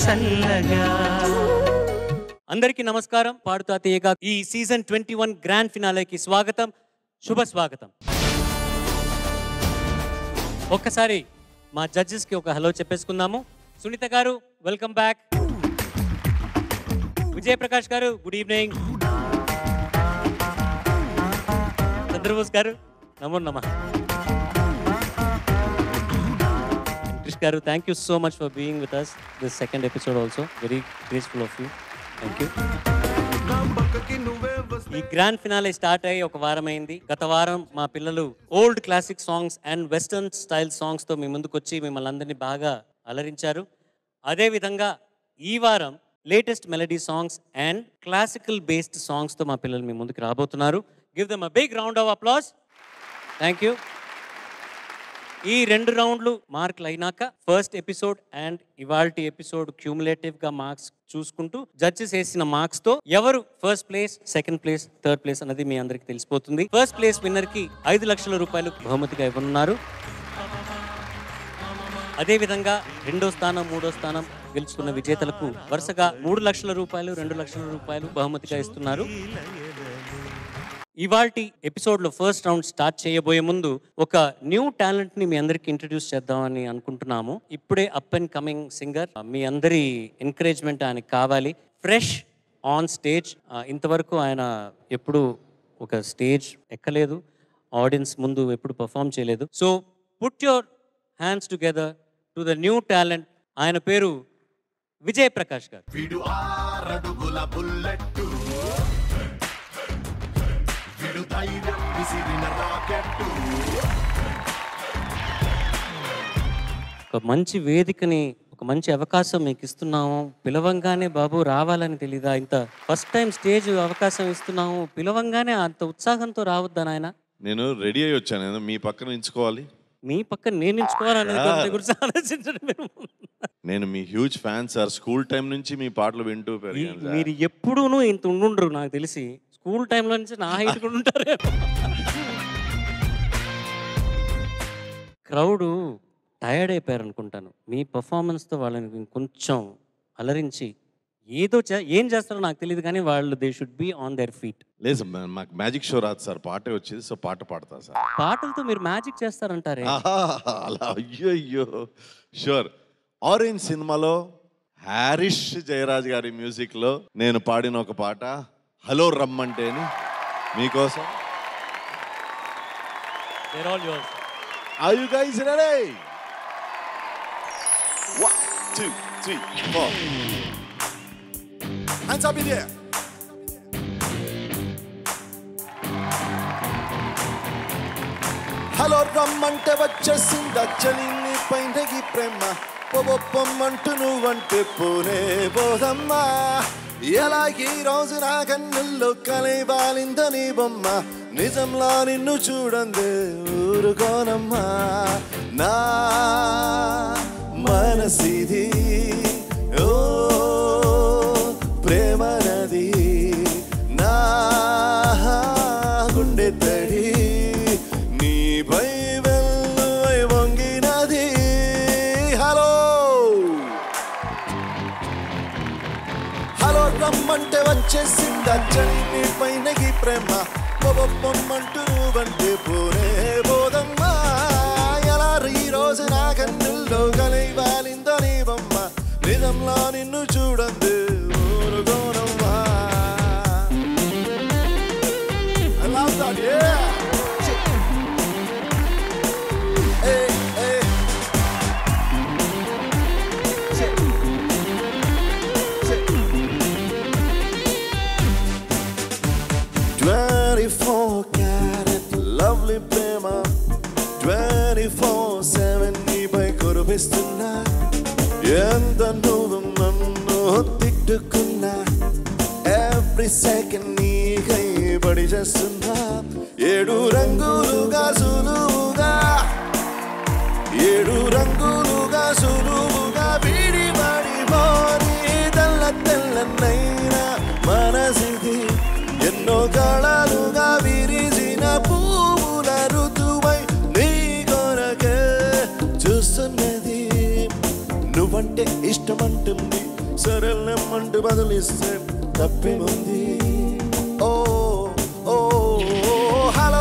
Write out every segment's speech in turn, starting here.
చల్లగా అందరికీ నమస్కారం పాడుతా తీయగా ఈ సీజన్ ట్వంటీ వన్ గ్రాండ్ ఫినాలేకి స్వాగతం శుభ స్వాగతం ఒక్కసారి మా జడ్జెస్ కి ఒక హలో చెప్పేసుకుందాము సునీత గారు వెల్కమ్ బ్యాక్ విజయప్రకాష్ గారు గుడ్ ఈవినింగ్ చంద్రబోస్ గారు నమో నమ Venkatesh garu thank you so much for being with us this second episode also very graceful of you thank you ఈ గ్రాండ్ ఫినాలే స్టార్ట్ అయ్యి ఒక వారం అయింది గత వారం మా పిల్లలు old classic songs and western style songs తో మీ ముందుకు వచ్చి మిమ్మల్ని అందరినీ బాగా అలరించారు అదే విధంగా ఈ వారం latest melody songs and classical based songs తో మా పిల్లలు మీ ముందుకు రాబోతున్నారు give them a big round of applause thank you ఈ రెండు రౌండ్లు మార్కులు అయినాక ఫస్ట్ ఎపిసోడ్ అండ్ ఇవాల్టి ఎపిసోడ్ క్యూములేటివ్ గా మార్క్స్ చూసుకుంటూ జడ్జెస్ వేసిన మార్క్స్ తో ఎవరు first place second place third place అనేది మీ అందరికి తెలిసిపోతుంది ఫస్ట్ ప్లేస్ విన్నర్ కి ఐదు లక్షల రూపాయలు బహుమతిగా ఇవ్వనున్నారు అదే విధంగా రెండో స్థానం మూడో స్థానం గెలుచుకున్న విజేతలకు వరుసగా మూడు లక్షల రూపాయలు రెండు లక్షల రూపాయలు బహుమతిగా ఇస్తున్నారు ఇవాల్టి ఎపిసోడ్ లో ఫస్ట్ రౌండ్ స్టార్ట్ చేయబోయే ముందు ఒక న్యూ టాలెంట్ ని మీ అందరికి ఇంట్రడ్యూస్ చేద్దామని అనుకుంటున్నాము ఇప్పుడే అప్ అండ్ కమింగ్ సింగర్ మీ అందరి ఎంకరేజ్మెంట్ ఆయనకి కావాలి ఫ్రెష్ ఆన్ స్టేజ్ ఇంతవరకు ఆయన ఎప్పుడు ఒక స్టేజ్ ఎక్కలేదు ఆడియన్స్ ముందు ఎప్పుడు పర్ఫామ్ చేయలేదు so put your hands together to the new talent ఆయన పేరు విజయ్ ప్రకాష్ గారు విడు ఆరడుగుల బుల్లెట్టు విడు ధైర్యం విసిరిన రాకెట్టు ఒక మంచి వేదికని ఒక మంచి అవకాశం మీకు ఇస్తున్నాము పిలవంగానే బాబు రావాలని తెలీదా ఇంత ఫస్ట్ టైం స్టేజ్ అవకాశం ఇస్తున్నాము పిలవంగానే అంత ఉత్సాహంతో రావద్దా నాయన నేను రెడీ అయ్యి వచ్చాను నేను మీ పక్కన ఎంచుకోవాలి మీ పక్కన నేను ఎంచుకోవాలనేది దాని గురించి ఆలోచించడం మీరు నేను మీ huge fan sir school time నుంచి మీ పాటలు వింటూ పెరిగాను సార్. మీరు ఎప్పుడూనూ ఇంత ఉండుండ్రు నాకు తెలిసి స్కూల్ టైంలో నుంచి నా హైట్ కూడా ఉంటారే క్రౌడ్ టయర్డ్ అయిపోయారు అనుకుంటాను మీ పర్ఫార్మెన్స్తో వాళ్ళని కొంచెం అలరించి ఏదో చే- ఏం చేస్తారో నాకు తెలియదు కానీ వాళ్ళు they should be on their feet లేదు సార్ మా- మాకు మ్యాజిక్ షో రాదు సార్ పాటే వచ్చేది సో పాట పాడతా సార్ పాటలతో మీరు మ్యాజిక్ చేస్తారంటారే ఆహా, అలా అయ్యో అయ్యో షూర్ ఆరెంజ్ సినిమాలో హ్యారిష్ జయరాజ్ గారి మ్యూజిక్లో నేను పాడిన ఒక పాట హలో రమ్మంటే అని మీకోసం They're all yours. Are you guys ready? One, two, three, four. Hands up in the air. Hello రమ్మంటే వచ్చేసిందా చలి నీ పైన ఈ ప్రేమ పొమ్మమంటూ నువ్వంటే పోనే పోదమ్మా ఎలా ఈ రోజు నా కన్నుల్లో కలైవాలిందో నీ బొమ్మ నిజంలా నిన్ను చూడందే ఊరుకోనమ్మా నా మనసిది ఓ ప్రేమ నది నా గుండె తడి నీపై వెల్లువై వంగినది హలో హలో రమ్మంటే వచ్చేసిందా చలి నీ పైన ఈ ప్రేమ పొమ్మంటూ నువ్వంటే పోనే పోదమ్మా ఎలా ఈ రోజు నా కన్నుల్లో కలై వాలిందో నీ బొమ్మ నిజంలో నిన్ను చూడండి ఊరుకోనమ్మా I love that, yeah! Hey, hey. 24 carat lovely ప్రేమ 24 7 నీపై కురిపిస్తున్నా ఎంత నువ్వు నన్ను తిట్టుకున్నా ఎవ్రీ సెకండ్ నీకై బడి చేస్తున్నా ఏడు రంగులుగా సులువుగా ఏడు రంగులుగా సులువుగా విడి పడి పోని తెల్ల తెల్లనైనా మనసిది ఎన్నో కళలుగా విరిసిన పువ్వుల ఋతువై నీ కొరకే చూస్తున్నది నువ్వంటే ఇష్టమంటుంది సరళమ్మంటూ బదులిస్తే తప్పేముంది ఓ ఓ హలో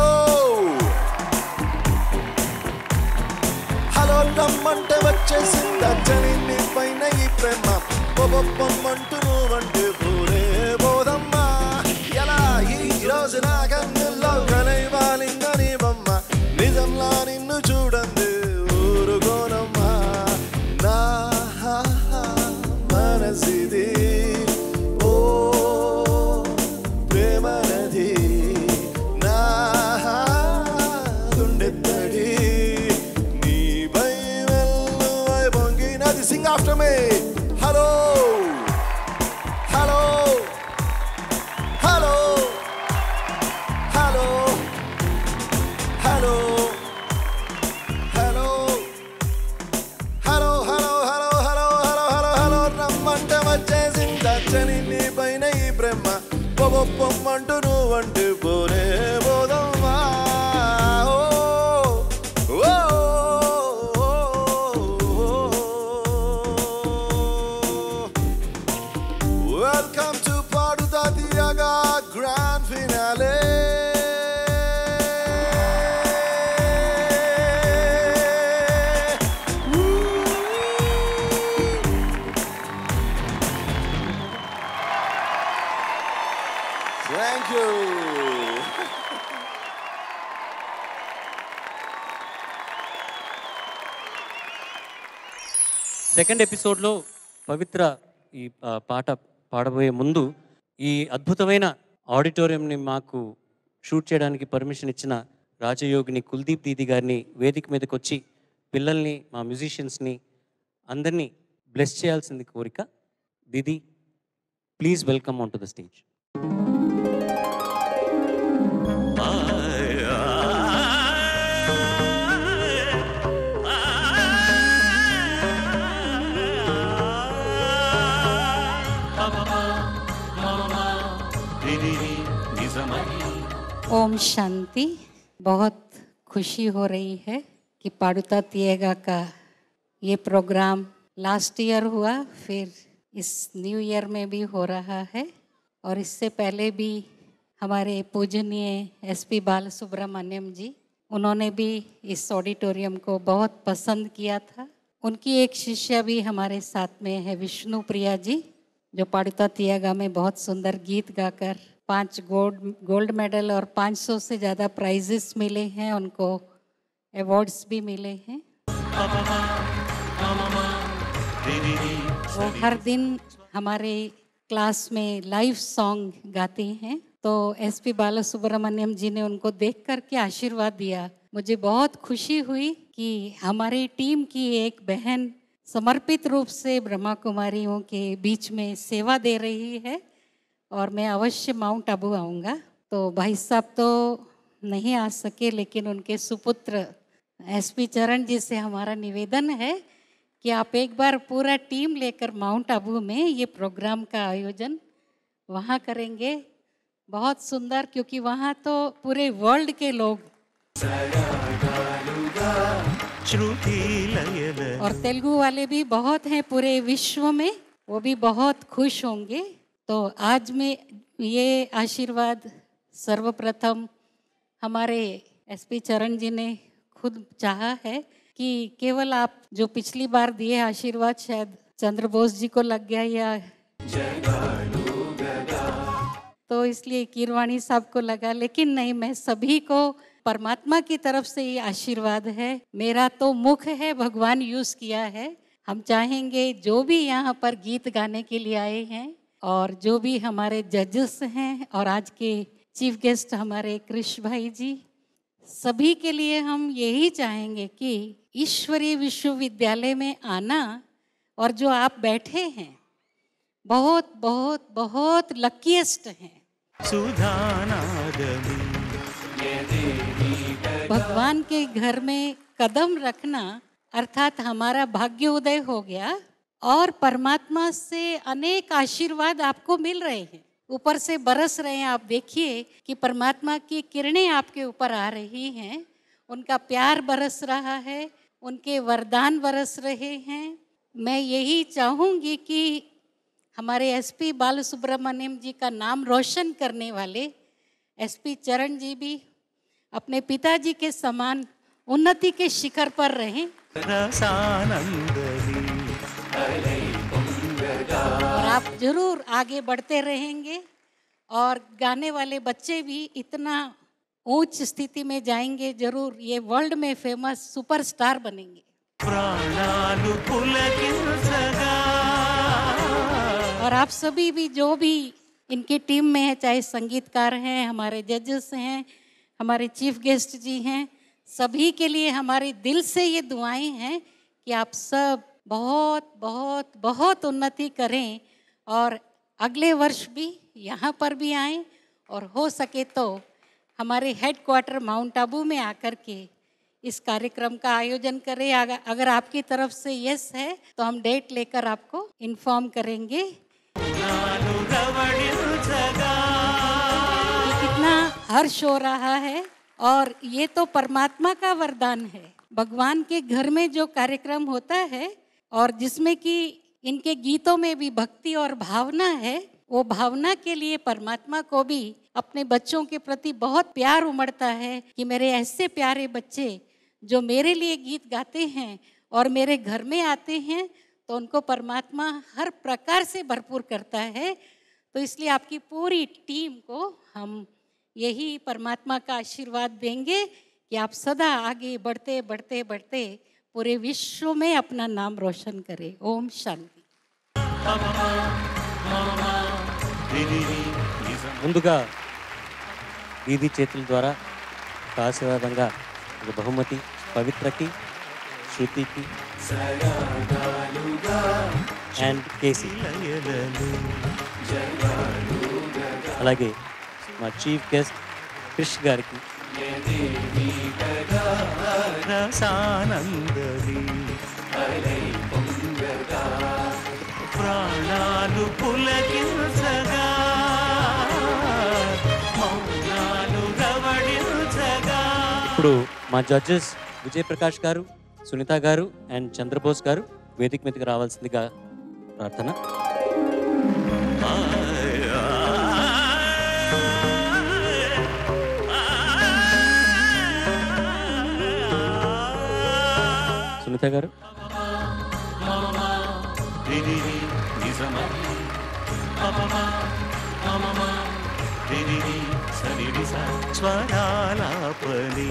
హలో రమ్మంటే వచ్చేసిందా చని నీ పైన ఈ ప్రేమ పొమ్మంటూ నువ్వంటే పూరే బోధమ్మా ఎలా ఈ రోజు నా కన్నుల్లో కలైవాలిందని బొమ్మ నిజంలా నిన్ను చూడండి ఊరుకోనమ్మా నా మనసిది ఓ ప్రేమ నది నా గుండెత్తడి నీపై వెల్లువై పొంగినది sing after me hello hello hello hello hello hello hello hello hello hello hello hello hello రమ్మంటే వచ్చేసిందా చని నీ పైన ఈ ప్రేమ పొమ్మంటూ నువ్వంటే పోరే పోదమ్మా ఓ, ఓ, ఓ. Welcome to Paduta Tiaga Grand Finale. Thank you. Second ఎపిసోడ్లో పవిత్ర ఈ ఆ, పాట పాడబోయే ముందు ఈ అద్భుతమైన ఆడిటోరియంని మాకు షూట్ చేయడానికి పర్మిషన్ ఇచ్చిన రాజయోగిని కుల్దీప్ దీది గారిని వేదిక మీదకి వచ్చి పిల్లల్ని మా మ్యూజిషియన్స్ని అందరినీ బ్లెస్ చేయాల్సింది కోరిక didi please welcome on to the stage ओम शांति बहुत खुशी हो रही है कि पाड़ुता तिएगा का ये प्रोग्राम लास्ट ईयर हुआ फिर इस न्यू ईयर में भी हो रहा है और इससे पहले भी हमारे पूजनीय एस पी बाल सुब्रमण्यम जी उन्होंने भी इस ऑडिटोरियम को बहुत पसंद किया था उनकी एक शिष्या भी हमारे साथ में है विष्णु प्रिया जी जो पाड़ुता तियागा में बहुत सुंदर गीत गाकर पांच गोल्ड गोल्ड मेडल और 500 से ज़्यादा प्राइजेस मिले हैं उनको अवार्ड्स भी मिले हैं वो हर दिन हमारे क्लास में लाइव सॉन्ग गाते हैं तो एस पी बाला सुब्रमण्यम जी ने उनको देख कर के आशीर्वाद दिया मुझे बहुत खुशी हुई कि हमारी टीम की एक बहन समर्पित रूप से ब्रह्मा कुमारियों के बीच में सेवा दे रही है और मैं अवश्य माउंट आबू आऊँगा तो भाई साहब तो नहीं आ सके लेकिन उनके सुपुत्र एस पी चरण जी से हमारा निवेदन है कि आप एक बार पूरा टीम लेकर माउंट आबू में ये प्रोग्राम का आयोजन वहाँ करेंगे बहुत सुंदर क्योंकि वहाँ तो पूरे वर्ल्ड के लोग और तेलुगु वाले भी बहुत हैं पूरे विश्व में वो भी बहुत खुश होंगे तो आज में ये आशीर्वाद सर्वप्रथम हमारे एसपी चरण जी ने खुद चाहा है कि केवल आप जो पिछली बार दिए आशीर्वाद शायद चंद्र बोस जी को लग गया या तो इसलिए कीरवाणी साहब को लगा लेकिन नहीं मैं सभी को परमात्मा की तरफ से ये आशीर्वाद है मेरा तो मुख है भगवान यूज किया है हम चाहेंगे जो भी यहाँ पर गीत गाने के लिए आए हैं और जो भी हमारे जजेस हैं और आज के चीफ गेस्ट हमारे कृष्ण भाई जी सभी के लिए हम यही चाहेंगे कि ईश्वरीय विश्वविद्यालय में आना और जो आप बैठे हैं बहुत बहुत बहुत लकीएस्ट हैं भगवान के घर में कदम रखना अर्थात हमारा भाग्य उदय हो गया और परमात्मा से अनेक आशीर्वाद आपको मिल रहे हैं ऊपर से बरस रहे हैं आप देखिए कि परमात्मा की किरणें आपके ऊपर आ रही हैं उनका प्यार बरस रहा है उनके वरदान बरस रहे हैं मैं यही चाहूँगी कि हमारे एसपी बालसुब्रमण्यम जी का नाम रोशन करने वाले एसपी चरण जी भी अपने पिताजी के समान उन्नति के शिखर पर रहें रसानंदली और आप जरूर आगे बढ़ते रहेंगे और गाने वाले बच्चे भी इतना ऊंच स्थिति में जाएंगे जरूर ये वर्ल्ड में फेमस सुपरस्टार बनेंगे ప్రాణాలు పులకించగా और आप सभी भी जो भी इनकी टीम में है चाहे संगीतकार हैं हमारे जजेस हैं हमारे चीफ गेस्ट जी हैं सभी के लिए हमारे दिल से ये दुआएं हैं कि आप सब बहुत बहुत बहुत उन्नति करें और अगले वर्ष भी यहाँ पर भी आएं और हो सके तो हमारे हेड क्वार्टर माउंट आबू में आकर के इस कार्यक्रम का आयोजन करें अगर अगर आपकी तरफ से यस है तो हम डेट लेकर आपको इन्फॉर्म करेंगे నాను రవళించగా कि कितना हर्ष हो रहा है और ये तो परमात्मा का वरदान है भगवान के घर में जो कार्यक्रम होता है और जिसमें कि इनके गीतों में भी भक्ति और भावना है वो भावना के लिए परमात्मा को भी अपने बच्चों के प्रति बहुत प्यार उमड़ता है कि मेरे ऐसे प्यारे बच्चे जो मेरे लिए गीत गाते हैं और मेरे घर में आते हैं तो उनको परमात्मा हर प्रकार से भरपूर करता है तो इसलिए आपकी पूरी टीम को हम यही परमात्मा का आशीर्वाद देंगे कि आप सदा आगे बढ़ते बढ़ते बढ़ते पूरे विश्व में अपना नाम रोशन करें ओम शांति ముందుగా వీధి చేతుల ద్వారా ఒక ఆశీర్వాదంగా ఒక బహుమతి పవిత్రకి శృతికి అండ్ కేసీ అలాగే మా చీఫ్ గెస్ట్ క్రిష్ గారికి రసానందలి ప్రాణాలు పులకించగా మౌనాలు రవళించగా ఇప్పుడు మా జడ్జెస్ విజయప్రకాష్ గారు సునీత గారు అండ్ చంద్రబోస్ గారు వేదిక మీదకి రావాల్సిందిగా ప్రార్థన సునీత గారు స్వరాలాపలి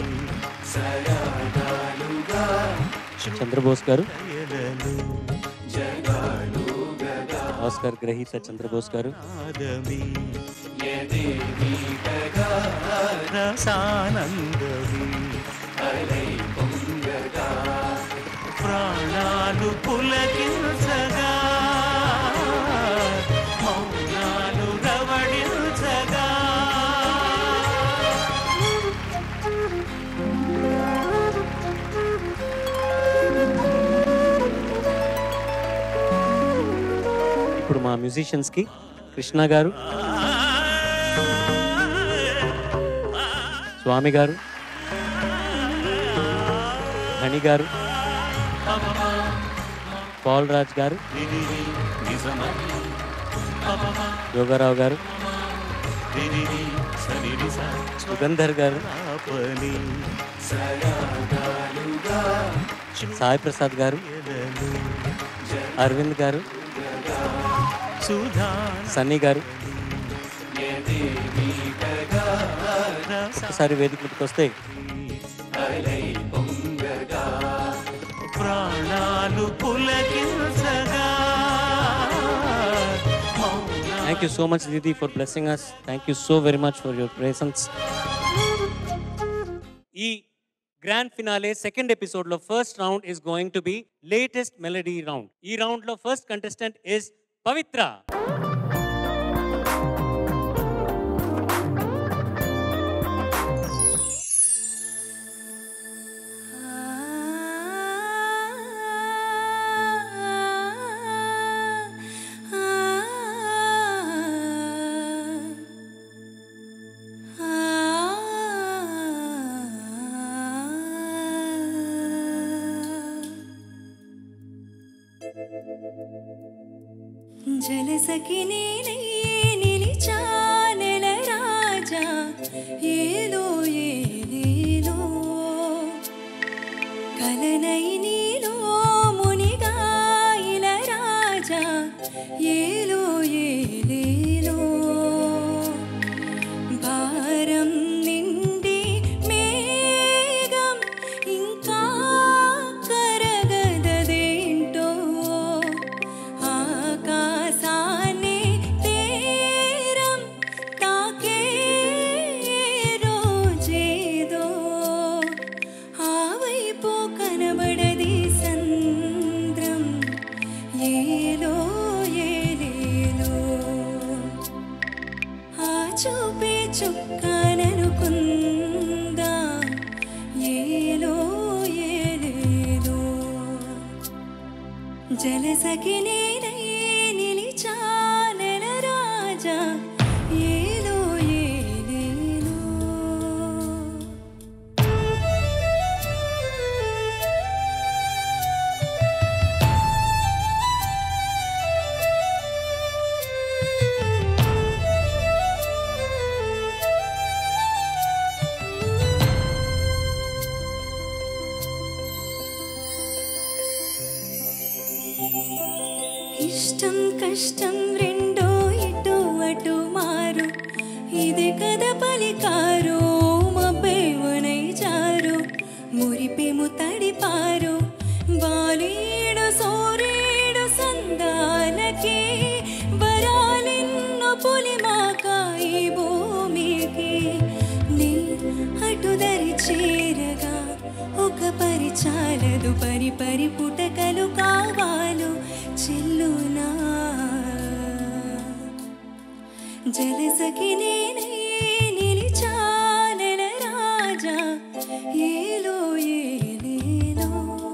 చంద్రబోస్ గారు ఎలలు ఆస్కార్ గ్రహీత చంద్రబోస్ గారు నాదమి రసానందమి ప్రాణాలు పులకించగా మౌనాలు రవళించగా ఇప్పుడు మా మ్యూజిషియన్స్కి కృష్ణ గారు స్వామి గారు హణి గారు పాల్ రాజ్ గారు యోగారావు గారు సుగంధర్ గారు ఆపలి సాయి ప్రసాద్ గారు అరవింద్ గారు సుధా సన్నీ గారు ఒకసారి వేదిక మీదకి వస్తే ప్రాణాలు పులకించగా thank you so much didi for blessing us thank you so very much for your presence ఈ గ్రాండ్ ఫినాలే సెకండ్ ఎపిసోడ్ లో first round is going to be latest melody round ఈ రౌండ్ లో ఫస్ట్ కంటెస్టెంట్ ఇస్ పవిత్ర జలసకి నేనై నిలిచా నెల రాజా ఏలో ఏలేలో కలనై నీలో మునిగా ఇల రాజా ఏలో ఏలేలో భారం నిండి మేఘం ఇంకా కరగదదేంటో ఆకాశాన్ని తీరం తాకే రోజేదో ఆ వైపు కనబడది సంద్రం ఏలో ఏలేలో ఆ చూపే చుక్కాననుకుందా ఏలో ఏలేలో జలసకి నేనై నిలిచా నెల రాజా ఏలో ఏలేలో ఇష్టం కష్టం రెండో ఇటు అటు మారు ఇది కథ పలికారు మబ్బేవనై జారు మురిపేము తడిపారు బాలీడు సూర్యుడు సందాలకి వరాలిన్ను పులిమాక ఈ భూమికి నీ అటుదరి చేరగా ఒక పరి చాలదు పరి పరి పుటకలు కావాలు చెల్లునా జలసకి నేనై నిలిచా నెల రాజా ఏలో ఏలేలో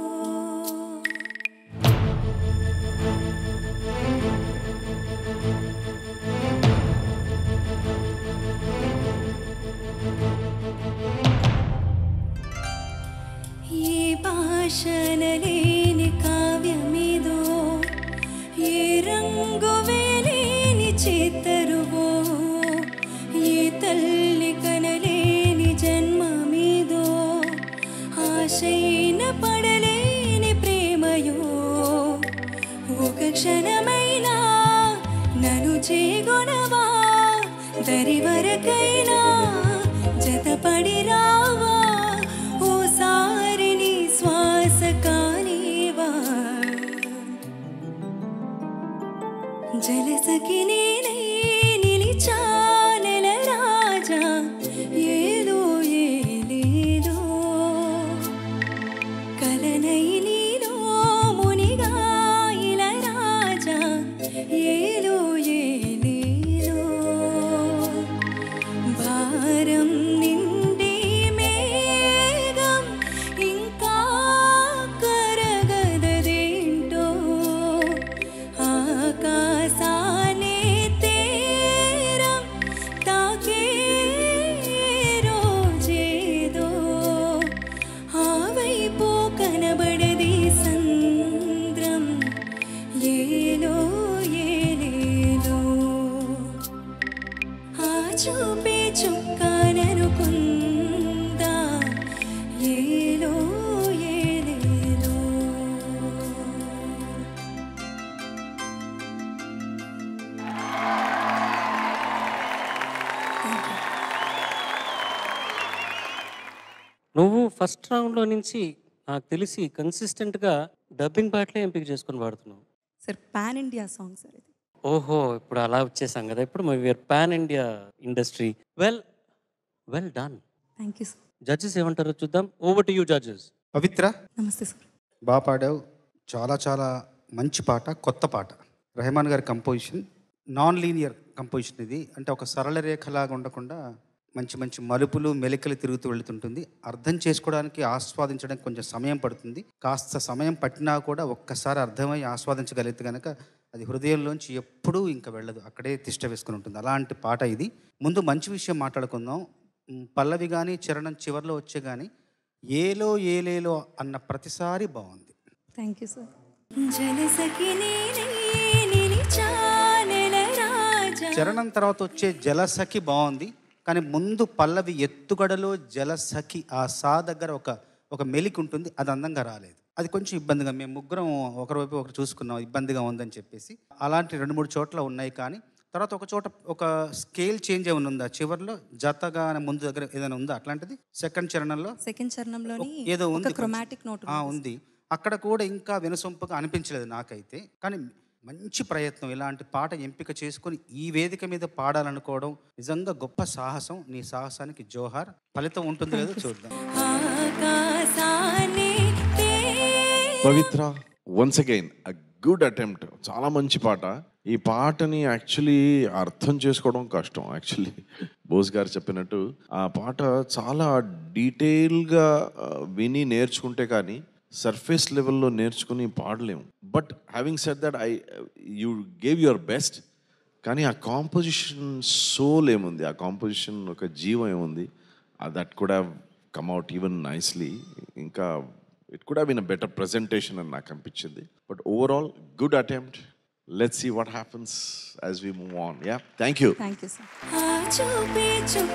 ఏ భాషన లేని కావ్యమిదో ఏ రంగు వేలేని చిత్తరువో ఏ తల్లి కనలేని జన్మమిదో ఆశైన పడలేని ప్రేమయో ఒక క్షణమైనా నన్ను చేగొనవా దరి వరకైనా జతపడి రావా ఓసారి నీ శ్వాస కానివా జలసకి నేనై నిలిచా నెల రాజా ఏలో ఏలేలో కలనై నీలో మునిగా ఇల రాజా ఏలో ఏలేలో భారం నిండి మేఘం ఇంకా కరగదదేంటో ఆకాశాన్ని తీరం తాకే రోజేదో ఆ వైపు కనబడది సంద్రం ఏలో ఏలేలో ఆ చూపే చుక్కాననుకుందా ఏలో ఏలేలో నువ్వు ఫస్ట్ రౌండ్లో నుంచి నాకు తెలిసి కన్సిస్టెంట్గా డబ్బింగ్ పాటలే ఎంపిక చేసుకొని పాడుతున్నావు sir pan India song sir ఇది ఓహో ఇప్పుడు అలా వచ్చేసాం కదా ఇప్పుడు we are pan India industry well well done thank you sir judges ఏమంటారో చూద్దాం over to you judges Pavitra నమస్తే సార్ బాగా పాడావు చాలా చాలా మంచి పాట కొత్త పాట రెహమాన్ గారి కంపోజిషన్ నాన్ లీనియర్ కంపోజిషన్ ఇది అంటే ఒక సరళ రేఖలాగా ఉండకుండా మంచి మంచి మలుపులు మెలికలు తిరుగుతూ వెళుతుంటుంది అర్థం చేసుకోవడానికి ఆస్వాదించడానికి కొంచెం సమయం పడుతుంది కాస్త సమయం పట్టినా కూడా ఒక్కసారి అర్థమై ఆస్వాదించగలిగితే కనుక అది హృదయంలోంచి ఎప్పుడూ ఇంకా వెళ్ళదు అక్కడే తిష్ట వేసుకుని ఉంటుంది అలాంటి పాట ఇది ముందు మంచి విషయం మాట్లాడుకుందాం మ్, పల్లవి కానీ చరణం చివరిలో వచ్చే కానీ ఏలో ఏలేలో అన్న ప్రతిసారి బాగుంది థ్యాంక్ యూ సార్ జలసకి నేనే నిలిచా చరణం తర్వాత వచ్చే జలసఖి బాగుంది కానీ ముందు పల్లవి ఎత్తుగడలో జలసఖి ఆ సా దగ్గర ఒక ఒక మెలికి ఉంటుంది అది అందంగా రాలేదు అది కొంచెం ఇబ్బందిగా మేము ముగ్గురం ఒకరివైపు ఒకరు చూసుకున్నాం ఇబ్బందిగా ఉందని చెప్పేసి అలాంటి రెండు మూడు చోట్ల ఉన్నాయి కానీ తర్వాత ఒక చోట ఒక స్కేల్ చేంజ్ ఏమైనా ఉందా చివరిలో జతగా అనే ముందు దగ్గర ఏదైనా ఉందా అట్లాంటిది సెకండ్ చరణంలో సెకండ్ చరణంలోని ఏదో ఉంది ఒక కొంచెం. క్రొమాటిక్ నోట్ ఆ, ఉంది అక్కడ కూడా ఇంకా వినసొంపుగా అనిపించలేదు నాకైతే కానీ మంచి ప్రయత్నం ఇలాంటి పాట ఎంపిక చేసుకొని ఈ వేదిక మీద పాడాలనుకోవడం నిజంగా గొప్ప సాహసం నీ సాహసానికి జోహార్ ఫలితం ఉంటుంది లేదో చూద్దాం ఆకాశాన్ని Pavitra once again a good attempt చాలా మంచి పాట ఈ పాటని యాక్చువల్లీ అర్థం చేసుకోవడం కష్టం యాక్చువల్లీ బోస్ గారు చెప్పినట్టు ఆ పాట చాలా డీటెయిల్గా విని నేర్చుకుంటే కానీ సర్ఫేస్ లెవెల్లో నేర్చుకుని పాడలేము but having set that I you gave your best కానీ ఆ కాంపోజిషన్ సోల్ ఏముంది ఆ కాంపోజిషన్ ఒక జీవం ఏముంది that could have come out even nicely ఇంకా it could have been a better presentation అని నాకు అనిపించింది but overall good attempt let's see what happens as we move on yeah thank you thank you sir ఆ చూపే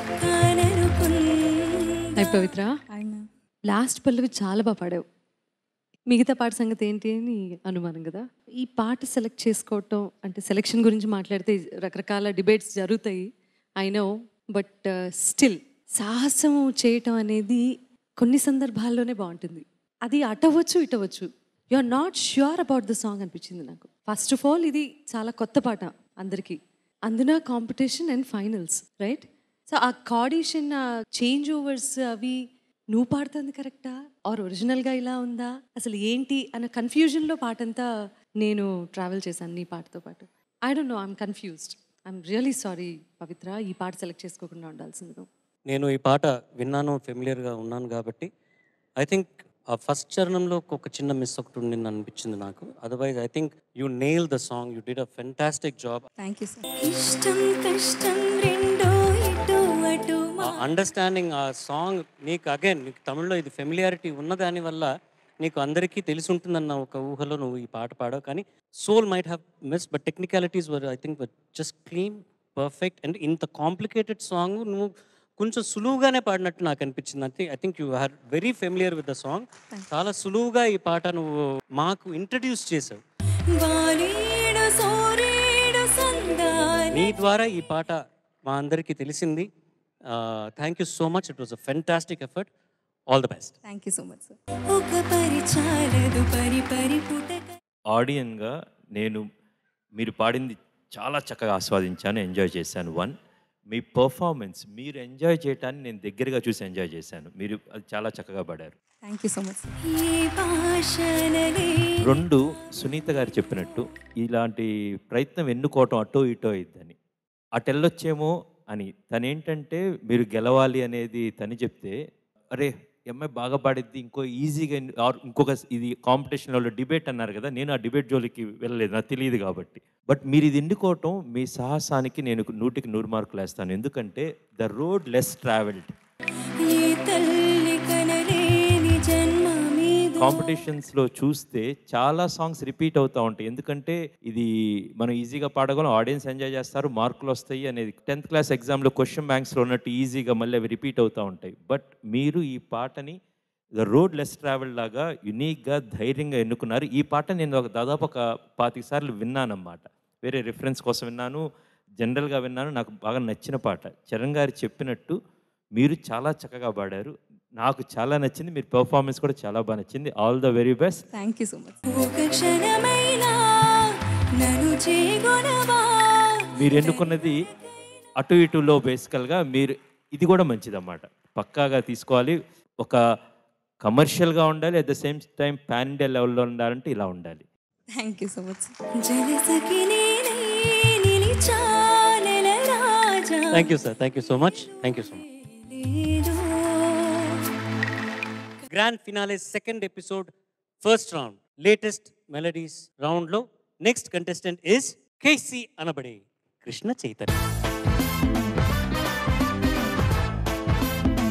చుక్కాననుకుంది అయి పవిత్ర last పల్లవి చాలా బాగా పాడావు మిగతా పాట సంగతి ఏంటి అని అనుమానం కదా ఈ పాట సెలెక్ట్ చేసుకోవటం అంటే సెలెక్షన్ గురించి మాట్లాడితే రకరకాల డిబేట్స్ జరుగుతాయి ఐ నో బట్ స్టిల్ సాహసం చేయటం అనేది కొన్ని సందర్భాల్లోనే బాగుంటుంది అది అటవచ్చు ఇటవచ్చు you are not sure about the song అనిపించింది నాకు ఫస్ట్ ఆఫ్ ఆల్ ఇది చాలా కొత్త పాట అందరికీ అందున competition and finals right so ఆ కాడిషన్ ఆ చేంజ్ ఓవర్స్ అవి నువ్వు పాడుతుంది కరెక్టా ఆర్ ఒరిజినల్గా ఇలా ఉందా అసలు ఏంటి అన్న కన్ఫ్యూజన్లో పాటంతా నేను ట్రావెల్ చేశాను నీ పాటతో పాటు I don't know I'm confused I'm really sorry Pavitra ఈ పాట సెలెక్ట్ చేసుకోకుండా ఉండాల్సింది నువ్వు నేను ఈ పాట విన్నాను ఫెమిలియర్గా ఉన్నాను కాబట్టి ఐ థింక్ ఆ ఫస్ట్ చరణంలో ఒక చిన్న మిస్ ఒకటి ఉండింది అనిపించింది నాకు otherwise I think you nail the song you did a fantastic job thank you sir ఇష్టం కష్టం రెండో ఇటు అటు ఆ అండర్స్టాండింగ్ ఆ సాంగ్ నీకు అగైన్ నీకు తమిళ్లో ఇది ఫెమిలియారిటీ ఉన్న దాని వల్ల నీకు అందరికీ తెలిసి ఉంటుందన్న ఒక ఊహలో నువ్వు ఈ పాట పాడావు కానీ soul might have miss but technicalities were I think just clean perfect and ఇంత కాంప్లికేటెడ్ సాంగ్ నువ్వు కొంచెం సులువుగానే పాడినట్టు నాకు అనిపించింది అంటే I think you are very familiar with the song చాలా సులువుగా ఈ పాట నువ్వు మాకు ఇంట్రడ్యూస్ చేసావు వాలీడు సూర్యుడు సందాని నీ ద్వారా ఈ పాట మా అందరికీ తెలిసింది thank you so much it was a fantastic effort all the best thank you so much sir ఒక పరిచాలదు పరి పరి పుటక ఆడియన్గా నేను మీరు పాడింది చాలా చక్కగా ఆస్వాదించాను ఎంజాయ్ చేశాను వన్ మీ పర్ఫార్మెన్స్ మీరు ఎంజాయ్ చేయటాన్ని నేను దగ్గరగా చూసి ఎంజాయ్ చేశాను మీరు అది చాలా చక్కగా పాడారు thank you so much sir ఏ భాషలనే రెండు సునీత గారు చెప్పినట్టు ఇలాంటి ప్రయత్నం ఎన్నుకోవటం అటో ఇటో ఇద్దని అటెళ్ళొచ్చేమో అని తనేంటంటే మీరు గెలవాలి అనేది తను చెప్తే అరే ఈ అమ్మాయి బాగా పాడిద్ది ఇంకో ఈజీగా ఎన్- ఆర్ ఇంకొక స్- ఇది కాంపిటీషన్లో డిబేట్ అన్నారు కదా నేను ఆ డిబేట్ జోలికి వెళ్ళలేదు నాకు తెలియదు కాబట్టి బట్ మీరు ఇది ఎన్నుకోవటం మీ సాహసానికి నేను నూటికి నూరు మార్కులు వేస్తాను ఎందుకంటే ద రోడ్ లెస్ ట్రావెల్డ్ ఏ తల్లి కనలేని జన్మ మీద కాంపిటీషన్స్లో చూస్తే చాలా సాంగ్స్ రిపీట్ అవుతూ ఉంటాయి ఎందుకంటే ఇది మనం ఈజీగా పాడగలం ఆడియన్స్ ఎంజాయ్ చేస్తారు మార్కులు వస్తాయి అనేది టెన్త్ క్లాస్ ఎగ్జామ్లో క్వశ్చన్ బ్యాంక్స్లో ఉన్నట్టు ఈజీగా మళ్ళీ అవి రిపీట్ అవుతూ ఉంటాయి బట్ మీరు ఈ పాటని ద రోడ్ లెస్ ట్రావెల్ లాగా యునీక్గా ధైర్యంగా ఎన్నుకున్నారు ఈ పాట నేను ఒక దాదాపు ఒక పాతిక సార్లు విన్నానన్నమాట వేరే రిఫరెన్స్ కోసం విన్నాను జనరల్గా విన్నాను నాకు బాగా నచ్చిన పాట చరణ్ గారు చెప్పినట్టు మీరు చాలా చక్కగా పాడారు నాకు చాలా నచ్చింది మీరు పెర్ఫార్మెన్స్ కూడా చాలా బాగా నచ్చింది all the very best thank you so much ఒక క్షణమైనా నన్ను చేగొనవా మీరు ఎన్నుకున్నది అటు ఇటులో బేసికల్గా మీరు ఇది కూడా మంచిదన్నమాట పక్కాగా తీసుకోవాలి ఒక కమర్షియల్గా ఉండాలి at the same time pan India లెవెల్లో ఉండాలంటే ఇలా ఉండాలి థ్యాంక్ యూ సో మచ్ జలసకి నేనే నిలిచానెల రాజా thank you sir thank you so much thank you so much లేదో grand finale second episode first round latest melodies రౌండ్లో నెక్స్ట్ కంటెస్టెంట్ ఇస్ కేసీ అనబడే కృష్ణ చైతన్య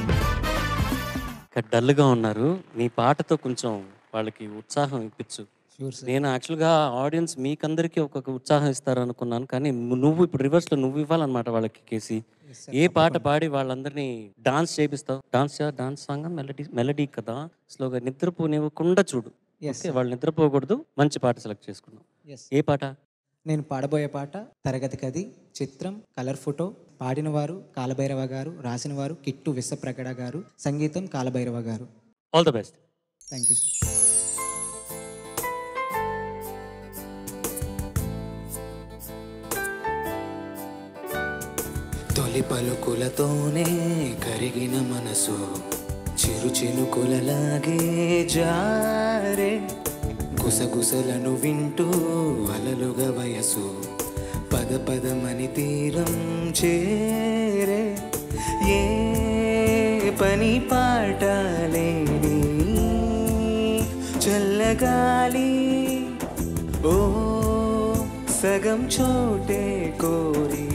ఇక్కడ డల్గా ఉన్నారు నీ పాటతో కొంచెం వాళ్ళకి ఉత్సాహం ఇప్పించు నేను యాక్చువల్గా ఆడియన్స్ మీకందరికీ ఒక్కొక్క ఉత్సాహం ఇస్తారు అనుకున్నాను కానీ నువ్వు ఇప్పుడు రివర్స్లో నువ్వు ఇవ్వాలన్నమాట వాళ్ళకి కేసి ఏ పాట పాడి వాళ్ళందరినీ డాన్స్ చేపిస్తావు dance dance song melody melody కదా స్లోగా నిద్రపోనివ్వకుండా చూడు Yes, ఓకే sir. వాళ్ళు నిద్రపోకూడదు మంచి పాట సెలెక్ట్ చేసుకున్నాం Yes. ఏ పాట నేను పాడబోయే పాట తరగతి గది చిత్రం కలర్ ఫోటో పాడిన వారు కాలభైరవ గారు రాసిన వారు కిట్టు విశ్వప్రగడ గారు సంగీతం Kaala Bhairava garu all the best thank you తొలి పలుకులతోనే కరిగిన మనసు చిరు చినుకులలాగే జారే గుసగుసలను వింటూ అలలుగా వయసు పద పదమని తీరం చేరే ఏ పని పాట లేని చల్లగాలి ఓ సగం చోటే కోరి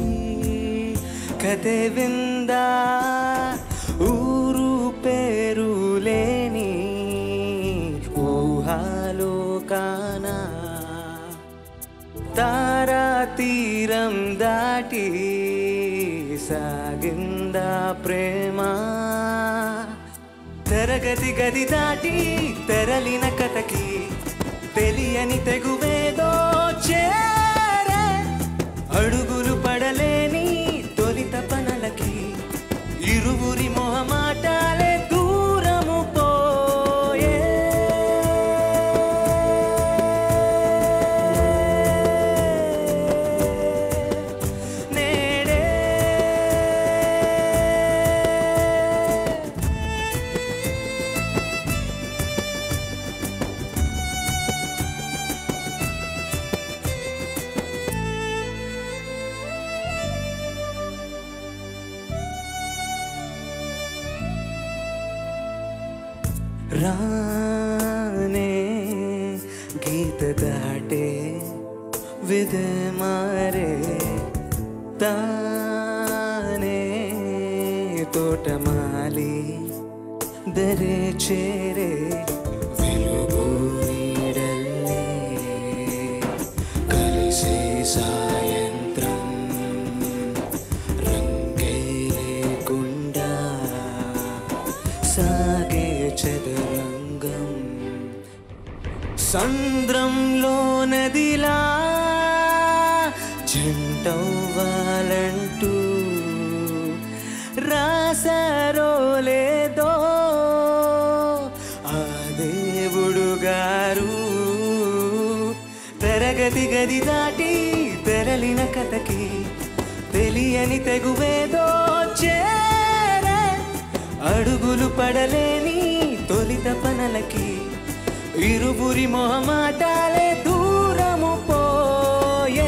కథే విందా ఊరు పేరు లేని ఊహాలోకానా తారా తీరం దాటి సాగిందా ప్రేమ తరగతి గది దాటి తెరలిన కథకి తెలియని తెగువేదో చేరే అడుగులు పడలేని తొలి తపనలకి ఇరువురి మొహమాటాలే దూరము పోయే నేడే రానే గీత దాటే విధ మారే తానే తోటమాలి దరే చేరే వెలుగు నీడల్లే కలిసే సాయంత్రం రంగే లేకుండా సాగే చదరంగం సంద్రంలో నదిలా జంటవ్వాలంటూ రాసారో లేదో ఆ దేవుడు గారు తరగతి గది దాటి తెరలిన కథకి తెలియని తెగువేదో చేరే అడుగులు పడలేని తొలి తపనలకి ఇరువురి మొహమాటాలే దూరము పోయే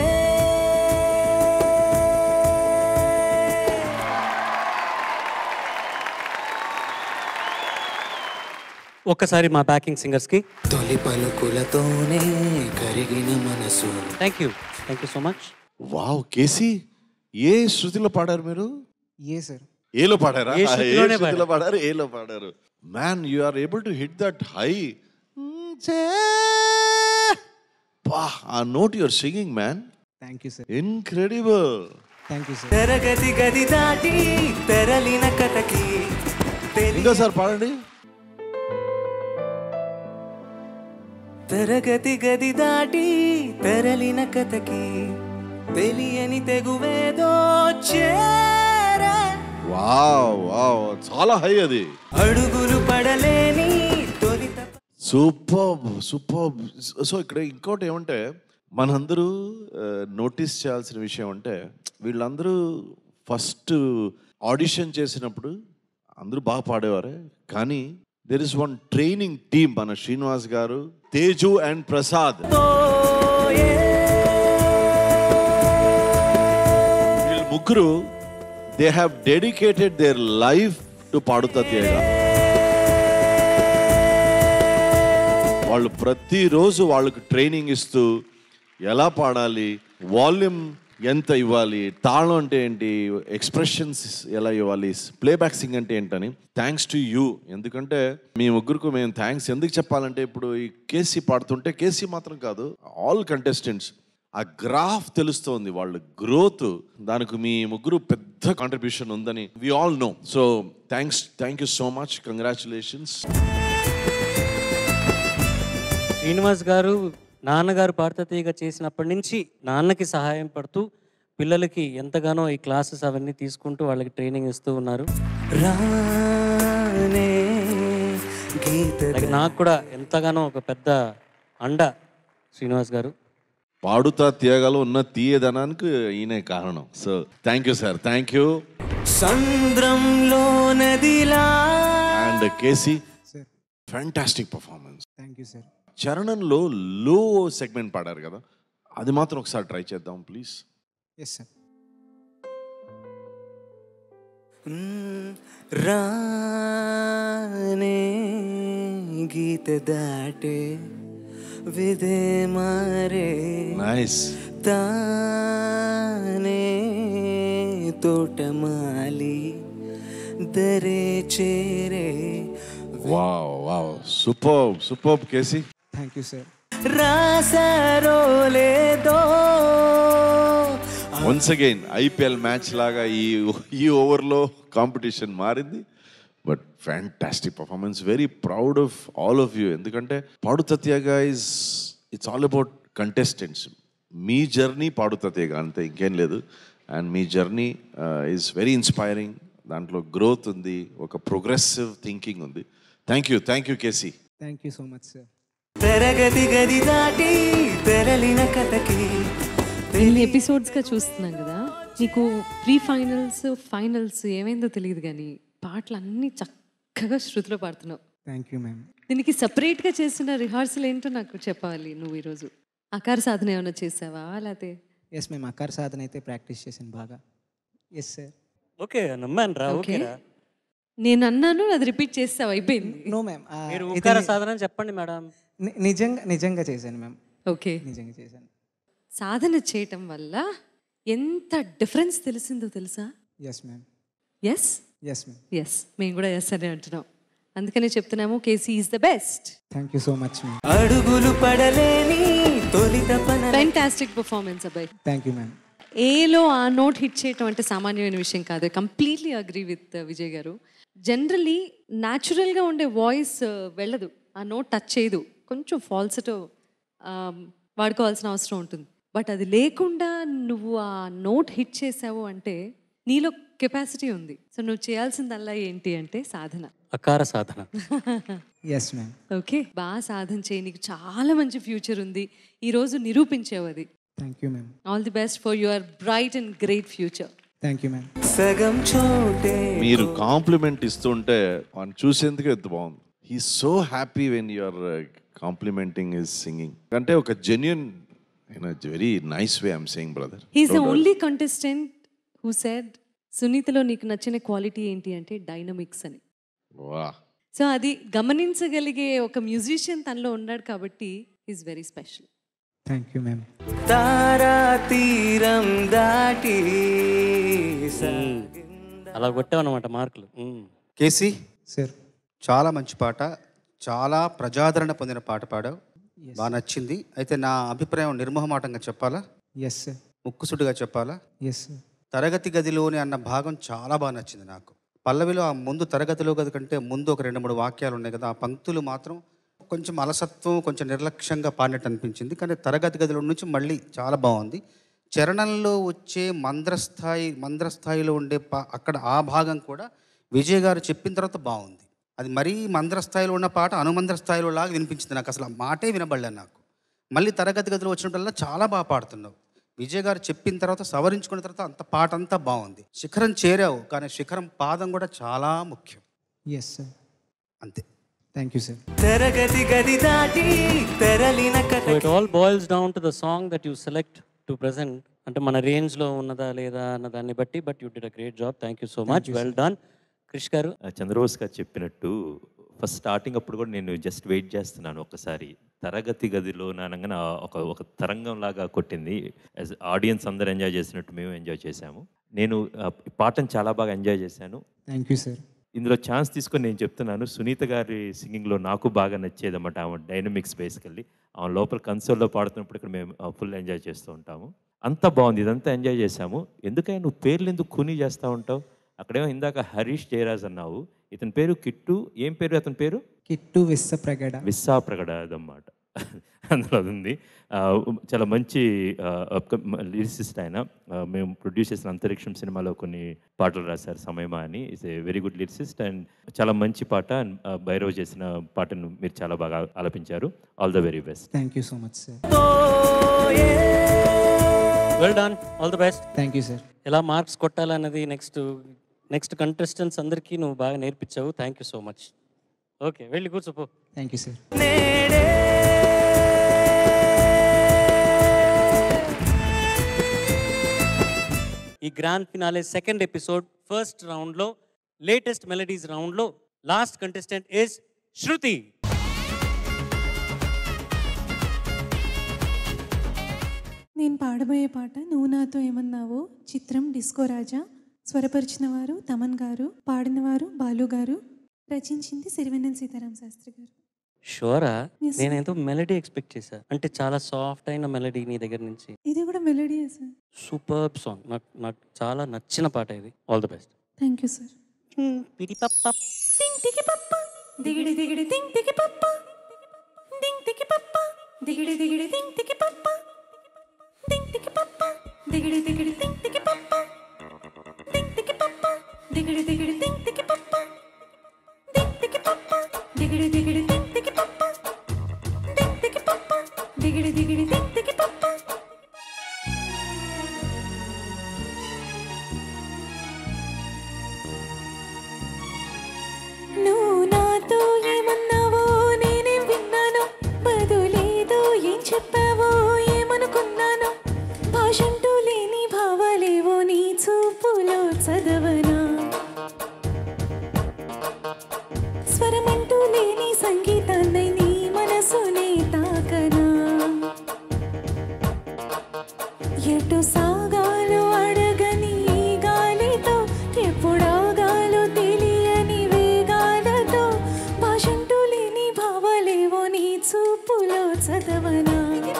ఒక్కసారి మా బ్యాకింగ్ సింగర్స్కి తొలి పలుకులతోనే కరిగిన మనసు thank you thank you so much wow KC A శృతిలో పాడారు మీరు ఏ సార్ ఏలో పాడారా ఏ ఆ, ఏ శృతిలోనే శృతిలో పాడారు ఏలో పాడారు man you are able to hit that high uh note your singing man thank you sir incredible thank you sir తరగతి గది దాటి తెరలిన కథకి ఇంకోసారి పాడండి తరగతి గది దాటి తెరలిన కథకి తెలియని తెగువేదో చేరే వావ్ వావ్ చాలా హై అది అడుగులు పడలేని తొలి తప సూపర్ సూపర్ సో ఇక్కడ ఇంకోటి ఏమంటే మనందరూ నోటీస్ చేయాల్సిన విషయం అంటే వీళ్ళందరూ ఫస్ట్ ఆడిషన్ చేసినప్పుడు అందరూ బాగా పాడేవారే కానీ there is one training team మన శ్రీనివాస్ గారు తేజు అండ్ ప్రసాద్ వీళ్ళు ముగ్గురు they have dedicated their life to Paduta Theeyaga వాళ్ళు ప్రతిరోజు వాళ్ళకి ట్రైనింగ్ ఇస్తూ ఎలా పాడాలి వాల్యూమ్ ఎంత ఇవ్వాలి తాళం అంటే ఏంటి ఎక్స్ప్రెషన్స్ ఎలా ఇవ్వాలి ప్లేబ్యాక్ సింగ్ అంటే ఏంటని థ్యాంక్స్ టు యూ ఎందుకంటే మీ ముగ్గురికి మేము థ్యాంక్స్ ఎందుకు చెప్పాలంటే ఇప్పుడు ఈ కేసీ పాడుతుంటే కేసీ మాత్రం కాదు ఆల్ కంటెస్టెంట్స్ ఆ గ్రాఫ్ తెలుస్తోంది వాళ్ళ గ్రోత్ దానికి మీ ముగ్గురు పెద్ద కాంట్రిబ్యూషన్ ఉందని we all know so thanks thank you so much congratulations Srinivas garu నాన్నగారు పాడతీయగా చేసినప్పటి నుంచి నాన్నకి సహాయం పడుతూ పిల్లలకి ఎంతగానో ఈ క్లాసెస్ అవన్నీ తీసుకుంటూ వాళ్ళకి ట్రైనింగ్ ఇస్తూ ఉన్నారు రానే గీత Like నాకు కూడా ఎంతగానో ఒక పెద్ద అండ శ్రీనివాస్ గారు పాడుతా తీయగల ఉన్న తీయదనానికి ఈయనే కారణం so thank you sir thank you సంద్రంలో నదిలా and KC sir fantastic performance thank you sir చరణంలో లో సెగ్మెంట్ పాడారు కదా అది మాత్రం ఒకసారి ట్రై చేద్దాం ప్లీజ్ ఎస్ సార్ రానే గీత దాటే విదే మారే నైస్ తానే తోటమాలి దరే చేరే wow wow super super KC thank you sir రాసారో లేదో వన్స్ అగైన్ ఐపీఎల్ మ్యాచ్ లాగా ఈ ఈ ఓవర్లో కాంపిటీషన్ మారింది but fantastic performance very proud of all of you ఎందుకంటే Paduta Theeyaga is it's all about contestants మీ జర్నీ పాడు తత్యగా అంతే ఇంకేం లేదు అండ్ మీ జర్నీ ఈజ్ వెరీ ఇన్స్పైరింగ్ దాంట్లో గ్రోత్ ఉంది ఒక ప్రోగ్రెసివ్ థింకింగ్ ఉంది thank you thank you KC thank you so much sir తరగతి గది దాటి తెరలిన కథకి ఇన్ని ఎపిసోడ్స్గా చూస్తున్నాం కదా నీకు ప్రీ ఫైనల్స్ ఫైనల్స్ ఏమైందో తెలియదు కానీ పాటలు అన్నీ చక్కగా శృతిలో పాడుతున్నావు థ్యాంక్ యూ మ్యామ్ దీనికి సపరేట్గా చేసిన రిహార్సల్ ఏంటో నాకు చెప్పాలి నువ్వు ఈరోజు ఆకార సాధన ఏమైనా చేసావా లేకపోతే ఎస్ మేము అకార సాధన అయితే ప్రాక్టీస్ చేశాను బాగా ఎస్ సార్ ఓకే నమ్మాను రా ఓకే ఓకేరా నేను అన్నాను అది రిపీట్ చేస్తావు అయిపోయింది నో మ్యామ్ మీరు ఉకార సాధన అని చెప్పండి మేడం నిజంగా నిజంగా చేశాను మ్యామ్ ఓకే నిజంగా చేశాను సాధన చేయటం వల్ల ఎంత డిఫరెన్స్ తెలిసిందో తెలుసా yes ma'am yes yes ma'am yes మేము కూడా ఎస్ అని అంటున్నాం అందుకనే చెప్తున్నాము KC is the best thank you so much ma'am అడుగులు పడలేని తొలి తపన ఫెంటాస్టిక్ పర్ఫార్మెన్స్ అబ్బాయి థ్యాంక్ యూ మ్యామ్ ఏలో ఆ నోట్ హిట్ చేయటం అంటే సామాన్యమైన విషయం కాదు కంప్లీట్లీ అగ్రీ విత్ విజయ్ గారు జనరలీ న్యాచురల్గా ఉండే వాయిస్ వెళ్ళదు ఆ నోట్ టచ్ చేయదు కొంచెం ఫాల్సటో వాడుకోవాల్సిన అవసరం ఉంటుంది బట్ అది లేకుండా నువ్వు ఆ నోట్ హిట్ చేసావు అంటే నీలో కెపాసిటీ ఉంది సో నువ్వు చేయాల్సిందల్లా ఏంటి అంటే సాధన అకార సాధన ఎస్ మ్యామ్ ఓకే బాగా సాధన చేయి నీకు చాలా మంచి ఫ్యూచర్ ఉంది ఈరోజు నిరూపించావు అది thank you ma'am all the best for your bright and great future thank you ma'am సగం చోటే మీరు కాంప్లిమెంట్ ఇస్తుంటే మనం చూసేందుకు ఎంత బాగుంది he so happy when you're complimenting his singing అంటే ఒక genuine in very nice way I'm saying brother he's the only contestant who said సునీతలో నీకు నచ్చిన క్వాలిటీ ఏంటి అంటే డైనమిక్స్ అని వా సో అది గమనించగలిగే ఒక మ్యూజిషియన్ తనలో ఉన్నాడు కాబట్టి is very special thank you ma'am తారా తీరం దాటి అలా కొట్టామన్నమాట మార్కులు మ్మ్. కేసీ సార్ చాలా మంచి పాట చాలా ప్రజాదరణ పొందిన పాట పాడావు బాగా నచ్చింది అయితే నా అభిప్రాయం నిర్మోహమాటంగా చెప్పాలా ఎస్ సార్ ముక్కుసుడిగా చెప్పాలా ఎస్ సార్ తరగతి గదిలోని అన్న భాగం చాలా బాగా నచ్చింది నాకు పల్లవిలో ఆ ముందు తరగతిలో గది కంటే ముందు ఒక రెండు మూడు వాక్యాలు ఉన్నాయి కదా ఆ పంక్తులు మాత్రం కొంచెం అలసత్వం కొంచెం నిర్లక్ష్యంగా పాడినట్టు అనిపించింది కానీ తరగతి గదిలో నుంచి మళ్ళీ చాలా బాగుంది చరణంలో వచ్చే మంద్రస్థాయి మంద్రస్థాయిలో ఉండే పా అక్కడ ఆ భాగం కూడా విజయ్ గారు చెప్పిన తర్వాత బాగుంది అది మరీ మంద్ర స్థాయిలో ఉన్న పాట అనుమంద్ర స్థాయిలో లాగా వినిపించింది నాకు అసలు ఆ మాటే వినబడలేదు నాకు మళ్ళీ తరగతి గదిలో వచ్చినప్పుడల్లా చాలా బాగా పాడుతున్నావు విజయ్ గారు చెప్పిన తర్వాత సవరించుకున్న తర్వాత అంత పాట అంతా బాగుంది శిఖరం చేరావు కానీ శిఖరం పాదం కూడా చాలా ముఖ్యం ఎస్ సార్ అంతే థ్యాంక్ యూ సార్ తరగతి గది దాటి తెరలిన so it all boils down to the song that you select to present అంటే మన రేంజ్లో ఉన్నదా లేదా అన్న దాన్ని బట్టి but you did a great job thank you so much well done Krish garu ఆ చంద్రబోస్ గారు చెప్పినట్టు ఫస్ట్ స్టార్టింగ్ అప్పుడు కూడా నేను జస్ట్ వెయిట్ చేస్తున్నాను ఒకసారి తరగతి గదిలో అనగానే ఒక ఒక తరంగం లాగా కొట్టింది యాజ్ ఆడియన్స్ అందరు ఎంజాయ్ చేసినట్టు మేము ఎంజాయ్ చేశాము నేను ఆ, ఈ పాటను చాలా బాగా ఎంజాయ్ చేశాను థ్యాంక్ యూ సార్ ఇందులో ఛాన్స్ తీసుకొని నేను చెప్తున్నాను సునీత గారి సింగింగ్లో నాకు బాగా నచ్చేది అన్నమాట ఆమె డైనమిక్స్ బేసికల్లీ ఆమె లోపల కన్సోల్లో పాడుతున్నప్పుడు ఇక్కడ మేము ఫుల్ ఎంజాయ్ చేస్తూ ఉంటాము అంత బాగుంది ఇదంతా ఎంజాయ్ చేశాము ఎందుకని నువ్వు పేర్లు ఎందుకు కూని చేస్తూ ఉంటావు అక్కడేమో ఇందాక హరీష్ జయరాజ్ అన్నావు ఇతని పేరు కిట్టు ఏం పేరు అతని పేరు కిట్టు విస్సప్రగడ విస్సా ప్రగడ అదన్నమాట అందులో అది ఉంది ఆ, చాలా మంచి లిరిసిస్ట్ ఆయన ఆ, మేము ప్రొడ్యూస్ చేసిన అంతరిక్షం సినిమాలో కొన్ని పాటలు రాశారు సమయమా అని is a very good lyricist and చాలా మంచి పాట అండ్ భైరవ్ చేసిన పాటను మీరు చాలా బాగా ఆలపించారు all the very best thank you so much sir well done all the best thank you sir ఎలా మార్క్స్ కొట్టాలన్నది నెక్స్ట్ నెక్స్ట్ కంటెస్టెంట్స్ అందరికీ నువ్వు బాగా నేర్పించావు thank you so much okay వెళ్ళి కూర్చోపో థ్యాంక్ యూ సార్ ఈ grand finale second episode first రౌండ్లో లేటెస్ట్ మెలడీస్ రౌండ్లో లాస్ట్ కంటెస్టెంట్ ఇస్ శృతి నేను పాడబోయే పాట నువ్వు నాతో ఏమన్నావో చిత్రం డిస్కో రాజా స్వరపరిచిన వారు తమన్ గారు పాడినవారు బాలు గారు రచించింది సిరివెన్నెల సీతారాం శాస్త్రి గారు షోరా Yes, sir. నేనేదో మెలడీ ఎక్స్పెక్ట్ చేశా అంటే చాలా సాఫ్ట్ అయిన మెలడీ నీ దగ్గర నుంచి ఇది కూడా మెలోడీ సార్ సూపర్ సాంగ్ నాకు నాకు చాలా నచ్చిన పాట ఇది all the best thank you sir దిగిడి దిగిడి తింగ్ తికి పప్ప దింగ్ తికి పప్ప దిగిడి దిగిడి తింగ్ తికి పప్ప దింగ్ తికి పప్ప దిగిడి దిగిడి తింగ్ తికి పప్ప దింగ్ తికి పప్ప దిగిడి దిగిడి తింగ్ తికి పప్ప దింగ్ తికి పప్ప దిగిడి దిగిడి తింగ్ తికి పప్ప దింగ్ తికి పప్ప దిగిడి దిగిడి తింగ్ తికి పప్ప నువ్వు నాతో ఏమన్నావో నేనేం విన్నానో బదులేదో ఏం చెప్పావో ఏమనుకున్నానో భాషంటూ లేని భావాలేవో నీ చూపులో చదవనా స్వరమంటూ లేని సంగీతాన్ని నీ మనసునే తాకనా ఎటు సాగాలో అడగని ఈ గాలితో ఎప్పుడాగాలో తెలియని వేగాలతో భాషంటూ లేని భావాలేవో నీ చూపులో చదవనా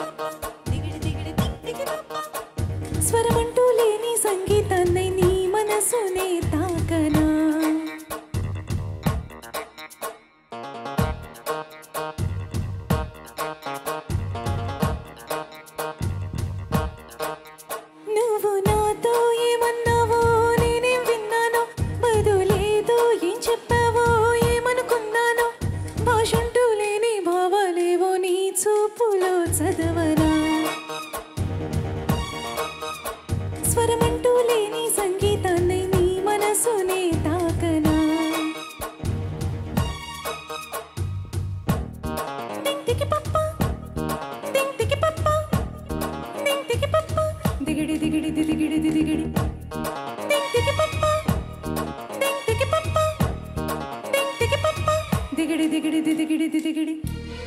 స్వరమంటూ లేని సంగీతాన్ని నీ మనసునే తాకనా నువ్వు నాతో ఏమన్నావో నేనేం విన్నానో బదులేదో ఏం చెప్పావో ఏమనుకున్నానో భాషంటూ లేని భావాలేవో నీ చూపులో చదవనా స్వరమంటూ లేని సంగీతాన్ని నీ మనసునే తాకనా దింగ్ తికి పప్ప దింగ్ తికి పప్ప దింగ్ తికి పప్ప దిగిడి దిగిడి ది దిగిడి ది దిగిడి దింగ్ తికి పప్ప దింగ్ తికి పప్ప దింగ్ తికి పప్ప దిగిడి దిగిడి ది దిగిడి ది దిగిడి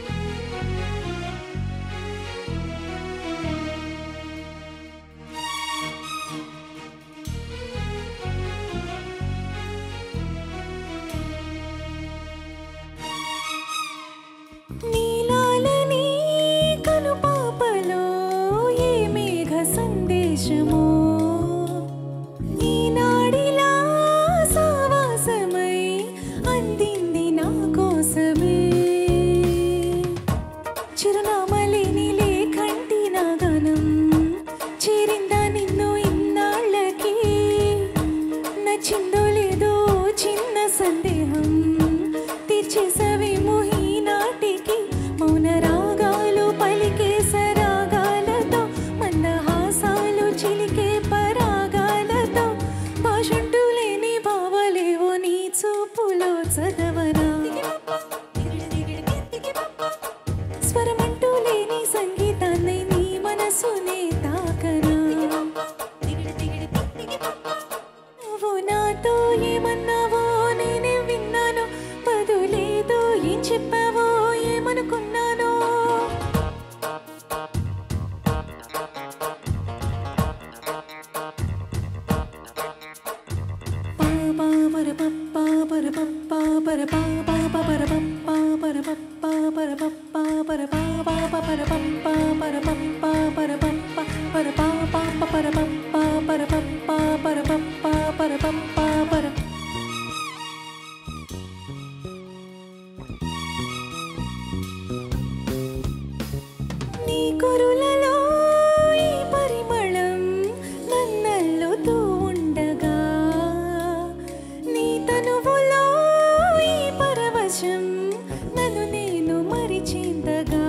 నీలాలని కనుపాపలో ఏ మేఘ సందేశమో ఈనాడిలా సావాసమై అందింది నా కోసమే చిరునామలేని లేఖంటి నా గానం చేరిందా నిన్ను ఇన్నాళ్ళకి నచ్చిందో లేదో చిన్న సందేహం తీర్చేసవేమో ఈనాటికి మౌన రాగాలు పలికే సరాగాలతో మందహాసాలు చిలికే పరాగాలతో భాషంటూ లేని భావాలేవో నీ చూపులో చదవరా స్వరమంటూ లేని సంగీతాన్ని నీ మనసునే తాకనా నువ్వు నాతో ఏమన్నావో నేనే విన్నాను బదులేదో పరపప్పా పరపప్పా పరపా పాప పరపప్పా పరపప్పా పరపప్పా పరపా పాప పరపప్పా పరపప్పా పరపప్పా పరపా పాప పరపప్పా పరపప్పా పరపప్పా పరపప్పా పర నీ కురులలో ఈ పరిమళం నన్నల్లుతూ ఉండగా నీ తనువులో ఈ పరవశం నన్ను నేను మరిచిందగా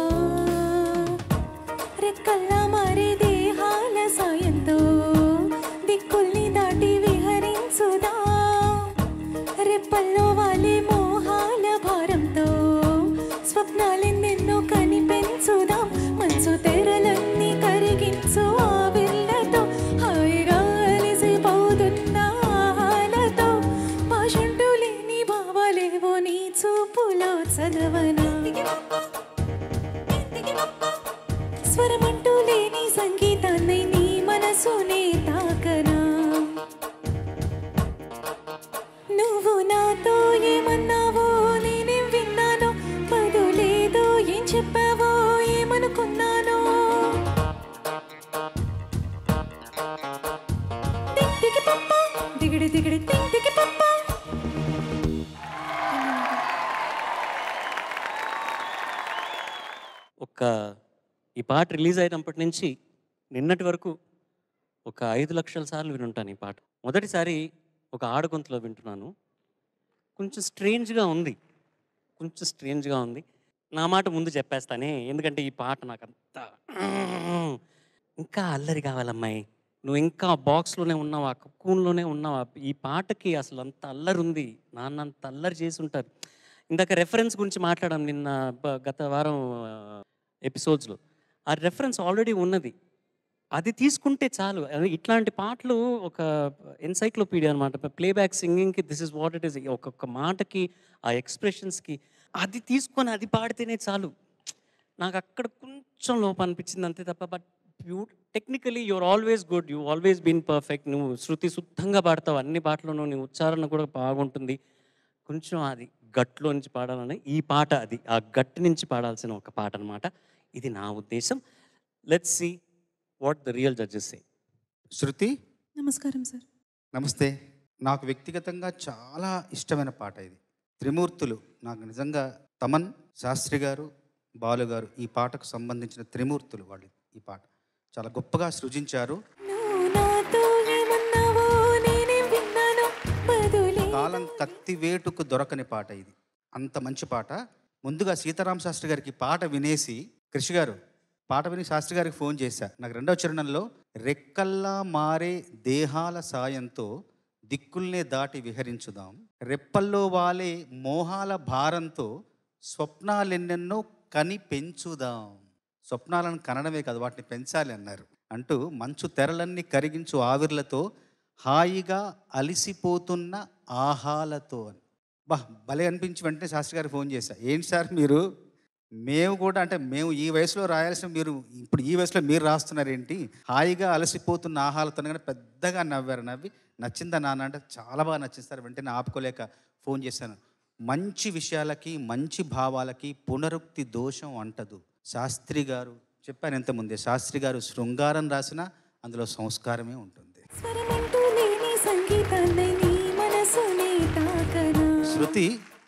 రెక్కల్లా మారే దేహాల సాయంతో దిక్కుల్ని దాటి విహరించుదా రెప్పల్లో వాలే మోహాల భారంతో స్వప్నాలెన్నెన్నో కనిపెంచుదాం మనసు తెరలన్నీ కరిగించు ఆవిర్లతో హాయిగా అలసిపోతున్న ఆహాలతో భాషంటూ లేని భావాలేవో నీ చూపులో చదవనా స్వరమంటూ లేని సంగీతాన్ని నీ మనసునే తాకనా నువ్వు నాతో ఏమన్నావో నేనేం విన్నానో బదులేదో ఏం చెప్పావో ఏమనుకున్నానో టిక్ టికి పప్ప దిగిడి దిగిడి టిక్ టికి పప్ప ఒక ఈ పాట రిలీజ్ అయినప్పటి నుంచి నిన్నటి వరకు ఒక ఐదు లక్షల సార్లు వినుంటాను ఈ పాట మొదటిసారి ఒక ఆడగొంతులో వింటున్నాను కొంచెం స్ట్రేంజ్గా ఉంది కొంచెం స్ట్రేంజ్గా ఉంది నా మాట ముందు చెప్పేస్తానే ఎందుకంటే ఈ పాట నాకు అంత ఇంకా అల్లరి కావాలమ్మాయి నువ్వు ఇంకా బాక్స్లోనే ఉన్నావు ఆ కక్కున్లోనే ఉన్నావు ఈ పాటకి అసలు అంత అల్లరి ఉంది నాన్న అంత అల్లరి చేసి ఉంటారు ఇందాక రెఫరెన్స్ గురించి మాట్లాడాం నిన్న బ- గత వారం ఎపిసోడ్స్లో ఆ రెఫరెన్స్ ఆల్రెడీ ఉన్నది అది తీసుకుంటే చాలు అది ఇట్లాంటి పాటలు ఒక ఎన్సైక్లోపీడియా అనమాట ప్లేబ్యాక్ సింగింగ్కి this is what it is ఒక్కొక్క మాటకి ఆ ఎక్స్ప్రెషన్స్కి అది తీసుకొని అది పాడితేనే చాలు నాకు అక్కడ కొంచెం లోపం అనిపించింది అంతే తప్ప but you technically your always good you always been perfect నువ్వు శృతి శుద్ధంగా పాడతావు అన్ని పాటలను నీ ఉచ్చారణ కూడా బాగుంటుంది కొంచెం అది గట్లో నుంచి పాడాలని ఈ పాట అది ఆ గట్టు నుంచి పాడాల్సిన ఒక పాట అనమాట ఇది నా ఉద్దేశం let's see what the real judges say Shruti నమస్కారం సార్ నమస్తే నాకు వ్యక్తిగతంగా చాలా ఇష్టమైన పాట ఇది త్రిమూర్తులు నాకు నిజంగా తమన్ శాస్త్రి గారు బాలు గారు ఈ పాటకు సంబంధించిన త్రిమూర్తులు వాళ్ళు ఈ పాట చాలా గొప్పగా సృజించారు నాతో ఏమన్నావో నేనేం విన్నానో బదులే కాలం కత్తి వేటుకు దొరకని పాట ఇది అంత మంచి పాట ముందుగా సీతారామ శాస్త్రి గారికి పాట వినేసి కృషి గారు పాట విని శాస్త్రి గారికి ఫోన్ చేశా నాకు రెండవ చరణంలో రెక్కల్లా మారే దేహాల సాయంతో దిక్కుల్నే దాటి విహరించుదాం రెప్పల్లో వాలే మోహాల భారంతో స్వప్నాలెన్నెన్నో కని పెంచుదాం స్వప్నాలను కనడమే కాదు వాటిని పెంచాలి అన్నారు అంటూ మంచు తెరలన్నీ కరిగించు ఆవిర్లతో హాయిగా అలిసిపోతున్న ఆహాలతో అని బా భలే అనిపించి వెంటనే శాస్త్రి గారికి ఫోన్ చేశా ఏంటి సార్ మీరు మేము కూడా అంటే మేము ఈ వయసులో రాయాల్సిన మీరు ఇప్పుడు ఈ వయసులో మీరు రాస్తున్నారు ఏంటి హాయిగా అలసిపోతున్న ఆహాలతో కానీ పెద్దగా నవ్వారు నవ్వి నచ్చిందా నాన్న అంటే చాలా బాగా నచ్చింది సార్ వెంటనే ఆపుకోలేక ఫోన్ చేశాను మంచి విషయాలకి మంచి భావాలకి పునరుక్తి దోషం అంటదు శాస్త్రి గారు చెప్పాను ఇంతకుముందే శాస్త్రి గారు శృంగారం రాసిన అందులో సంస్కారమే ఉంటుంది స్వరమంటూ లేని సంగీతాన్ని నీ మనసునే తాకనా శృతి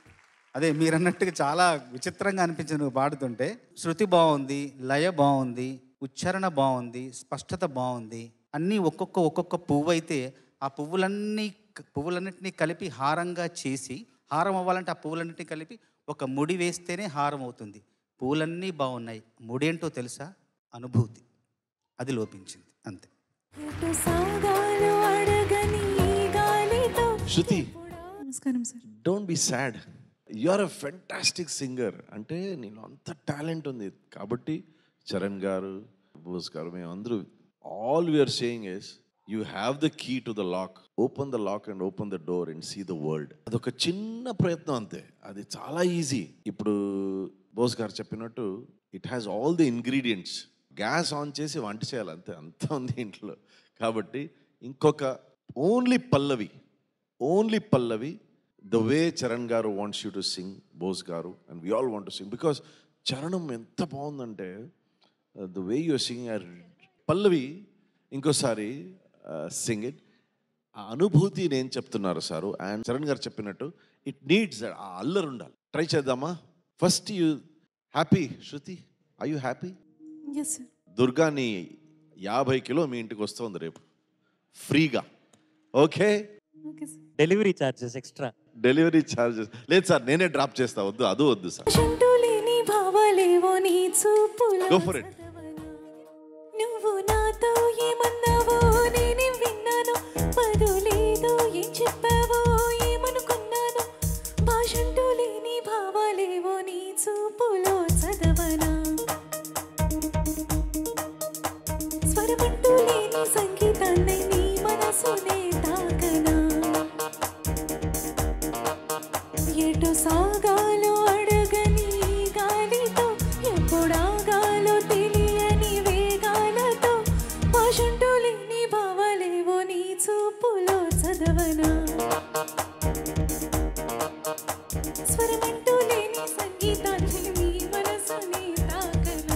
అదే మీరన్నట్టుగా చాలా విచిత్రంగా అనిపించింది నువ్వు పాడుతుంటే శృతి బాగుంది లయ బాగుంది ఉచ్చారణ బాగుంది స్పష్టత బాగుంది అన్నీ ఒక్కొక్క ఒక్కొక్క పువ్వు అయితే ఆ పువ్వులన్నీ పువ్వులన్నింటినీ కలిపి హారంగా చేసి హారం అవ్వాలంటే ఆ పువ్వులన్నింటినీ కలిపి ఒక ముడి వేస్తేనే హారం అవుతుంది పువ్వులన్నీ బాగున్నాయి ముడేంటో తెలుసా అనుభూతి అది లోపించింది అంతే ఎటు సాగాలో అడగని ఈ గాలితో శృతి నమస్కారం sir don't be sad you are a fantastic singer అంటే నేను అంత టాలెంట్ ఉంది కాబట్టి చరణ్ గారు బోస్ గారు మేము అందరూ all we are saying is you have the key to the lock open the lock and open the door and see the world అదొక చిన్న ప్రయత్నం అంతే అది చాలా ఈజీ ఇప్పుడు బోస్ గారు చెప్పినట్టు it has all the ingredients gas on చేసి వంట చేయాలి అంతే అంత ఉంది ఇంట్లో కాబట్టి ఇంకొక ఓన్లీ పల్లవి ఓన్లీ పల్లవి ద వే చరణ్ గారు wants you to sing Bose గారు and we all want to sing because చరణం ఎంత బాగుందంటే ద వే యూర్ సింగ్ పల్లవి ఇంకోసారి సింగ్ ఇట్ ఆ అనుభూతి నేను చెప్తున్నారు సారు అండ్ చరణ్ గారు చెప్పినట్టు ఇట్ నీడ్స్ ఆ అల్లరి ఉండాలి ట్రై చేద్దామా first you happy Shruti I you happy yes sir Durga నీ యాభై కిలో మీ ఇంటికి వస్తుంది రేపు ఫ్రీగా okay okay sir delivery charges extra delivery charges లేదు సార్ నేనే డ్రాప్ చేస్తా వద్దు అది వద్దు సార్ అంటూ లేని భావాలేవో నీ చూపులో గో ఫర్ ఇట్ నువ్వు నాతో ఏమన్నావో నేనే విన్నాను పదులేదో ఏం చెప్పావో ఏమనుకున్నాను భాషంటూ లేని భావాలేవో నీ చూపులో చదవనా స్వరమంటూ లేని సంగీతాన్ని నీ మనసునే తాకనా ఎటు సాగాలో అడగని గాలితో ఎప్పుడాగాలో తెలియని వేగాలతో భాషంటూ లేని భావాలేవో నీ చూపులో చదవనా స్వరమంటూ లేని సంగీతాన్ని నీ మనసుని తాకనా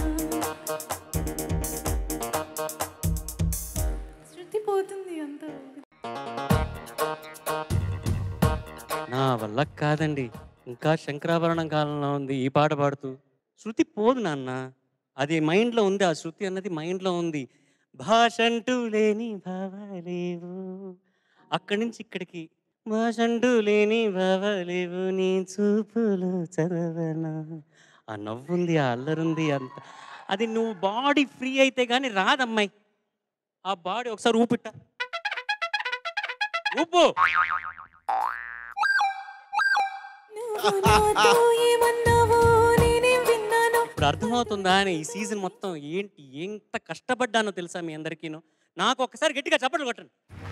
శృతి పోతుంది అంతా నా వల్ల కాదండి ఇంకా శంకరాభరణం కాలంలో ఉంది ఈ పాట పాడుతూ శృతి పోదు నాన్న అది మైండ్లో ఉంది ఆ శృతి అన్నది మైండ్లో ఉంది భాష అంటూ లేని భావాలేవు అక్కడి నుంచి ఇక్కడికి భాష అంటూ లేని భావాలేవు నీ చూపులు చదవనా ఆ నవ్వుంది ఆ అల్లరుంది అంత అది నువ్వు బాడీ ఫ్రీ అయితే కానీ రాదమ్మాయి ఆ బాడీ ఒకసారి ఊపిట్ట ఊపు నువ్వు నాతో ఏమన్నావో నేనేం విన్నానో ఇప్పుడు అర్థమవుతుందా అని ఈ సీజన్ మొత్తం ఏంటి ఎంత కష్టపడ్డానో తెలుసా మీ అందరికీను నాకు ఒకసారి గట్టిగా చప్పట్లు కొట్టండి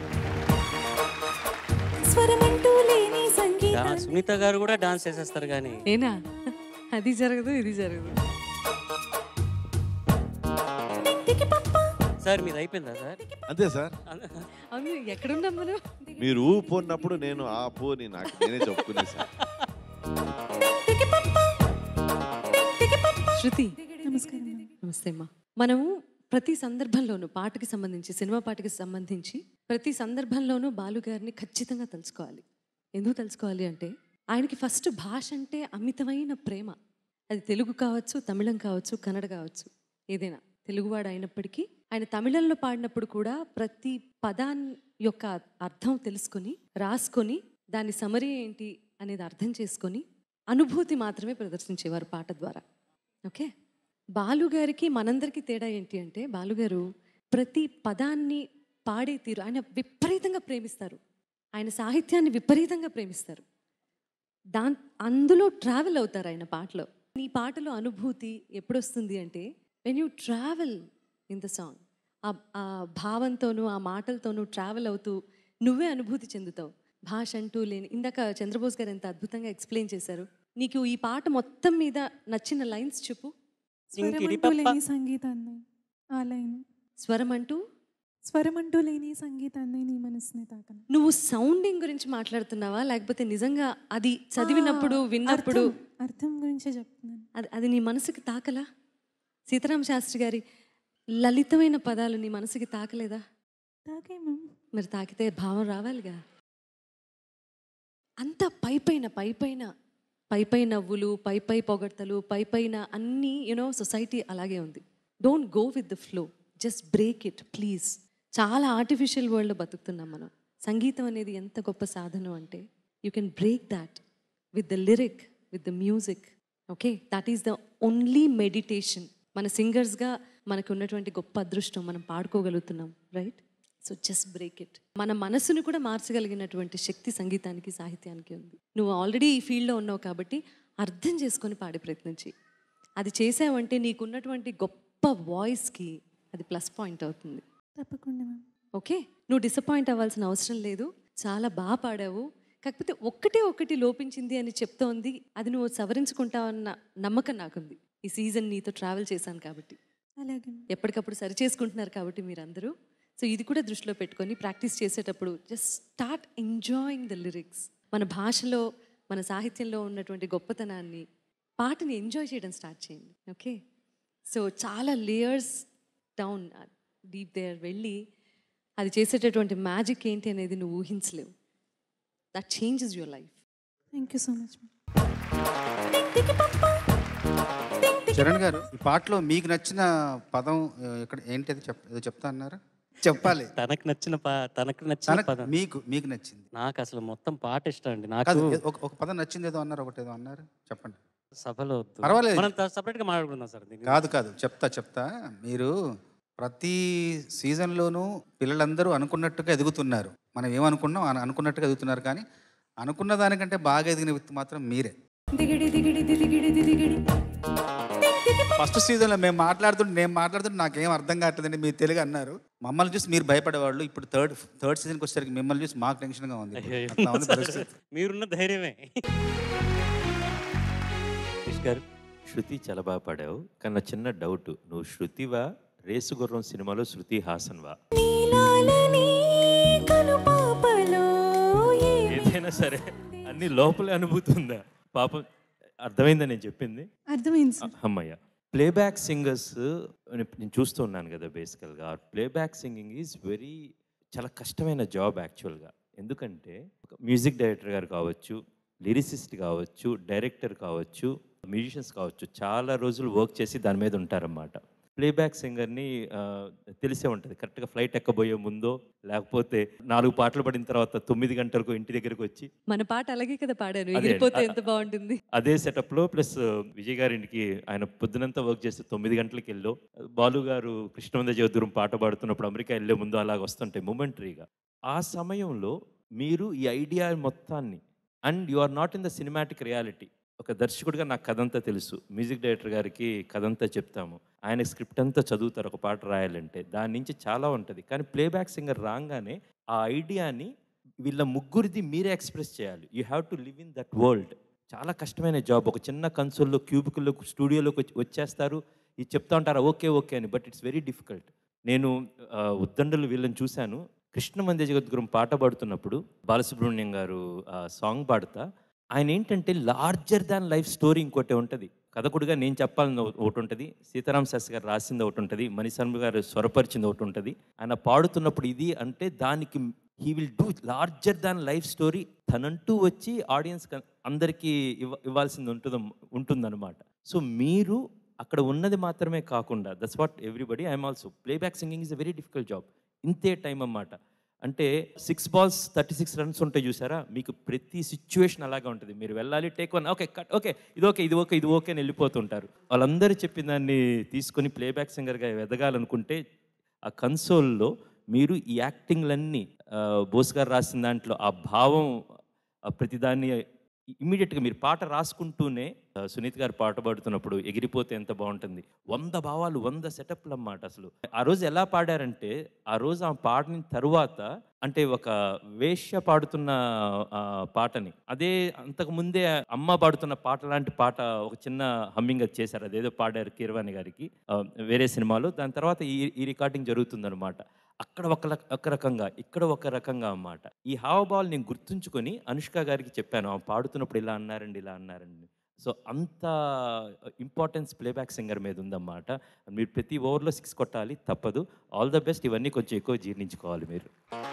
స్వరమంటూ లేని డా- సంగీతం సునీత గారు కూడా డాన్స్ చేసేస్తారు కానీ ఏనా అది జరగదు ఇది జరగదు సార్ మీది అయిపోయిందా సార్ అంతే సార్ అవును ఎక్కడున్నాం మనం మీరు ఊ పోన్నప్పుడు నేను ఆ పోని నాకు నేనే చెప్పుకునే సార్ శృతి నమస్కారం నమస్తే అమ్మా మనము ప్రతి సందర్భంలోనూ పాటకి సంబంధించి సినిమా పాటకి సంబంధించి ప్రతి సందర్భంలోనూ బాలు గారిని ఖచ్చితంగా తెలుసుకోవాలి ఎందుకు తెలుసుకోవాలి అంటే ఆయనకి ఫస్ట్ భాష అంటే అమితమైన ప్రేమ అది తెలుగు కావచ్చు తమిళం కావచ్చు కన్నడ కావచ్చు ఏదైనా తెలుగువాడు అయినప్పటికీ ఆయన తమిళంలో పాడినప్పుడు కూడా ప్రతి పదాన్ యొక్క అర్థం తెలుసుకొని రాసుకొని దాని సమరీ ఏంటి అనేది అర్థం చేసుకొని అనుభూతి మాత్రమే ప్రదర్శించేవారు పాట ద్వారా ఓకే బాలుగారికి మనందరికీ తేడా ఏంటి అంటే బాలుగారు ప్రతి పదాన్ని పాడే తీరు ఆయన విపరీతంగా ప్రేమిస్తారు ఆయన సాహిత్యాన్ని విపరీతంగా ప్రేమిస్తారు దా అందులో ట్రావెల్ అవుతారు ఆయన పాటలో ఈ పాటలో అనుభూతి ఎప్పుడొస్తుంది అంటే when you travel in the song ఆ భావంతోనూ ఆ మాటలతోనూ ట్రావెల్ అవుతూ నువ్వే అనుభూతి చెందుతావు భాష అంటూ లేని ఇందాక చంద్రబోస్ గారు ఎంత అద్భుతంగా ఎక్స్ప్లెయిన్ చేశారు నీకు ఈ పాట మొత్తం మీద నచ్చిన లైన్స్ చెప్పు స్వరమంటూ లేని సంగీతాన్ని ఆ లైన్ స్వరం అంటూ స్వరమంటూ లేని సంగీతాన్ని నీ మనసుని తాకన నువ్వు సౌండింగ్ గురించి మాట్లాడుతున్నావా లేకపోతే నిజంగా అది చదివినప్పుడు ఆ, విన్నప్పుడు అర్థం- అర్థం గురించే చెప్తున్నాను అది అది నీ మనసుకి తాకలా సీతారామ శాస్త్రి గారి లలితమైన పదాలు నీ మనసుకి తాకలేదా తాకే మ్యామ్ మరి తాకితే భావం రావాలిగా అంత పై పైన పై పైన పై పై నవ్వులు పై పై పొగడ్తలు పై పైన అన్నీ యూనో సొసైటీ అలాగే ఉంది don't go with the flow just break it please చాలా ఆర్టిఫిషియల్ వరల్డ్లో బతుకుతున్నాం మనం సంగీతం అనేది ఎంత గొప్ప సాధనం అంటే you can break that with the lyric with the music okay that is the only meditation మన సింగర్స్గా మనకు ఉన్నటువంటి గొప్ప అదృష్టం మనం పాడుకోగలుగుతున్నాం right so just break it మన మనసును కూడా మార్చగలిగినటువంటి శక్తి సంగీతానికి సాహిత్యానికి ఉంది నువ్వు ఆల్రెడీ ఈ ఫీల్డ్లో ఉన్నావు కాబట్టి అర్థం చేసుకొని పాడే ప్రయత్నించి అది చేసావంటే నీకున్నటువంటి గొప్ప వాయిస్కి అది ప్లస్ పాయింట్ అవుతుంది తప్పకుండా మ్యామ్ ఓకే నువ్వు డిసప్పాయింట్ అవ్వాల్సిన అవసరం లేదు చాలా బాగా పాడావు కాకపోతే ఒక్కటే ఒక్కటి లోపించింది అని చెప్తోంది అది నువ్వు సవరించుకుంటావన్న నమ్మకం నాకుంది ఈ సీజన్ నీతో ట్రావెల్ చేశాను కాబట్టి అలాగే ఎప్పటికప్పుడు సరి చేసుకుంటున్నారు కాబట్టి మీరందరూ సో ఇది కూడా దృష్టిలో పెట్టుకొని ప్రాక్టీస్ చేసేటప్పుడు just start enjoying the lyrics మన భాషలో మన సాహిత్యంలో ఉన్నటువంటి గొప్పతనాన్ని పాటని ఎంజాయ్ చేయడం స్టార్ట్ చేయండి ఓకే సో చాలా లేయర్స్ డౌన్ డీప్ దేర్ వెళ్ళి అది చేసేటటువంటి మ్యాజిక్ ఏంటి అనేది నువ్వు ఊహించలేవు that changes your life thank you so much Charan గారు ఈ పాటలో మీకు నచ్చిన పదం ఆ, ఇక్కడ ఏంటి అది చెప్ ఏదో చెప్తా అన్నారు చెప్పాలి తనకు నచ్చిన పా తనకు నచ్చిన తనకు- పదం మీకు మీకు నచ్చింది నాకు అసలు మొత్తం పాట ఇష్టం అండి కాదు నాకు ఏ- ఒక ఒక పదం నచ్చింది ఏదో అన్నారు ఒకటి ఏదో అన్నారు చెప్పండి సభలో వద్దు. పర్వాలేదు. మనం సపరేట్ గా మాట్లాడుకుందాం సార్ దీని కాదు కాదు చెప్తా చెప్తా మీరు ప్రతి సీజన్లోనూ పిల్లలందరూ అనుకున్నట్టుగా ఎదుగుతున్నారు మనం ఏమనుకున్నాం అను- అనుకున్నట్టుగా ఎదుగుతున్నారు కానీ అనుకున్న దానికంటే బాగా ఎదిగిన వ్యక్తి మాత్రం మీరే దిగిడి దిగిడి దిగిడి దిగిడి ఫస్ట్ సీజన్లో మేము మాట్లాడుతుంటే నేను మాట్లాడుతుంటే నాకేం అర్థం కావట్లేదండి మీరు తెలుగు అన్నారు మమ్మల్ని చూసి మీరు భయపడేవాళ్ళు ఇప్పుడు థర్డ్ థర్డ్ సీజన్కి వచ్చేసరికి మిమ్మల్ని చూసి మాకు టెన్షన్గా ఉంది అయ్యో, అట్లా ఉంది సార్, పరిస్థితి మీరున్న ధైర్యమే క్రిష్ గారు శృతి చాలా బాగా పాడావు కానీ నా చిన్న డౌట్ నువ్వు శృతివా రేసు గుర్రం సినిమాలో శృతి హాసన్వా నీలాలని కనుపాపలో ఏమి ఏదైనా సరే అన్ని లోపలే అనుభూతి ఉందా పాపం అర్థమైందా నేను చెప్పింది అర్థమైంది సార్ అమ్మయ్య ప్లేబ్యాక్ సింగర్స్ నేను చూస్తూ ఉన్నాను కదా బేసికల్గా ప్లేబ్యాక్ సింగింగ్ ఈజ్ వెరీ చాలా కష్టమైన జాబ్ యాక్చువల్గా ఎందుకంటే ఒక మ్యూజిక్ డైరెక్టర్ గారు కావచ్చు లిరిసిస్ట్ కావచ్చు డైరెక్టర్ కావచ్చు మ్యూజిషియన్స్ కావచ్చు చాలా రోజులు వర్క్ చేసి దాని మీద ఉంటారన్నమాట ప్లేబ్యాక్ సింగర్ని తెలిసే ఉంటుంది కరెక్ట్గా ఫ్లైట్ ఎక్కబోయే ముందో లేకపోతే నాలుగు పాటలు పడిన తర్వాత తొమ్మిది గంటలకు ఇంటి దగ్గరకు వచ్చి మన పాట అలాగే కదా పాడాను అదే. ఎగిరిపోతే అ- ఎంత బాగుంటుంది అదే సెటప్లో ప్లస్ విజయ్ గారింటికి ఆయన పొద్దునంతా వర్క్ చేస్తే తొమ్మిది గంటలకు వెళ్ళో బాలు గారు కృష్ణవంద జయదూరం పాట పాడుతున్నప్పుడు అమెరికా వెళ్ళే ముందు అలాగ వస్తుంటాయి మొమెంటరీగా ఆ సమయంలో మీరు ఈ ఐడియా మొత్తాన్ని and you are not in the cinematic reality ఒక దర్శకుడిగా నాకు కథ అంతా తెలుసు మ్యూజిక్ డైరెక్టర్ గారికి కథ అంతా చెప్తాము ఆయన స్క్రిప్ట్ అంతా చదువుతారు ఒక పాట రాయాలంటే దాని నుంచి చాలా ఉంటుంది కానీ ప్లేబ్యాక్ సింగర్ రాగానే ఆ ఐడియాని వీళ్ళ ముగ్గురిది మీరే ఎక్స్ప్రెస్ చేయాలి you have to live in that world చాలా కష్టమైన జాబ్ ఒక చిన్న కన్సోల్లో క్యూబికల్లో స్టూడియోలోకి వచ్చి వచ్చేస్తారు ఇది చెప్తా ఉంటారా ఓకే ఓకే అని బట్ ఇట్స్ వెరీ డిఫికల్ట్ నేను ఆ, ఉద్దండలు వీళ్ళని చూశాను కృష్ణ మంది జగద్గురం పాట పాడుతున్నప్పుడు బాలసుబ్రహ్మణ్యం గారు ఆ సాంగ్ పాడుతా ఆయన ఏంటంటే లార్జర్ దాన్ లైఫ్ స్టోరీ ఇంకోటి ఉంటుంది కథకుడిగా నేను చెప్పాలని ఒకటి ఉంటుంది సీతారాం శాస్త్రి గారు రాసింది ఒకటి ఉంటుంది మణిశర్మ గారు స్వరపరిచింది ఒకటి ఉంటుంది ఆయన పాడుతున్నప్పుడు ఇది అంటే దానికి he will do larger than life story తనంటూ వచ్చి ఆడియన్స్ అందరికీ ఇవ్వ ఇవ్వాల్సింది ఉంటుంది ఉంటుందన్నమాట సో మీరు అక్కడ ఉన్నది మాత్రమే కాకుండా that's what everybody I'm also playback singing is a very difficult job ఇంతే టైం అన్నమాట అంటే six balls thirty six runs ఉంటాయి చూసారా మీకు ప్రతి సిచ్యువేషన్ అలాగే ఉంటుంది మీరు వెళ్ళాలి take one okay cut okay ఇది ఓకే ఇది ఓకే ఇది ఓకే అని వెళ్ళిపోతుంటారు వాళ్ళందరూ చెప్పిన దాన్ని తీసుకొని ప్లేబ్యాక్ సింగర్గా ఎదగాలనుకుంటే ఆ కన్సోల్లో మీరు ఈ యాక్టింగ్లన్నీ ఆ, బోస్ గారు రాసిన దాంట్లో ఆ భావం ఆ ప్రతిదాన్ని ఇమీడియట్గా మీరు పాట రాసుకుంటూనే ఆ, సునీత్ గారు పాట పాడుతున్నప్పుడు ఎగిరిపోతే ఎంత బాగుంటుంది వంద భావాలు వంద సెటప్లు అన్నమాట అసలు ఆ రోజు ఎలా పాడారంటే ఆ రోజు ఆ పాడిన తరువాత అంటే ఒక వేశ్య పాడుతున్న ఆ, పాటని అదే అంతకు ముందే అమ్మ పాడుతున్న పాట లాంటి పాట ఒక చిన్న హమ్మింగ్ అది చేశారు అదేదో పాడారు కీరవాణి గారికి ఆ, వేరే సినిమాలో దాని తర్వాత ఈ ఈ రికార్డింగ్ జరుగుతుందన్నమాట అక్కడ ఒక లక- ఒక రకంగా ఇక్కడ ఒక రకంగా అన్నమాట ఈ హావభావాలు నేను గుర్తుంచుకొని అనుష్క గారికి చెప్పాను ఆమె పాడుతున్నప్పుడు ఇలా అన్నారండి ఇలా అన్నారండి సో అంత ఇంపార్టెన్స్ ప్లేబ్యాక్ సింగర్ మీద ఉందన్నమాట మీరు ప్రతి ఓవర్లో సిక్స్ కొట్టాలి తప్పదు ఆల్ ద బెస్ట్ ఇవన్నీ కొంచెం ఎక్కువ జీర్ణించుకోవాలి మీరు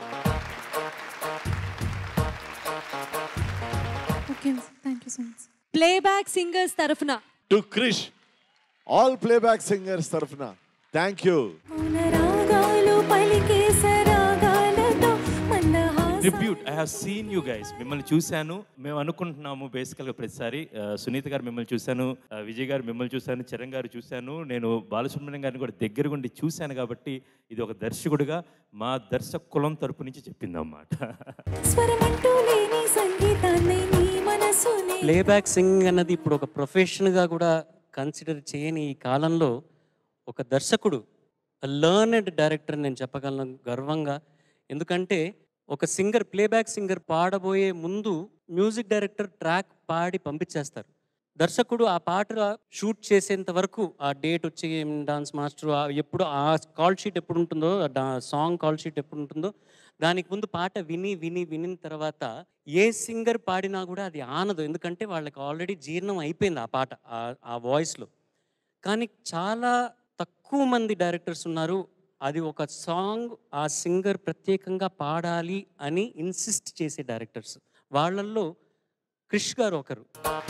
okay thank you so much playback singers తరఫున to Krish all playback singers తరఫున థ్యాంక్ యూ రాగాలు పలికే సరాగాలతో మందహాస tribute I have seen you guys మిమ్మల్ని చూశాను మేము అనుకుంటున్నాము బేసికల్గా ప్రతిసారి ఆ, సునీత గారు మిమ్మల్ని చూశాను ఆ, విజయ్ గారు మిమ్మల్ని చూశాను చరణ్ గారు చూశాను నేను బాలసుబ్రహ్మణ్యం గారిని కూడా దగ్గర ఉండి చూశాను కాబట్టి ఇది ఒక దర్శకుడిగా మా దర్శక కులం తరపు నుంచి చెప్పిందన్నమాట స్వరమంటూ లేని సంగీతాన్ని నీ మనసునే ప్లేబ్యాక్ సింగింగ్ అన్నది ఇప్పుడు ఒక ప్రొఫెషన్గా కూడా కన్సిడర్ చేయని ఈ కాలంలో ఒక దర్శకుడు లర్నెడ్ డైరెక్టర్ నేను చెప్పగలను గర్వంగా ఎందుకంటే ఒక సింగర్ ప్లేబ్యాక్ సింగర్ పాడబోయే ముందు మ్యూజిక్ డైరెక్టర్ ట్రాక్ పాడి పంపించేస్తారు దర్శకుడు ఆ పాట షూట్ చేసేంత వరకు ఆ డేట్ వచ్చి డాన్స్ మాస్టర్ ఎప్పుడు ఆ కాల్ షీట్ ఎప్పుడు ఉంటుందో సాంగ్ కాల్ షీట్ ఎప్పుడు ఉంటుందో దానికి ముందు పాట విని విని వినిన తర్వాత ఏ సింగర్ పాడినా కూడా అది ఆనదు ఎందుకంటే వాళ్ళకి ఆల్రెడీ జీర్ణం అయిపోయింది ఆ పాట ఆ- ఆ వాయిస్లో కానీ చాలా తక్కువ మంది డైరెక్టర్స్ ఉన్నారు అది ఒక సాంగ్ ఆ సింగర్ ప్రత్యేకంగా పాడాలి అని ఇన్సిస్ట్ చేసే డైరెక్టర్స్ వాళ్ళల్లో క్రిష్ గారు ఒకరు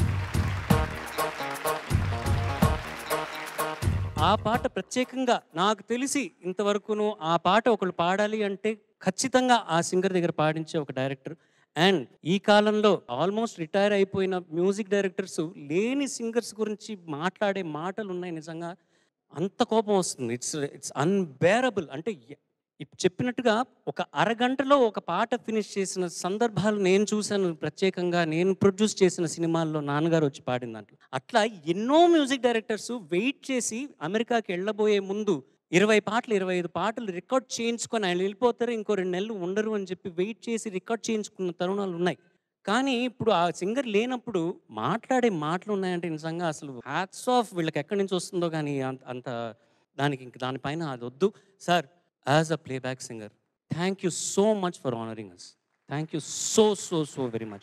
ఆ పాట ప్రత్యేకంగా నాకు తెలిసి ఇంతవరకును ఆ పాట ఒకళ్ళు పాడాలి అంటే ఖచ్చితంగా ఆ సింగర్ దగ్గర పాడించే ఒక డైరెక్టర్ అండ్ ఈ కాలంలో ఆల్మోస్ట్ రిటైర్ అయిపోయిన మ్యూజిక్ డైరెక్టర్స్ లేని సింగర్స్ గురించి మాట్లాడే మాటలు ఉన్నాయి నిజంగా అంత కోపం వస్తుంది ఇట్స్ ఇట్స్ అన్బేరబుల్ అంటే ఎ- ఇప్ చెప్పినట్టుగా ఒక అరగంటలో ఒక పాట ఫినిష్ చేసిన సందర్భాలు నేను చూశాను ప్రత్యేకంగా నేను ప్రొడ్యూస్ చేసిన సినిమాల్లో నాన్నగారు వచ్చి పాడిన దాంట్లో అట్లా ఎన్నో మ్యూజిక్ డైరెక్టర్స్ వెయిట్ చేసి అమెరికాకి వెళ్ళబోయే ముందు ఇరవై పాటలు ఇరవై ఐదు పాటలు రికార్డ్ చేయించుకొని ఆయన వెళ్ళిపోతారు ఇంకో రెండు నెలలు ఉండరు అని చెప్పి వెయిట్ చేసి రికార్డ్ చేయించుకున్న తరుణాలు ఉన్నాయి కానీ ఇప్పుడు ఆ సింగర్ లేనప్పుడు మాట్లాడే మాటలు ఉన్నాయంటే నిజంగా అసలు హ్యాట్స్ ఆఫ్ వీళ్ళకి ఎక్కడి నుంచి వస్తుందో కానీ అంత అంత దానికి ఇంక దానిపైన అది వద్దు sir as a playback singer thank you so much for honouring us thank you so so so very much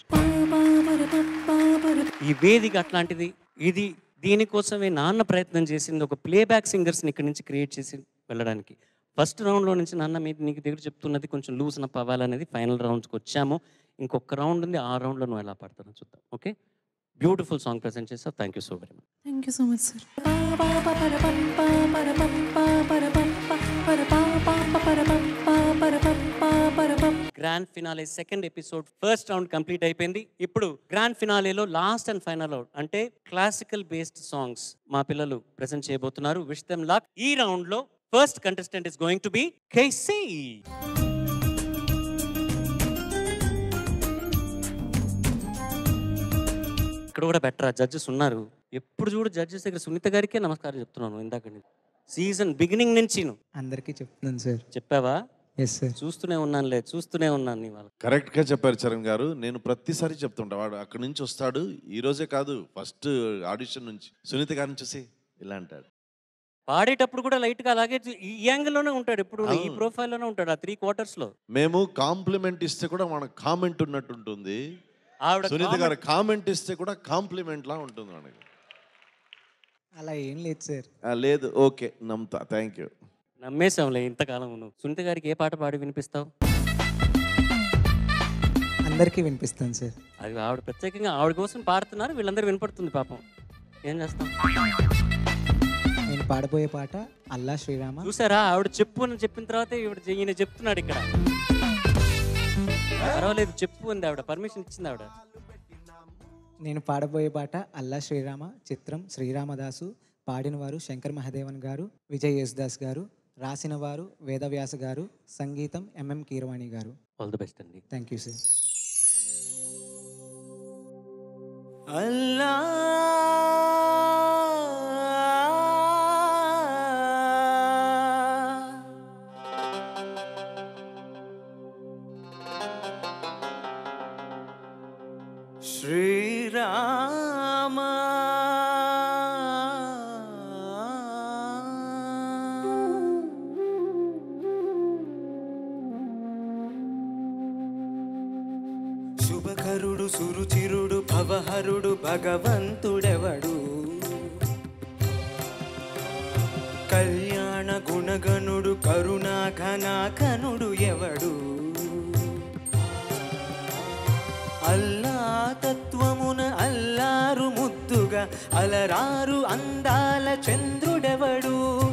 ఈ వేదిక అట్లాంటిది ఇది దీనికోసమే నాన్న ప్రయత్నం చేసింది ఒక ప్లేబ్యాక్ సింగర్స్ని ఇక్కడి నుంచి క్రియేట్ చేసి వెళ్ళడానికి ఫస్ట్ రౌండ్లో నుంచి నాన్న మీ నీకు దగ్గర చెప్తున్నది కొంచెం లూజ్ అప్ అవ్వాలనేది ఫైనల్ రౌండ్స్కి వచ్చాము ఇంకొక రౌండ్ ఉంది ఆ రౌండ్లో నువ్వు ఎలా పాడతానో చూద్దాం ఓకే బ్యూటిఫుల్ సాంగ్ ప్రజెంట్ చేస్తావు thank you so very much thank you so much sir grand finale second episode first round complete అయిపోయింది ఇప్పుడు గ్రాండ్ ఫినాలేలో లాస్ట్ అండ్ ఫైనల్ రౌండ్ అంటే క్లాసికల్ బేస్డ్ సాంగ్స్ మా పిల్లలు ప్రెజెంట్ చేయబోతున్నారు విష్ దెమ్ లక్ ఈ round లో first contestant is going to be KC ఇక్కడ కూడా బెటర్ జడ్జెస్ ఉన్నారు ఎప్పుడు చూడు జడ్జెస్ దగ్గర సునీత గారికే నమస్కారం చెప్తున్నాను ఇందాక సీజన్ బిగినింగ్ నుంచి అందరికీ చెప్తున్నాను సార్ చెప్పావా ఎస్ సార్ చూస్తూనే ఉన్నానులే చూస్తూనే ఉన్నాను నీ వాళ్ళు కరెక్ట్గా చెప్పారు చరణ్ గారు నేను ప్రతిసారి చెప్తుంటా వాడు అక్కడి నుంచి వస్తాడు ఈ రోజే కాదు ఫస్ట్ ఆడిషన్ నుంచి సునీత గారిని చూసి ఇలా అంటాడు పాడేటప్పుడు కూడా లైట్ గా అలాగే చూ- ఈ యాంగిల్లోనే ఉంటాడు ఎప్పుడు కూడా. ఈ అవును. ప్రొఫైల్ లోనే ఉంటాడు ఆ త్రీ క్వార్టర్స్ లో మేము కాంప్లిమెంట్ ఇస్తే కూడా మనకు కామెంట్ ఉన్నట్టు ఉంటుంది ఆవిడ సునీత comment- గారు కామెంట్ ఇస్తే కూడా కాంప్లిమెంట్ లా ఉంటుంది మనకి అలా ఏం లేదు సార్ ఆ, లేదు ఓకే నమ్ముతా థ్యాంక్ యూ నమ్మేశాంలే ఇంతకాలం నువ్వు సునీత గారికి ఏ పాట పాడి వినిపిస్తావు అందరికీ వినిపిస్తాను సార్ అది ఆవిడ ప్రత్యేకంగా ఆవిడ కోసం పాడుతున్నారు వీళ్ళందరూ వినపడుతుంది పాపం ఏం చేస్తాం నేను పాడబోయే పాట అల్లా శ్రీరామ చూసారా ఆవిడ చెప్పు అని చెప్పిన తర్వాత ఈవిడ చె- ఈయన చెప్తున్నాడు ఇక్కడ పర్వాలేదు చెప్పు అంది ఆవిడ పర్మిషన్ ఇచ్చింది ఆవిడ నేను పాడబోయే పాట అల్లా శ్రీరామ చిత్రం శ్రీరామదాసు పాడినవారు శంకర్ మహాదేవన్ గారు విజయ్ యేసుదాస్ గారు రాసిన వారు వేదవ్యాస గారు సంగీతం ఎంఎం కీరవాణి గారు ఆల్ ది బెస్ట్ అండి థ్యాంక్ యూ సార్ అల్లా శ్రీరామ శుభకరుడు సురుచిరుడు భవహరుడు భగవంతుడెవడు కళ్యాణ గుణగణుడు కరుణా ఘనాఘనుడు ఎవడు అల్లా తత్వమున అల్లారు ముద్దుగా అలరారు అందాల చంద్రుడెవడు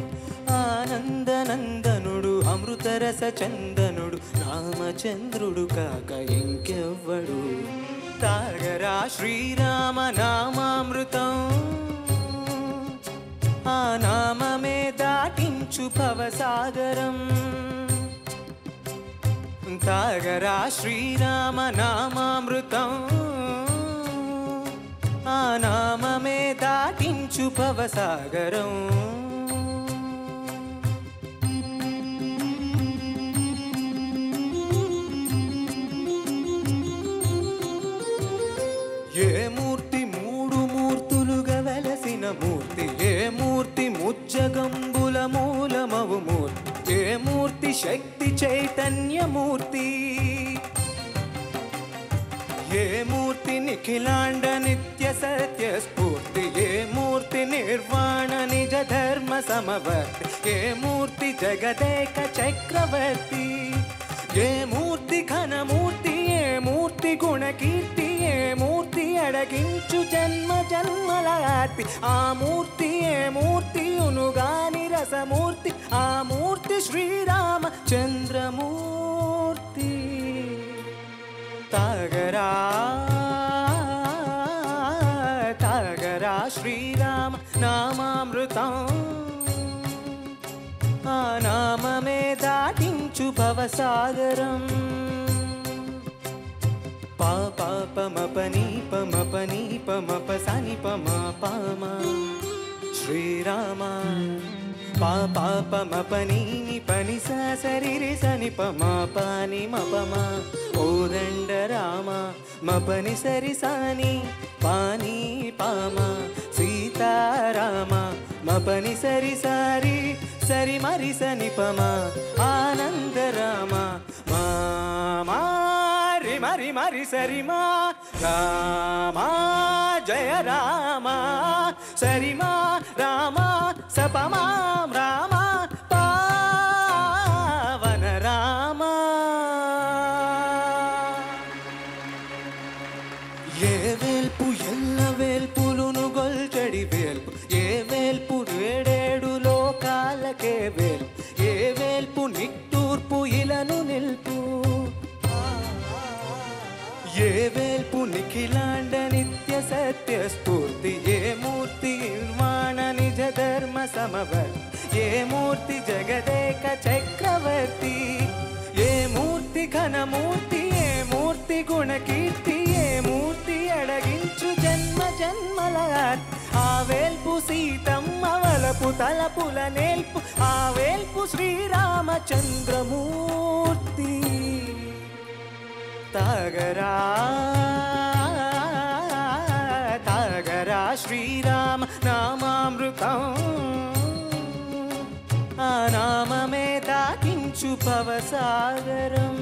ఆనందనందనుడు అమృతరస చందనుడు రామచంద్రుడు కాక ఇంకెవ్వడు తాగరా శ్రీరామ నామామృతం ఆ నామమే దాటించు భవసాగరం తాగరా శ్రీరామ నామామృతం ఆ నామమే దాటించు భవసాగరం ఏ మూర్తి మూడు మూర్తుల శక్తి చైతన్యమూర్తి ఏ మూర్తి నిఖిలాండ నిత్య సత్య స్ఫూర్తి ఏ మూర్తి నిర్వాణ నిజ ధర్మ సమవర్తి ఏ మూర్తి జగదేక చక్రవర్తి ఏ మూర్తి ఘనమూర్తి ఏ మూర్తి గుణకీర్తి ఏ మూర్తి అడగించు జన్మ జన్మల ఆర్తి ఆ మూర్తి ఏ మూర్తి ఉనుగాని రసమూర్తి ఆ మూర్తి శ్రీరామ చంద్రమూర్తి తాగరా తాగరా శ్రీరామ నామామృతం ఆ నామమే దాటించు భవసాగరం పాపమపని పమపని పమప సని పమ పామ శ్రీరామ పాపమపని పని సరి సని పమ పాని మపమ ఓదండ రామ మపని సరి సాని పాని పామ సీతారామ మపని సరి సారి సరి మరి సని పమ ఆనంద రామ మారి మరి మరి సరి మా రామా జయ రామ సరిమా రామ సపమా రామ పావన రామ ఏ వేల్పు ఎల్ల వేల్పులును గొల్చడి వేల్పు ఏ వేల్పు ఏడేడు లోకాలకే వేల్పు ఏ వేల్పు నిట్టూర్పు ఇలను నిల్పు ఏ వేల్పు నిఖిలాండ నిత్య సత్య స్ఫూర్తి ఏ మూర్తి నిర్మాణ నిజ ధర్మ సమవర్తి ఏ మూర్తి జగదేక చక్రవర్తి ఏ మూర్తి ఘనమూర్తి ఏ మూర్తి గుణకీర్తి ఏ మూర్తి అడగించు జన్మ జన్మల ఆర్తి. ఆ వేల్పు సీతమ్మ వలపు తలపుల నేల్పు ఆ వేల్పు శ్రీరామచంద్రమూర్తి తాగరా తాగరా శ్రీరామ నామామృతం ఆ నామమే దాకించు భవసాగరం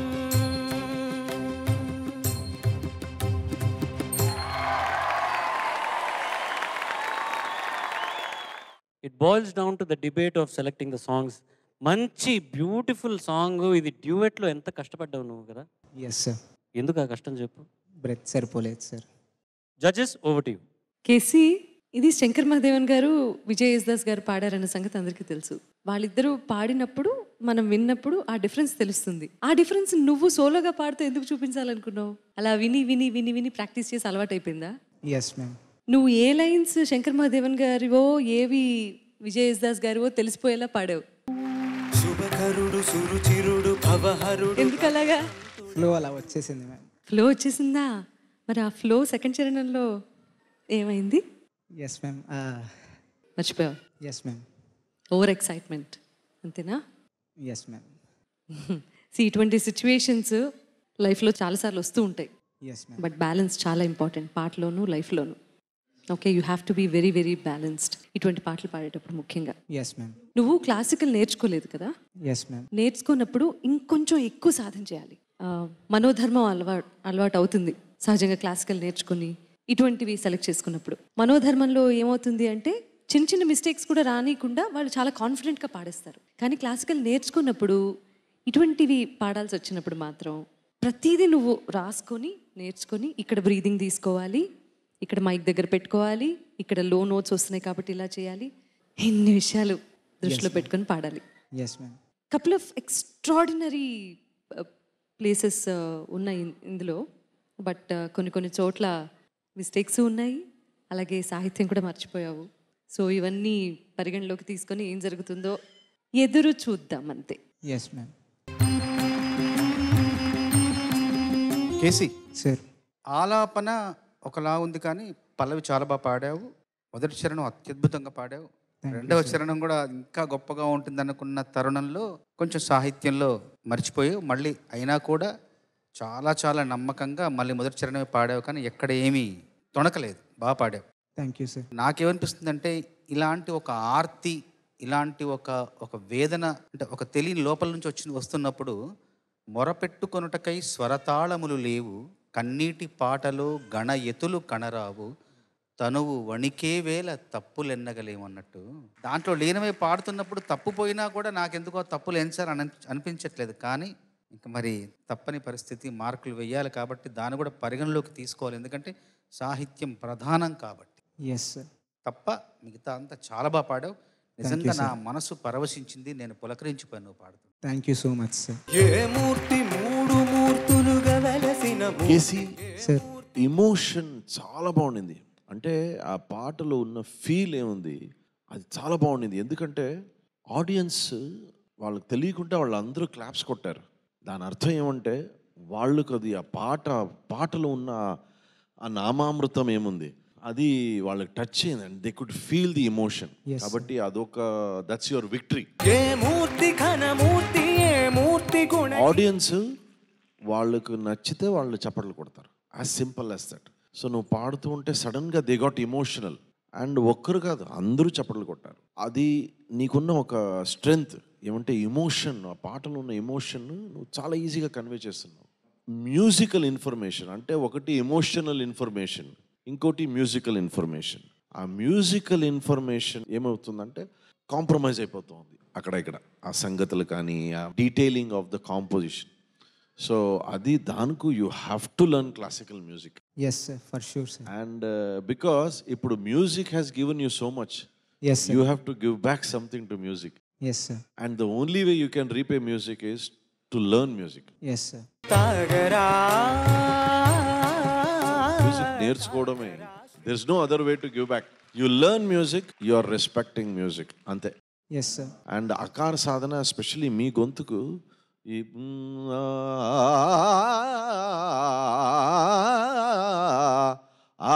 it boils down to the debate of selecting the songs మంచి బ్యూటిఫుల్ సాంగ్ ఇది డ్యూయెట్లో ఎంత కష్టపడ్డావు నువ్వు కదా ఎస్ సార్ ఎందుకు ఆ కష్టం చెప్పు బ్రెత్ సరిపోలేదు sir judges over to KC ఇది శంకర్ మహాదేవన్ గారు విజయ్ యేసుదాస్ గారు పాడారన్న సంగతి అందరికీ తెలుసు వాళ్ళిద్దరూ పాడినప్పుడు మనం విన్నప్పుడు ఆ డిఫరెన్స్ తెలుస్తుంది ఆ డిఫరెన్స్ నువ్వు సోలోగా పాడితే ఎందుకు చూపించాలనుకున్నావు అలా విని విని విని విని ప్రాక్టీస్ చేసి అలవాటు అయిపోయిందా ఎస్ మ్యామ్ నువ్వు ఏ లైన్స్ శంకర్ మహాదేవన్ గారివో ఏవి విజయ్ యేసుదాస్ గారివో తెలిసిపోయేలా పాడావు శుభకరుడు సురుచిరుడు భవహరుడు ఎందుకు అలాగా ఫ్లో అలా వచ్చేసింది మ్యామ్ ఫ్లో వచ్చేసిందా మరి ఆ ఫ్లో సెకండ్ చరణంలో ఏమైంది ఎస్ మ్యామ్ మర్చిపోయావు ఎస్ మ్యామ్ ఓవర్ ఎక్సైట్మెంట్ అంతేనా ఎస్ మ్యామ్ సి ఇటువంటి సిచ్యువేషన్స్ లైఫ్లో చాలాసార్లు వస్తూ ఉంటాయి ఎస్ మ్యామ్ బట్ బ్యాలెన్స్ చాలా ఇంపార్టెంట్ పాటలోను లైఫ్లోను okay you have to be very very balanced ఇటువంటి పాటలు పాడేటప్పుడు ముఖ్యంగా ఎస్ మ్యామ్ నువ్వు క్లాసికల్ నేర్చుకోలేదు కదా ఎస్ మ్యామ్ నేర్చుకున్నప్పుడు ఇంకొంచెం ఎక్కువ సాధన చేయాలి ఆ, మనోధర్మం అలవాటు అలవాటు అవుతుంది సహజంగా క్లాసికల్ నేర్చుకుని ఇటువంటివి సెలెక్ట్ చేసుకున్నప్పుడు మనోధర్మంలో ఏమవుతుంది అంటే చిన్న చిన్న మిస్టేక్స్ కూడా రానియకుండా వాళ్ళు చాలా కాన్ఫిడెంట్గా పాడేస్తారు కానీ క్లాసికల్ నేర్చుకున్నప్పుడు ఇటువంటివి పాడాల్సి వచ్చినప్పుడు మాత్రం ప్రతిదీ నువ్వు రాసుకొని నేర్చుకొని ఇక్కడ బ్రీదింగ్ తీసుకోవాలి ఇక్కడ మైక్ దగ్గర పెట్టుకోవాలి ఇక్కడ లో నోట్స్ వస్తున్నాయి కాబట్టి ఇలా చేయాలి ఎన్ని విషయాలు దృష్టిలో పెట్టుకొని పాడాలి yes ma'am couple of extraordinary places ఉన్నాయి ఇన్- ఇందులో బట్ కొన్ని కొన్ని చోట్ల మిస్టేక్స్ ఉన్నాయి అలాగే సాహిత్యం కూడా మర్చిపోయావు సో ఇవన్నీ పరిగణలోకి తీసుకొని ఏం జరుగుతుందో ఎదురు చూద్దాం అంతే ఎస్ మ్యామ్ కేసీ సార్ ఆలాపన ఒకలా ఉంది కానీ పల్లవి చాలా బాగా పాడావు మొదటి చరణం అత్యద్భుతంగా పాడావు Thank you, రెండవ sir. చరణం కూడా ఇంకా గొప్పగా ఉంటుంది అనుకున్న తరుణంలో కొంచెం సాహిత్యంలో మర్చిపోయావు మళ్ళీ అయినా కూడా చాలా చాలా నమ్మకంగా మళ్ళీ మొదటి చరణమే పాడావు కానీ ఎక్కడ ఏమీ తొణకలేదు బాగా పాడావు థ్యాంక్ యూ సార్ నాకేమనిపిస్తుంది అంటే ఇలాంటి ఒక ఆర్తి ఇలాంటి ఒక ఒక వేదన అంటే ఒక తెలియని లోపల నుంచి వచ్చి వస్తున్నప్పుడు మొరపెట్టుకొనుటకై స్వరతాళములు లేవు కన్నీటి పాటలు గణ ఎతులు కణరావు తనువు వణికే వేళ తప్పులెన్నగలేమన్నట్టు దాంట్లో లీనమై పాడుతున్నప్పుడు తప్పు పోయినా కూడా నాకెందుకో తప్పులు ఎంచాలని అని అనిపించట్లేదు కానీ ఇంక మరి తప్పని పరిస్థితి మార్కులు వేయాలి కాబట్టి దాన్ని కూడా పరిగణలోకి తీసుకోవాలి ఎందుకంటే సాహిత్యం ప్రధానం కాబట్టి ఎస్ సార్ తప్ప మిగతా అంతా చాలా బాగా పాడావు నిజంగా you, నా sir. మనసు పరవశించింది నేను పులకరించిపోయాను నువ్వు పాడుతూ thank you so much sir ఏ మూర్తి మూడు మూర్తులుగా వెలసిన కేసీ సార్ ఇమోషన్ చాలా బాగుండింది అంటే ఆ పాటలో ఉన్న ఫీల్ ఏముంది అది చాలా బాగుండింది ఎందుకంటే ఆడియన్స్ వాళ్ళకి తెలియకుండా వాళ్ళందరూ క్లాప్స్ కొట్టారు దాని అర్థం ఏమంటే వాళ్ళకు అది ఆ పాట పాటలో ఉన్న ఆ నామామృతం ఏముంది అది వాళ్ళకి టచ్ అయింది and they could feel the emotion Yes, sir. కాబట్టి అదొక దట్స్ యువర్ విక్టరీ ఏ మూర్తి ఘనమూర్తి ఏ మూర్తి గుణ ఆడియన్స్ వాళ్ళకు నచ్చితే వాళ్ళు చప్పట్లు కొడతారు as simple as that so నువ్వు పాడుతూ ఉంటే సడన్గా దే గాట్ ఇమోషనల్ అండ్ ఒక్కరు కాదు అందరూ చప్పట్లు కొట్టారు అది నీకున్న ఒక స్ట్రెంగ్త్ ఏమంటే ఇమోషన్ ఆ పాటలో ఉన్న ఎమోషన్ నువ్వు చాలా ఈజీగా కన్వే చేస్తున్నావు మ్యూజికల్ ఇన్ఫర్మేషన్ అంటే ఒకటి ఎమోషనల్ ఇన్ఫర్మేషన్ ఇంకోటి మ్యూజికల్ ఇన్ఫర్మేషన్ ఆ మ్యూజికల్ ఇన్ఫర్మేషన్ ఏమవుతుందంటే కాంప్రమైజ్ అయిపోతుంది అక్కడ ఇక్కడ ఆ సంగతులు కానీ ఆ detailing of the composition so అది దానికి you have to learn classical music yes sir for sure sir and because ఇప్పుడు music has given you so much Yes, sir. You have to give back something to music yes sir and the only way you can repay music is to learn music yes sir తాగరా music నేర్చుకోవడమే there is no other way to give back you learn music you are respecting music అంతే yes sir and అకార సాధన especially మీ గొంతుకు ఈ మ్, ఆ, ఆ,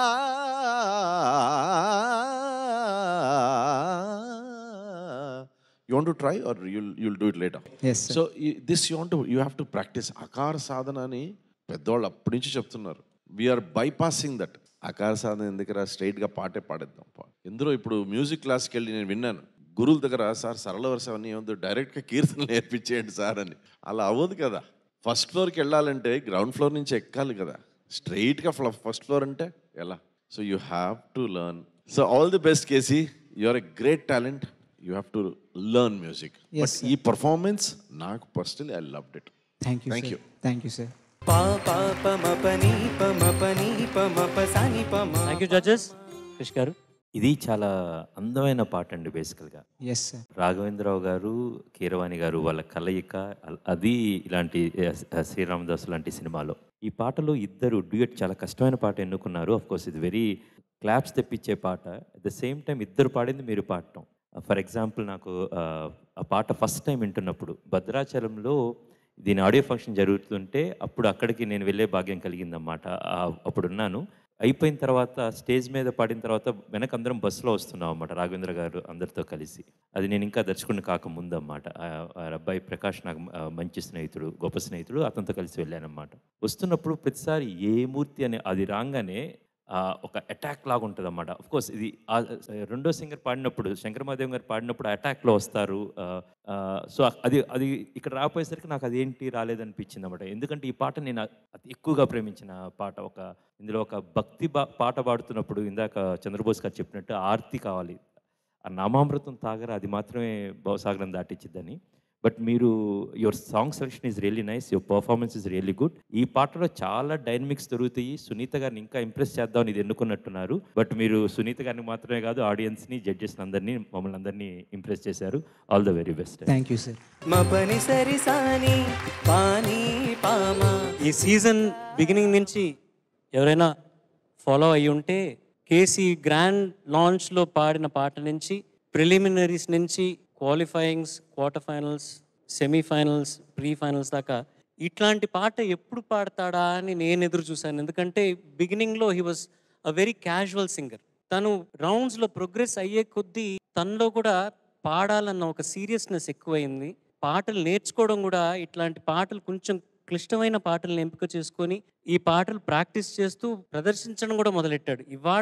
you want to try or you'll you'll do it later Yes, sir. so y- this you want to you have to practice అకార సాధన అని పెద్దవాళ్ళు అప్పటి నుంచి చెప్తున్నారు వీఆర్ బైపాసింగ్ దట్ అకార సాధన ఎందుకురా స్ట్రైట్గా పాటే పాడేద్దాం పా. ఎందులో ఇప్పుడు మ్యూజిక్ క్లాస్కి వెళ్ళి నేను విన్నాను గురువుల దగ్గర సార్ సరళ వరుస అవన్నీ ఏముందో డైరెక్ట్గా కీర్తనలు నేర్పించేయండి సార్ అని అలా అవ్వదు కదా ఫస్ట్ ఫ్లోర్కి వెళ్ళాలంటే గ్రౌండ్ ఫ్లోర్ నుంచి ఎక్కాలి కదా స్ట్రైట్గా ఫస్ట్ ఫ్లోర్ అంటే ఎలా so you have to learn so all the best KC you are a great talent you have to learn music Yes, but ఈ పర్ఫార్మెన్స్ నాకు personally I loved it thank you thank you thank you sir పా పా ప మ ప ని ప మ ప ని ప మ ప స ని ప మ థ్యాంక్ యూ జడ్జెస్ క్రిష్ గారు ఇది చాలా అందమైన పాట అండి బేసికల్గా ఎస్ సార్ రాఘవేంద్రరావు గారు కీరవాణి గారు వాళ్ళ కలయిక అల్- అది ఇలాంటి ఆ, ఆ, శ్రీరామదాస్ లాంటి సినిమాలో ఈ పాటలో ఇద్దరు డ్యూయట్ చాలా కష్టమైన పాట ఎన్నుకున్నారు అఫ్ కోర్స్ ఇది వెరీ క్లాప్స్ తెప్పించే పాట అట్ ద సేమ్ టైం ఇద్దరు పాడింది మీరు పాడటం ఫర్ ఎగ్జాంపుల్ నాకు ఆ, ఆ పాట ఫస్ట్ టైం వింటున్నప్పుడు భద్రాచలంలో దీని ఆడియో ఫంక్షన్ జరుగుతుంటే అప్పుడు అక్కడికి నేను వెళ్ళే భాగ్యం కలిగిందన్నమాట ఆ- అప్పుడు ఉన్నాను అయిపోయిన తర్వాత స్టేజ్ మీద పాడిన తర్వాత వెనక అందరం బస్సులో వస్తున్నాం అన్నమాట రాఘవేంద్ర గారు అందరితో కలిసి అది నేను ఇంకా దర్శకుడిని కాకముందు అన్నమాట ఆ ఆ అబ్బాయి ప్రకాష్ నాకు ఆ, మంచి స్నేహితుడు గొప్ప స్నేహితుడు అతనితో కలిసి వెళ్ళానన్నమాట వస్తున్నప్పుడు ప్రతిసారి ఏ మూర్తి అని అది రాగానే ఆ, ఒక అటాక్ లాగా ఉంటుంది అన్నమాట కోర్స్ ఇది ఆ, రెండో సింగర్ పాడినప్పుడు శంకర్ మహాదేవ్ గారు పాడినప్పుడు అటాక్లో వస్తారు సో అది అది ఇక్కడ రాపోయేసరికి నాకు అదేంటి రాలేదనిపించింది అనమాట ఎందుకంటే ఈ పాట నేను అతి ఎక్కువగా ప్రేమించిన పాట ఒక ఇందులో ఒక భక్తి బా పాట పాడుతున్నప్పుడు ఇందాక చంద్రబోస్ గారు చెప్పినట్టు ఆర్తి కావాలి ఆ నామామృతం తాగర అది మాత్రమే భవసాగరం దాటించిద్దని బట్ మీరు your song selection is really nice your performance is really good ఈ పాటలో చాలా డైనమిక్స్ దొరుకుతాయి సునీత గారిని ఇంకా ఇంప్రెస్ చేద్దామని ఇది ఎన్నుకున్నట్టున్నారు బట్ మీరు సునీత గారిని మాత్రమే కాదు ఆడియన్స్ని జడ్జెస్ని అందరినీ మమ్మల్ని అందరినీ ఇంప్రెస్ చేశారు all the very best thank you sir మ ప ని సరి సా ని పా ని పా మ ఈ సీజన్ బిగినింగ్ నుంచి ఎవరైనా ఫాలో అయ్యి ఉంటే కేసీ గ్రాండ్ లాంచ్లో పాడిన పాట నుంచి ప్రిలిమినరీస్ నుంచి qualifyings quarter finals semifinals pre finals దాకా ఇట్లాంటి పాట ఎప్పుడు పాడతాడా అని నేను ఎదురు చూశాను ఎందుకంటే బిగినింగ్లో he was a very casual singer తను రౌండ్స్లో ప్రోగ్రెస్ అయ్యే కొద్దీ తనలో కూడా పాడాలన్న ఒక సీరియస్నెస్ ఎక్కువైంది పాటలు నేర్చుకోవడం కూడా ఇట్లాంటి పాటలు కొంచెం క్లిష్టమైన పాటలను ఎంపిక చేసుకొని ఈ పాటలు ప్రాక్టీస్ చేస్తూ ప్రదర్శించడం కూడా మొదలెట్టాడు ఇవాళ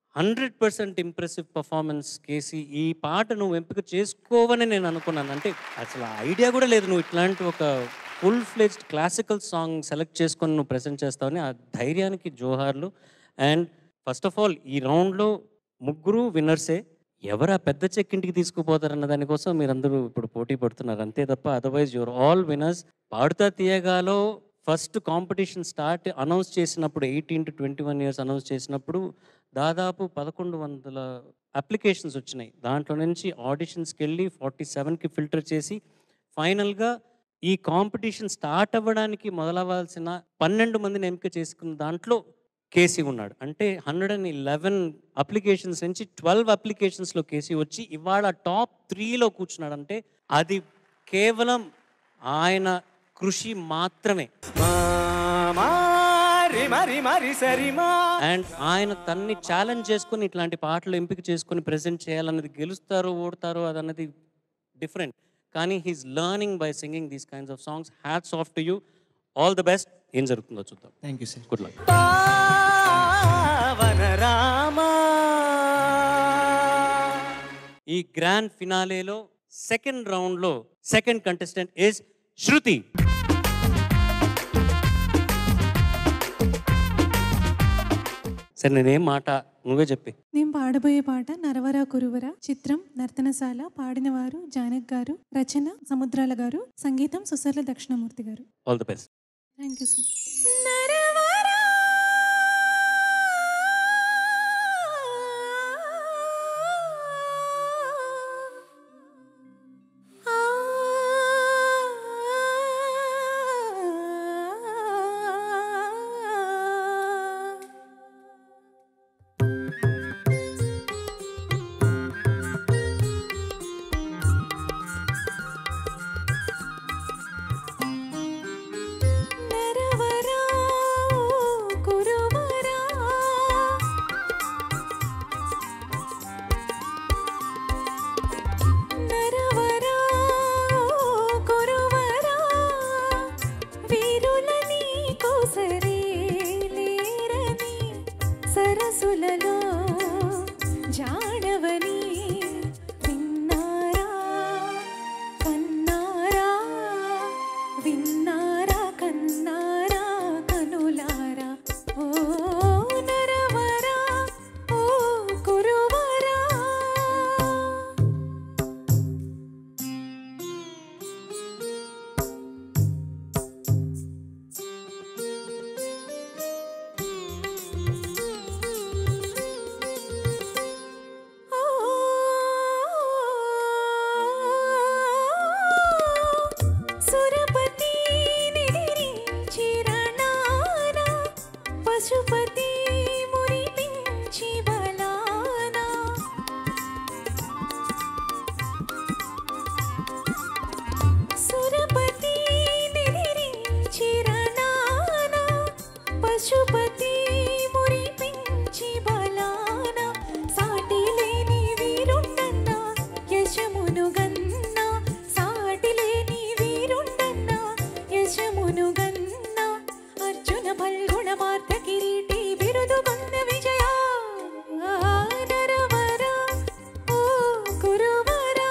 హండ్రెడ్ పర్సెంట్ ఇంప్రెసివ్ పర్ఫార్మెన్స్ కేసి ఈ పాట నువ్వు ఎంపిక చేసుకోవని నేను అనుకున్నాను అంటే అసలు ఐడియా కూడా లేదు నువ్వు ఇట్లాంటి ఒక full fledged classical song select చేసుకొని నువ్వు ప్రెజెంట్ చేస్తావని ఆ ధైర్యానికి జోహార్లు అండ్ ఫస్ట్ ఆఫ్ ఆల్ ఈ రౌండ్లో ముగ్గురు విన్నర్సే ఎవరు ఆ పెద్ద చెక్ ఇంటికి తీసుకుపోతారన్న దానికోసం మీరందరూ ఇప్పుడు పోటీ పడుతున్నారు అంతే తప్ప అదర్వైజ్ యువర్ ఆల్ విన్నర్స్ పాడుతా తీయగాలో ఫస్ట్ కాంపిటీషన్ స్టార్ట్ అనౌన్స్ చేసినప్పుడు eighteen to twenty one years announce చేసినప్పుడు దాదాపు పదకొండు వందల అప్లికేషన్స్ వచ్చినాయి దాంట్లో నుంచి ఆడిషన్స్కి వెళ్ళి ఫార్టీ సెవెన్కి ఫిల్టర్ చేసి ఫైనల్గా ఈ కాంపిటీషన్ స్టార్ట్ అవ్వడానికి మొదలవ్వాల్సిన పన్నెండు మందిని ఎంపిక చేసుకున్న దాంట్లో కేసీ ఉన్నాడు అంటే హండ్రెడ్ అండ్ ఇలెవెన్ అప్లికేషన్స్ నుంచి ట్వెల్వ్ అప్లికేషన్స్లో కేసీ వచ్చి ఇవాళ టాప్ త్రీలో కూర్చున్నాడంటే అది కేవలం ఆయన కృషి మాత్రమే మారి మరి మరి సరిమా అండ్ ఆయన తన్ని ఛాలెంజ్ చేసుకొని ఇట్లాంటి పాటలు ఎంపిక చేసుకొని ప్రెజెంట్ చేయాలన్నది గెలుస్తారో ఓడతారో అదన్నది డిఫరెంట్ కానీ he's learning by singing these kinds of songs hats off to you all the best ఏం జరుగుతుందో చూద్దాం thank you sir good luck Pavana Rama ఈ గ్రాండ్ ఫినాలేలో సెకండ్ రౌండ్లో సెకండ్ కంటెస్టెంట్ ఇస్ శృతి సరే నేనేం మాట నువ్వే చెప్పి నేను పాడబోయే పాట నరవర కురువర చిత్రం నర్తనశాల పాడినవారు జానక్ గారు రచన సముద్రాల గారు సంగీతం Susarla Dakshinamurthy garu all the best thank you sir నరవరా కురువరా నరవరా కురువరా వీరులని కోసరే లేరని సరసులలో జాడవని విన్నారా కన్నారా విన్నారా కన్నారా కనులారా ఓ నరవరా ఓ కురువరా సురపతి నిదిరించి రణాన పశుపతి మురిపించి బలానా సురపతి నిదిరించి రణాన పశుపతి మురిపించి బలానా సాటి లేని వీరుండన్నా యశమును గన్నా సాటి లేని వీరుండన్నా యశమును గన్నా అర్జున బల్గుణ మార్త కిరీటి బిరుదు కొన్న విజయ నరవరా ఓ కురువరా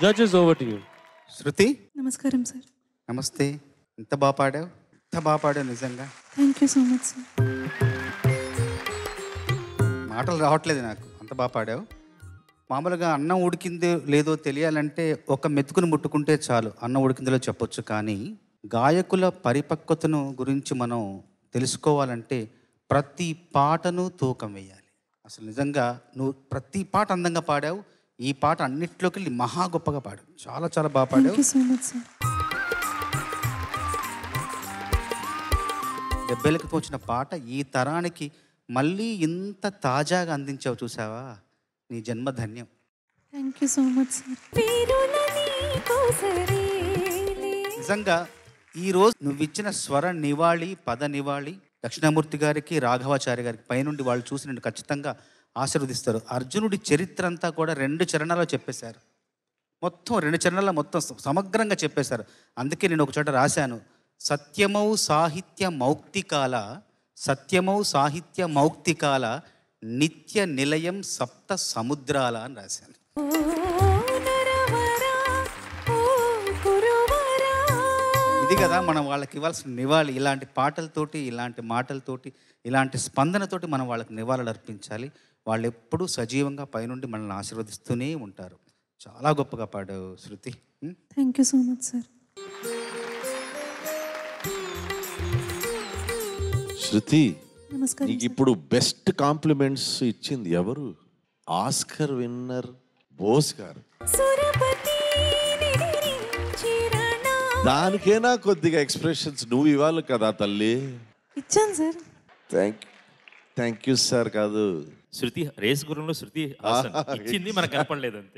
judges over to you Shruti నమస్కారం సార్ నమస్తే ఎంత బాగా పాడావు ఎంత బాగా పాడావు నిజంగా thank you so much sir మాటలు రావట్లేదు నాకు అంత బాగా పాడావు మామూలుగా అన్నం ఉడికిందో లేదో తెలియాలంటే ఒక మెతుకుని ముట్టుకుంటే చాలు అన్నం ఉడికిందో చెప్పొచ్చు కానీ గాయకుల పరిపక్వతను గురించి మనం తెలుసుకోవాలంటే ప్రతి పాటను తూకం వేయాలి అసలు నిజంగా నువ్వు ప్రతి పాట అందంగా పాడావు ఈ పాట అన్నిట్లోకి వెళ్ళి మహా గొప్పగా పాడావు చాలా చాలా బాగా థ్యాంక్ పాడావు యూ సో మచ్ సార్ డెబ్బైలకు వచ్చిన పాట ఈ తరానికి మళ్ళీ ఇంత తాజాగా అందించావు చూసావా నీ జన్మ ధన్యం thank you so much sir నిజంగా ఈ రోజు నువ్వు ఇచ్చిన స్వర నివాళి పద నివాళి దక్షిణామూర్తి గారికి రాఘవాచార్య గారికి పైనుండి వాళ్ళు చూసి నిన్ను ఖచ్చితంగా ఆశీర్వదిస్తారు అర్జునుడి చరిత్ర అంతా కూడా రెండు చరణాల్లో చెప్పేశారు మొత్తం రెండు చరణాల్లో మొత్తం స- సమగ్రంగా చెప్పేశారు అందుకే నేను ఒక చోట రాశాను సత్యమౌ సాహిత్య మౌక్తికాల సత్యమౌ సాహిత్య మౌక్తికాల నిత్య నిలయం సప్త సముద్రాల అని రాశాను ఇది కదా మనం వాళ్ళకి ఇవ్వాల్సిన నివాళి ఇలాంటి పాటలతోటి ఇలాంటి మాటలతోటి ఇలాంటి స్పందనతోటి మనం వాళ్ళకి నివాళులు అర్పించాలి వాళ్ళు ఎప్పుడూ సజీవంగా పైనుండి మనల్ని ఆశీర్వదిస్తూనే ఉంటారు చాలా గొప్పగా పాడావు Shruti um? Thank you so much sir Shruti నమస్కారం నీకు ఇప్పుడు బెస్ట్ కాంప్లిమెంట్స్ ఇచ్చింది ఎవరు ఆస్కర్ విన్నర్ బోస్ గారు దానికైనా కొద్దిగా ఎక్స్ప్రెషన్స్ నువ్వు ఇవ్వాలి కదా తల్లి ఇచ్చాను sir thank thank you sir కాదు శృతి రేస్ గురంలో శృతి హాసన్ ఆహా. ఇచ్చింది మనకు కనపడలేదు అంతే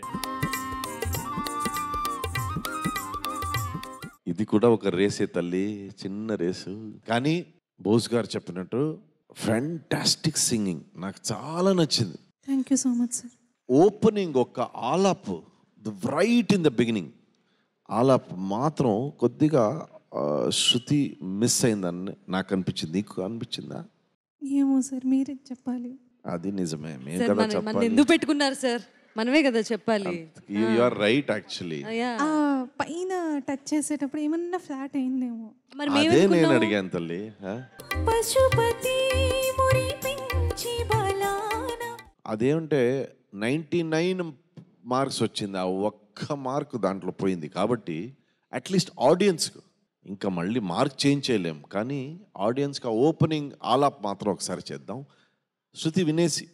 ఇది కూడా ఒక రేసే తల్లి చిన్న రేసు కానీ బోస్ గారు చెప్పినట్టు ఫ్యాంటాస్టిక్ సింగింగ్ నాకు చాలా నచ్చింది thank you so much sir opening ఒక alap right in the beginning alap మాత్రం కొద్దిగా ఆ, శృతి మిస్ అయిందని నాకు అనిపించింది నీకు అనిపించిందా ఏమో సార్ మీరే చెప్పాలి అది నిజమే మేము సార్ కదా మన మన చెప్పాలి ఎందుకు పెట్టుకున్నారు సార్ మనమే కదా చెప్పాలి యు ఆర్ రైట్ యాక్చువల్లీ ఆ పైన టచ్ చేసేటప్పుడు ఏమన్నా ఫ్లాట్ అయిందేమో మరి అదే నేను అడిగాను తల్లి ఆ? పశుపతి మురిపించి బలాన అదేంటే నైంటీ నైన్ మార్క్స్ వచ్చింది ఆ ఒక్క మార్క్ దాంట్లో పోయింది కాబట్టి అట్లీస్ట్ ఆడియన్స్కు ఇంకా మళ్ళీ మార్క్ చేంజ్ చేయలేం కానీ ఆడియన్స్కి ఆ ఓపెనింగ్ ఆలాప్ మాత్రం ఒకసారి చేద్దాం శృతి వినేసి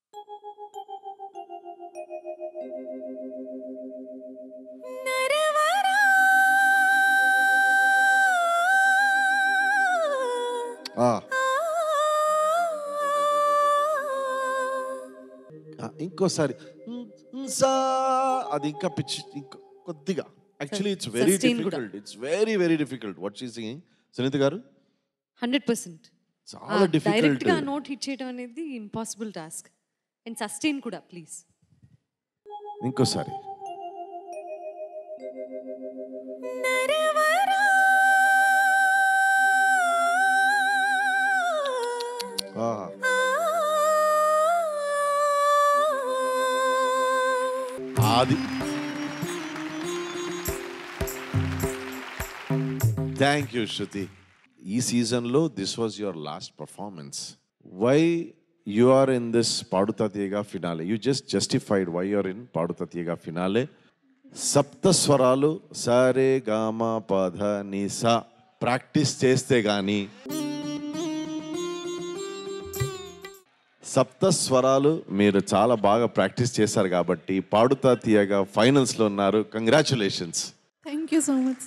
ఆ. ఆ, ఇంకోసారి ఉమ్, ఉమ్, సా అది ఇంకా పిచ్ ఇంకో కొద్దిగా యాక్చువల్లీ ఇట్స్ వెరీ Sustain కూడా. Difficult it's very very difficult what she singing Sunitha garu hundred percent చాలా difficult. డైరెక్ట్ గా నోట్ హిట్ చేయడం అనేది ఇంపాసిబుల్ టాస్క్ అండ్ సస్టైన్ కూడా ప్లీజ్ ఇంకోసారి ఆ. అది థ్యాంక్ యూ శృతి ఈ సీజన్లో this was your last performance why you are in this Paduta Teeyaga finale you just justified why are in Paduta Teeyaga finale సప్త స్వరాలు సరే గామ పధ ని సా ప్రాక్టీస్ చేస్తే కానీ సప్త స్వరాలు మీరు చాలా బాగా ప్రాక్టీస్ చేశారు కాబట్టి పాడుతా తీయగా ఫైనల్స్లో ఉన్నారు congratulations thank you so much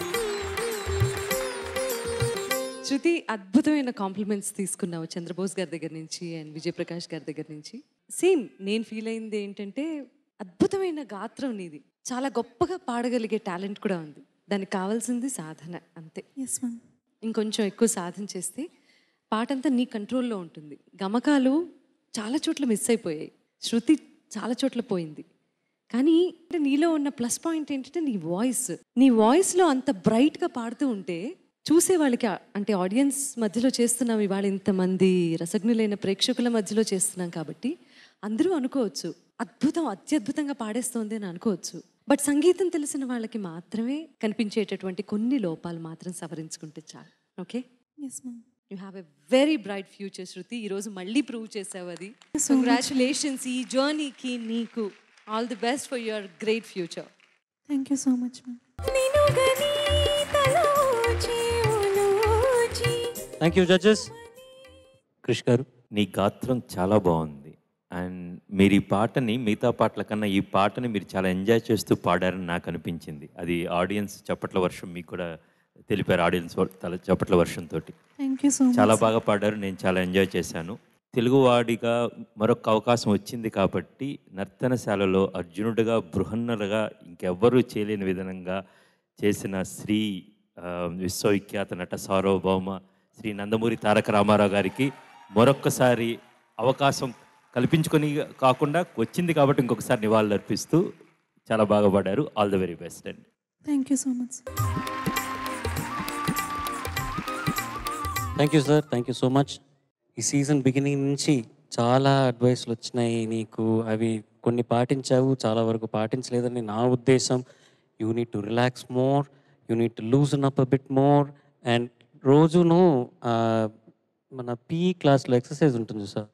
Shruti అద్భుతమైన కాంప్లిమెంట్స్ తీసుకున్నావు చంద్రబోస్ గారి దగ్గర నుంచి అండ్ విజయప్రకాష్ గారి దగ్గర నుంచి సేమ్ నేను ఫీల్ అయింది ఏంటంటే అద్భుతమైన గాత్రం నీది చాలా గొప్పగా పాడగలిగే టాలెంట్ కూడా ఉంది దానికి కావాల్సింది సాధన అంతే ఎస్ మ్యామ్ ఇంకొంచెం ఎక్కువ సాధన చేస్తే పాట అంతా నీ కంట్రోల్లో ఉంటుంది గమకాలు చాలా చోట్ల మిస్ అయిపోయాయి శృతి చాలా చోట్ల పోయింది కానీ అంటే నీలో ఉన్న ప్లస్ పాయింట్ ఏంటంటే నీ వాయిస్ నీ వాయిస్లో అంత బ్రైట్గా పాడుతూ ఉంటే చూసే వాళ్ళకి ఆ- అంటే ఆడియన్స్ మధ్యలో చేస్తున్నాం ఇవాళ ఇంతమంది రసజ్ఞులైన ప్రేక్షకుల మధ్యలో చేస్తున్నాం కాబట్టి అందరూ అనుకోవచ్చు అద్భుతం అత్యద్భుతంగా పాడేస్తోంది అని అనుకోవచ్చు బట్ సంగీతం తెలిసిన వాళ్ళకి మాత్రమే కనిపించేటటువంటి కొన్ని లోపాలు మాత్రం సవరించుకుంటే చాలు okay yes ma'am you have a very bright future Shruti ఈరోజు మళ్ళీ ప్రూవ్ చేసావు అది so much. కంగ్రాచులేషన్స్ ఈ జర్నీకి నీకు all the best for your great future thank you so much ma'am thank you judges Krish garu నీ గాత్రం చాలా బాగుంది అండ్ మీరు ఈ పాటని మిగతా పాటల కన్నా ఈ పాటని మీరు చాలా ఎంజాయ్ చేస్తూ పాడారని నాకు అనిపించింది అది ఆడియన్స్ చప్పట్ల వర్షం మీకు కూడా తెలిపారు ఆడియన్స్ తల చప్పట్ల వర్షంతో థ్యాంక్ యూ సో మచ్ చాలా బాగా పాడారు నేను చాలా ఎంజాయ్ చేశాను తెలుగువాడిగా మరొక అవకాశం వచ్చింది కాబట్టి నర్తనశాలలో అర్జునుడిగా బృహన్నలుగా ఇంకెవ్వరూ చేయలేని విధంగా చేసిన శ్రీ ఆ, విశ్వవిఖ్యాత నట సార్వభౌమ శ్రీ నందమూరి తారక రామారావు గారికి మరొక్కసారి అవకాశం కల్పించుకొని కాకుండా వచ్చింది కాబట్టి ఇంకొకసారి నివాళులు అర్పిస్తూ చాలా బాగా పాడారు ఆల్ ద వెరీ బెస్ట్ అండి thank you so much thank you sir thank you so much ఈ సీజన్ బిగినింగ్ నుంచి చాలా అడ్వైస్లు వచ్చినాయి నీకు అవి కొన్ని పాటించావు చాలా వరకు పాటించలేదని నా ఉద్దేశం you need to relax more you need to loosen up a bit more and రోజును ఆ, మన పీ క్లాస్లో ఎక్సర్సైజ్ ఉంటుంది సార్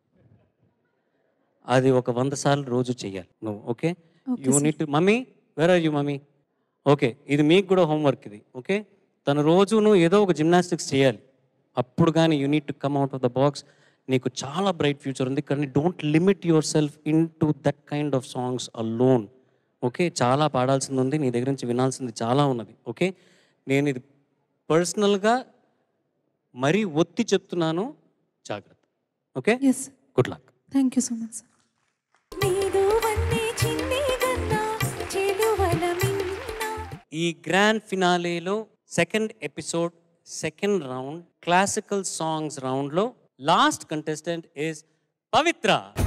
అది ఒక వంద సార్లు రోజు చేయాలి నువ్వు okay Okay, you sir. Need to mummy where are you mummy okay ఇది మీకు కూడా హోంవర్క్ ఇది ఓకే తన రోజును ఏదో ఒక జిమ్నాస్టిక్స్ చేయాలి అప్పుడు కానీ you need to come out of the box నీకు చాలా బ్రైట్ ఫ్యూచర్ ఉంది కానీ don't limit yourself into that kind of songs alone okay చాలా పాడాల్సింది ఉంది నీ దగ్గర నుంచి వినాల్సింది చాలా ఉన్నది ఓకే నేను ఇది పర్సనల్గా మరీ ఒత్తి చెప్తున్నాను జాగ్రత్త okay yes good luck thank you so much sir ఈ గ్రాండ్ ఫినాలేలో second episode second round classical songs రౌండ్లో last contestant is Pavitra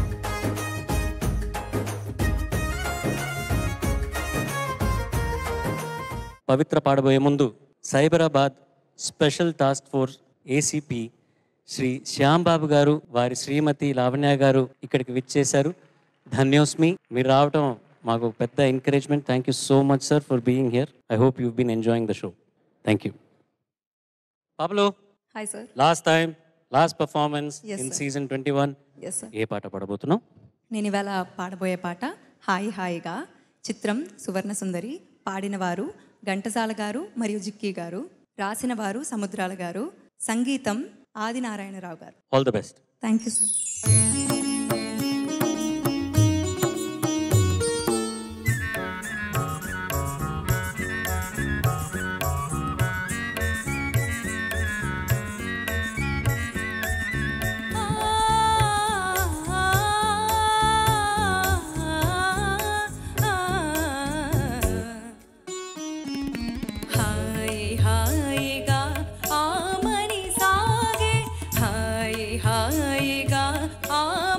Pavitra పాడబోయే ముందు Cyberabad special task force ACP Shri Shyam Babu garu వారి శ్రీమతి లావణ్య గారు ఇక్కడికి విచ్చేశారు ధన్యోస్మి మీరు రావటం మాకు పెద్ద encouragement thank you so much sir for being here I hope you been enjoying the show thank you పాపలో hi sir last time last performance Yes, in sir. Season twenty one Yes, sir. ఏ పాట పాడబోతున్నావు నేను ఇవాళ పాడబోయే పాట హాయి హాయిగా చిత్రం సువర్ణ సుందరి పాడిన వారు ఘంటసాల గారు మరియు జిక్కీ గారు రాసిన వారు సముద్రాల గారు సంగీతం Adinarayanarao garu all the best thank you sir హాయ్ హాయిగా ఆమని సాగే హాయ్ హాయిగా ఆ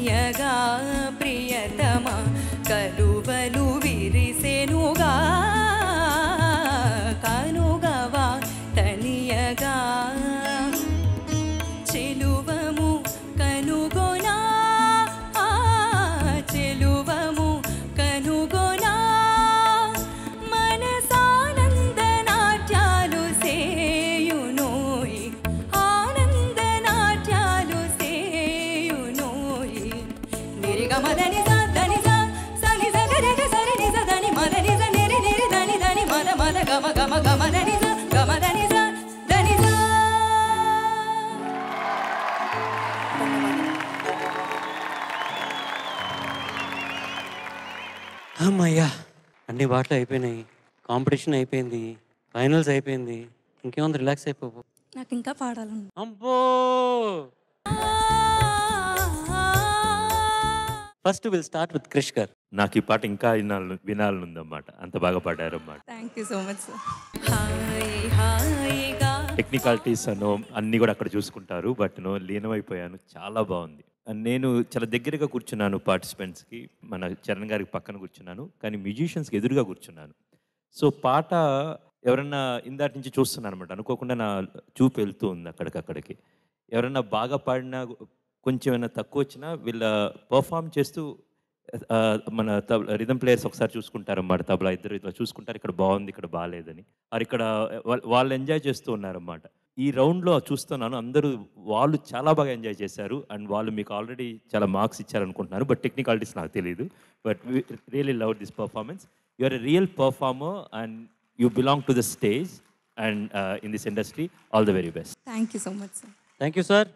తనియగా ప్రియతమ కలువలు విరిసెనుగా కనుగవా తనియగా చెలువము కనుగొనా ఆ, చెలువము కనుగొనా మనసానంద నాట్యాలు సేయునోయి ఆనంద నాట్యాలు సేయునోయి నిరిగమదని దని సని సగరి సరి నిజ దని మద నిజ నిరి నిరి దని దని మద మద గమ గమ గమ దని స గమ దని స దని స అమ్మయ్యా అన్ని పాటలు అయిపోయినాయి కాంపిటీషన్ అయిపోయింది ఫైనల్స్ అయిపోయింది ఇంకేముంది రిలాక్స్ అయిపోవు నాకు ఇంకా పాడాలను అబ్బో first will start with Krish garu నాకు ఈ పాట ఇంకా వినాలని వినాలని ఉందన్నమాట అంత బాగా పాడారు అన్నమాట thank you so much sir హాయ్ హాయిగా టెక్నికాలిటీస్ అను అన్నీ కూడా అక్కడ చూసుకుంటారు బట్ నో లీనమైపోయాను చాలా బాగుంది నేను చాలా దగ్గరగా కూర్చున్నాను పార్టిసిపెంట్స్కి మన చరణ్ గారికి పక్కన కూర్చున్నాను కానీ మ్యూజిషియన్స్కి ఎదురుగా కూర్చున్నాను సో పాట ఎవరన్నా ఇందాటి నుంచి చూస్తున్నాను అనమాట అనుకోకుండా నా చూపు వెళ్తూ ఉంది అక్కడికక్కడికి ఎవరన్నా బాగా పాడినా కొంచెం ఏమైనా తక్కువ వచ్చినా వీళ్ళ పర్ఫామ్ చేస్తూ ఆ, మన రిథమ్ ప్లేయర్స్ ఒకసారి చూసుకుంటారు అన్నమాట తబలా ఇద్దరు ఇట్లా చూసుకుంటారు ఇక్కడ బాగుంది ఇక్కడ బాగాలేదని మరి ఇక్కడ వా- వాళ్ళు ఎంజాయ్ చేస్తూ ఉన్నారన్నమాట ఈ రౌండ్లో చూస్తున్నాను అందరూ వాళ్ళు చాలా బాగా ఎంజాయ్ చేశారు అండ్ వాళ్ళు మీకు ఆల్రెడీ చాలా మార్క్స్ ఇచ్చారనుకుంటున్నారు బట్ టెక్నికాలిటీస్ నాకు తెలియదు but really love this performance you are a real performer and you belong to the stage and in this industry all the very best thank you so much sir thank you sir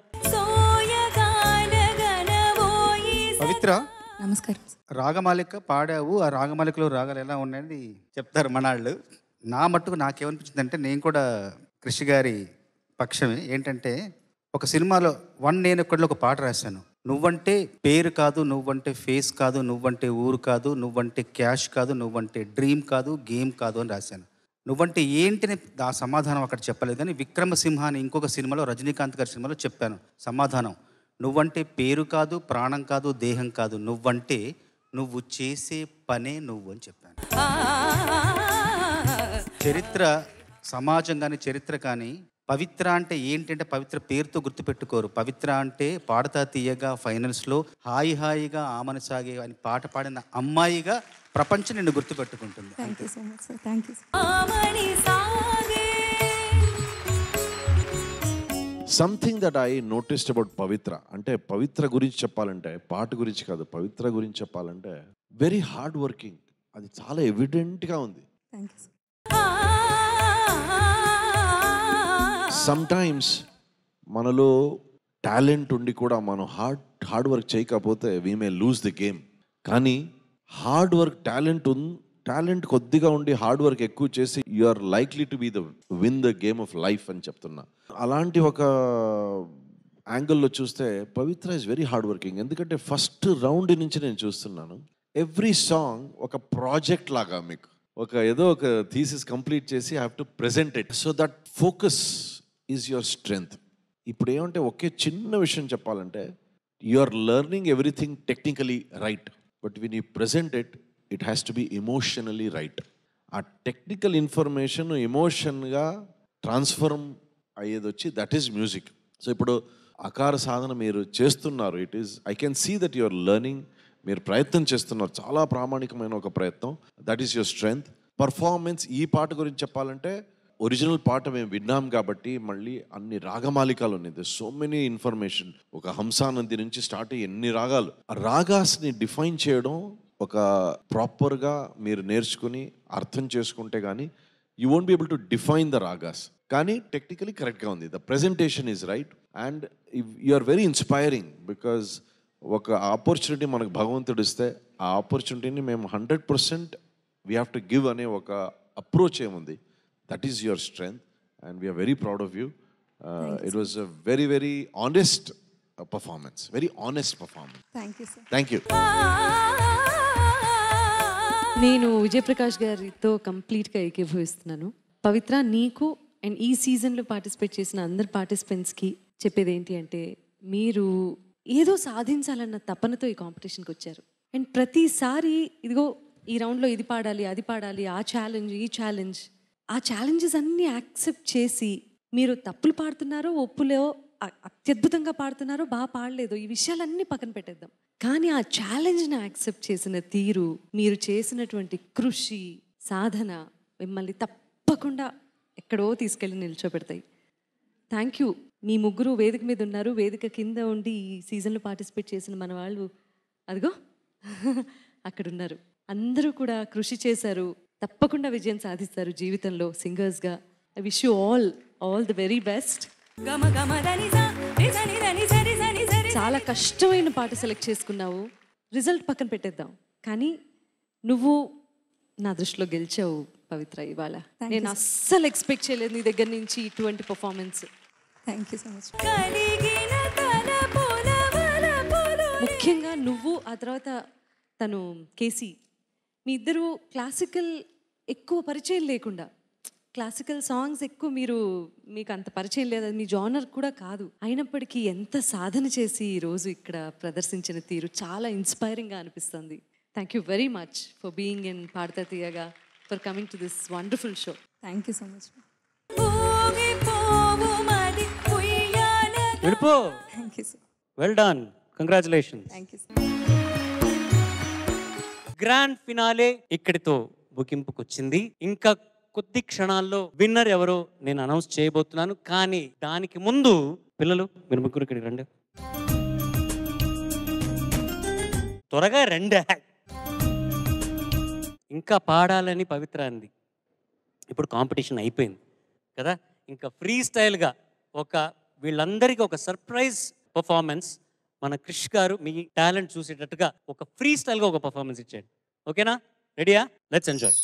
Pavitra నమస్కారం రాగమాలిక పాడావు ఆ రాగమాలికలో రాగాలు ఎలా ఉన్నాయని చెప్తారు మనాళ్ళు నా మట్టుకు నాకేమనిపించింది అంటే నేను కూడా కృషి గారి పక్షమే ఏంటంటే ఒక సినిమాలో వన్ నేను ఒక్కడిలో ఒక పాట రాశాను నువ్వంటే పేరు కాదు నువ్వంటే ఫేస్ కాదు నువ్వంటే ఊరు కాదు నువ్వంటే క్యాష్ కాదు నువ్వంటే డ్రీమ్ కాదు గేమ్ కాదు అని రాశాను నువ్వంటే ఏంటిని ఆ సమాధానం అక్కడ చెప్పలేదు కానీ విక్రమసింహ అని ఇంకొక సినిమాలో రజనీకాంత్ గారి సినిమాలో చెప్పాను సమాధానం నువ్వంటే పేరు కాదు ప్రాణం కాదు దేహం కాదు నువ్వంటే నువ్వు చేసే పనే నువ్వు అని చెప్పాను చరిత్ర సమాజం కానీ చరిత్ర కానీ పవిత్ర అంటే ఏంటంటే పవిత్ర పేరుతో గుర్తుపెట్టుకోరు పవిత్ర అంటే పాడతా తీయగా ఫైనల్స్లో హాయి హాయిగా ఆమన సాగే అని పాట పాడిన అమ్మాయిగా ప్రపంచం నిన్ను గుర్తుపెట్టుకుంటుంది thank you so much sir thank you ఆమని సాగే something that I noticed about Pavitra అంటే పవిత్ర గురించి చెప్పాలంటే పాట గురించి కాదు పవిత్ర గురించి చెప్పాలంటే వెరీ హార్డ్ వర్కింగ్ అది చాలా ఎవిడెంట్గా ఉంది థ్యాంక్ యూ సమ్ టైమ్స్ మనలో టాలెంట్ ఉండి కూడా మనం హార్డ్ హార్డ్ వర్క్ చేయకపోతే we may lose the game కానీ హార్డ్ వర్క్ టాలెంట్ ఉన్ టాలెంట్ కొద్దిగా ఉండి హార్డ్ వర్క్ ఎక్కువ చేసి you are likely to be the win the game of life అని చెప్తున్నా అలాంటి ఒక యాంగిల్లో చూస్తే Pavitra is very hard working ఎందుకంటే ఫస్ట్ రౌండ్ నుంచి నేను చూస్తున్నాను ఎవ్రీ సాంగ్ ఒక ప్రాజెక్ట్ లాగా మీకు ఒక ఏదో ఒక థీసిస్ కంప్లీట్ చేసి have to present it so that focus is your strength ఇప్పుడు ఏమంటే ఒకే చిన్న విషయం చెప్పాలంటే you are learning everything technically right but win you present it it has to be emotionally right ఆ టెక్నికల్ ఇన్ఫర్మేషన్ ఎమోషన్గా transform అయ్యేది వచ్చి దట్ ఈస్ మ్యూజిక్ సో ఇప్పుడు అకార సాధన మీరు చేస్తున్నారు it is I can see that your learning మీరు ప్రయత్నం చేస్తున్నారు చాలా ప్రామాణికమైన ఒక ప్రయత్నం that is your strength performance ఈ పాట గురించి చెప్పాలంటే ఒరిజినల్ పాట మేము విన్నాం కాబట్టి మళ్ళీ అన్ని రాగమాలికలు ఉన్నాయి సో మెనీ ఇన్ఫర్మేషన్ ఒక హంసానంది నుంచి స్టార్ట్ అయ్యి ఎన్ని రాగాలు ఆ రాగాస్ని డిఫైన్ చేయడం ఒక ప్రాపర్గా మీరు నేర్చుకుని అర్థం చేసుకుంటే కానీ you won't be able to define the ragas కానీ టెక్నికలీ కరెక్ట్గా ఉంది the presentation is right and you are very inspiring because ఒక ఆపర్చునిటీ మనకు భగవంతుడు ఇస్తే ఆ ఆపర్చునిటీని మేము hundred percent we have to give అనే ఒక అప్రోచ్ ఏముంది that is your strength and we are very proud of you it was a very very honest performance very honest performance thank you sir thank you నేను విజయప్రకాష్ గారితో కంప్లీట్గా ఏకీభవిస్తున్నాను పవిత్ర నీకు and ఈ సీజన్లో participate చేసిన అందరు పార్టిసిపెంట్స్కి చెప్పేది ఏంటి అంటే మీరు ఏదో సాధించాలన్న తపనతో ఈ కాంపిటీషన్కి వచ్చారు అండ్ ప్రతిసారి ఇదిగో ఈ రౌండ్లో ఇది పాడాలి అది పాడాలి ఆ ఛాలెంజ్ ఈ ఛాలెంజ్ ఆ ఛాలెంజెస్ అన్నీ యాక్సెప్ట్ చేసి మీరు తప్పులు పాడుతున్నారో ఒప్పులో అ- అత్యద్భుతంగా పాడుతున్నారో బాగా పాడలేదు ఈ విషయాలన్నీ పక్కన పెట్టేద్దాం కానీ ఆ ఛాలెంజ్ని యాక్సెప్ట్ చేసిన తీరు మీరు చేసినటువంటి కృషి సాధన మిమ్మల్ని తప్పకుండా ఎక్కడో తీసుకెళ్ళి నిల్చోబెడతాయి థ్యాంక్ యూ మీ ముగ్గురు వేదిక మీద ఉన్నారు వేదిక కింద ఉండి ఈ సీజన్లో పార్టిసిపేట్ చేసిన మన వాళ్ళు అదిగో అక్కడ ఉన్నారు అందరూ కూడా కృషి చేశారు తప్పకుండా విజయం సాధిస్తారు జీవితంలో సింగర్స్గా I wish you all all the very best గమ గమ దని సా రి సని దని సరి సని సరి చాలా కష్టమైన పాట సెలెక్ట్ చేసుకున్నావు రిజల్ట్ పక్కన పెట్టేద్దాం కానీ నువ్వు నా దృష్టిలో గెలిచావు పవిత్ర ఇవాళ Thank you, నేను sir. అస్సలు ఎక్స్పెక్ట్ చేయలేదు నీ దగ్గర నుంచి ఇటువంటి performance thank you so much కలిగిన తలపుల వలపులు ముఖ్యంగా నువ్వు ఆ తర్వాత తను కేసీ మీ ఇద్దరు క్లాసికల్ ఎక్కువ పరిచయం లేకుండా క్లాసికల్ సాంగ్స్ ఎక్కువ మీరు మీకు అంత పరిచయం లేదు అది మీ జానర్ కూడా కాదు అయినప్పటికీ ఎంత సాధన చేసి ఈ రోజు ఇక్కడ ప్రదర్శించిన తీరు చాలా ఇన్స్పైరింగ్గా అనిపిస్తుంది thank you very much for being in Paduta Teeyaga for coming to this wonderful show thank you so much ఊగి పోవు మది ఉయ్యాల వెళ్ళిపో thank you sir well done congratulations thank you grand finale ఇక్కడితో ముగింపుకొచ్చింది ఇంకా కొద్ది క్షణాల్లో విన్నర్ ఎవరో నేను అనౌన్స్ చేయబోతున్నాను కానీ దానికి ముందు పిల్లలు మీరు ముగ్గురు ఇక్కడికి రండి త్వరగా రండి ఇంకా పాడాలని పవిత్ర అంది ఇప్పుడు కాంపిటీషన్ అయిపోయింది కదా ఇంకా ఫ్రీ స్టైల్గా ఒక వీళ్ళందరికీ ఒక సర్ప్రైజ్ పర్ఫార్మెన్స్ మన క్రిష్ గారు మీ టాలెంట్ చూసేటట్టుగా ఒక ఫ్రీ స్టైల్గా ఒక పర్ఫార్మెన్స్ ఇచ్చాడు ఓకేనా రెడీయా లెట్స్ ఎంజాయ్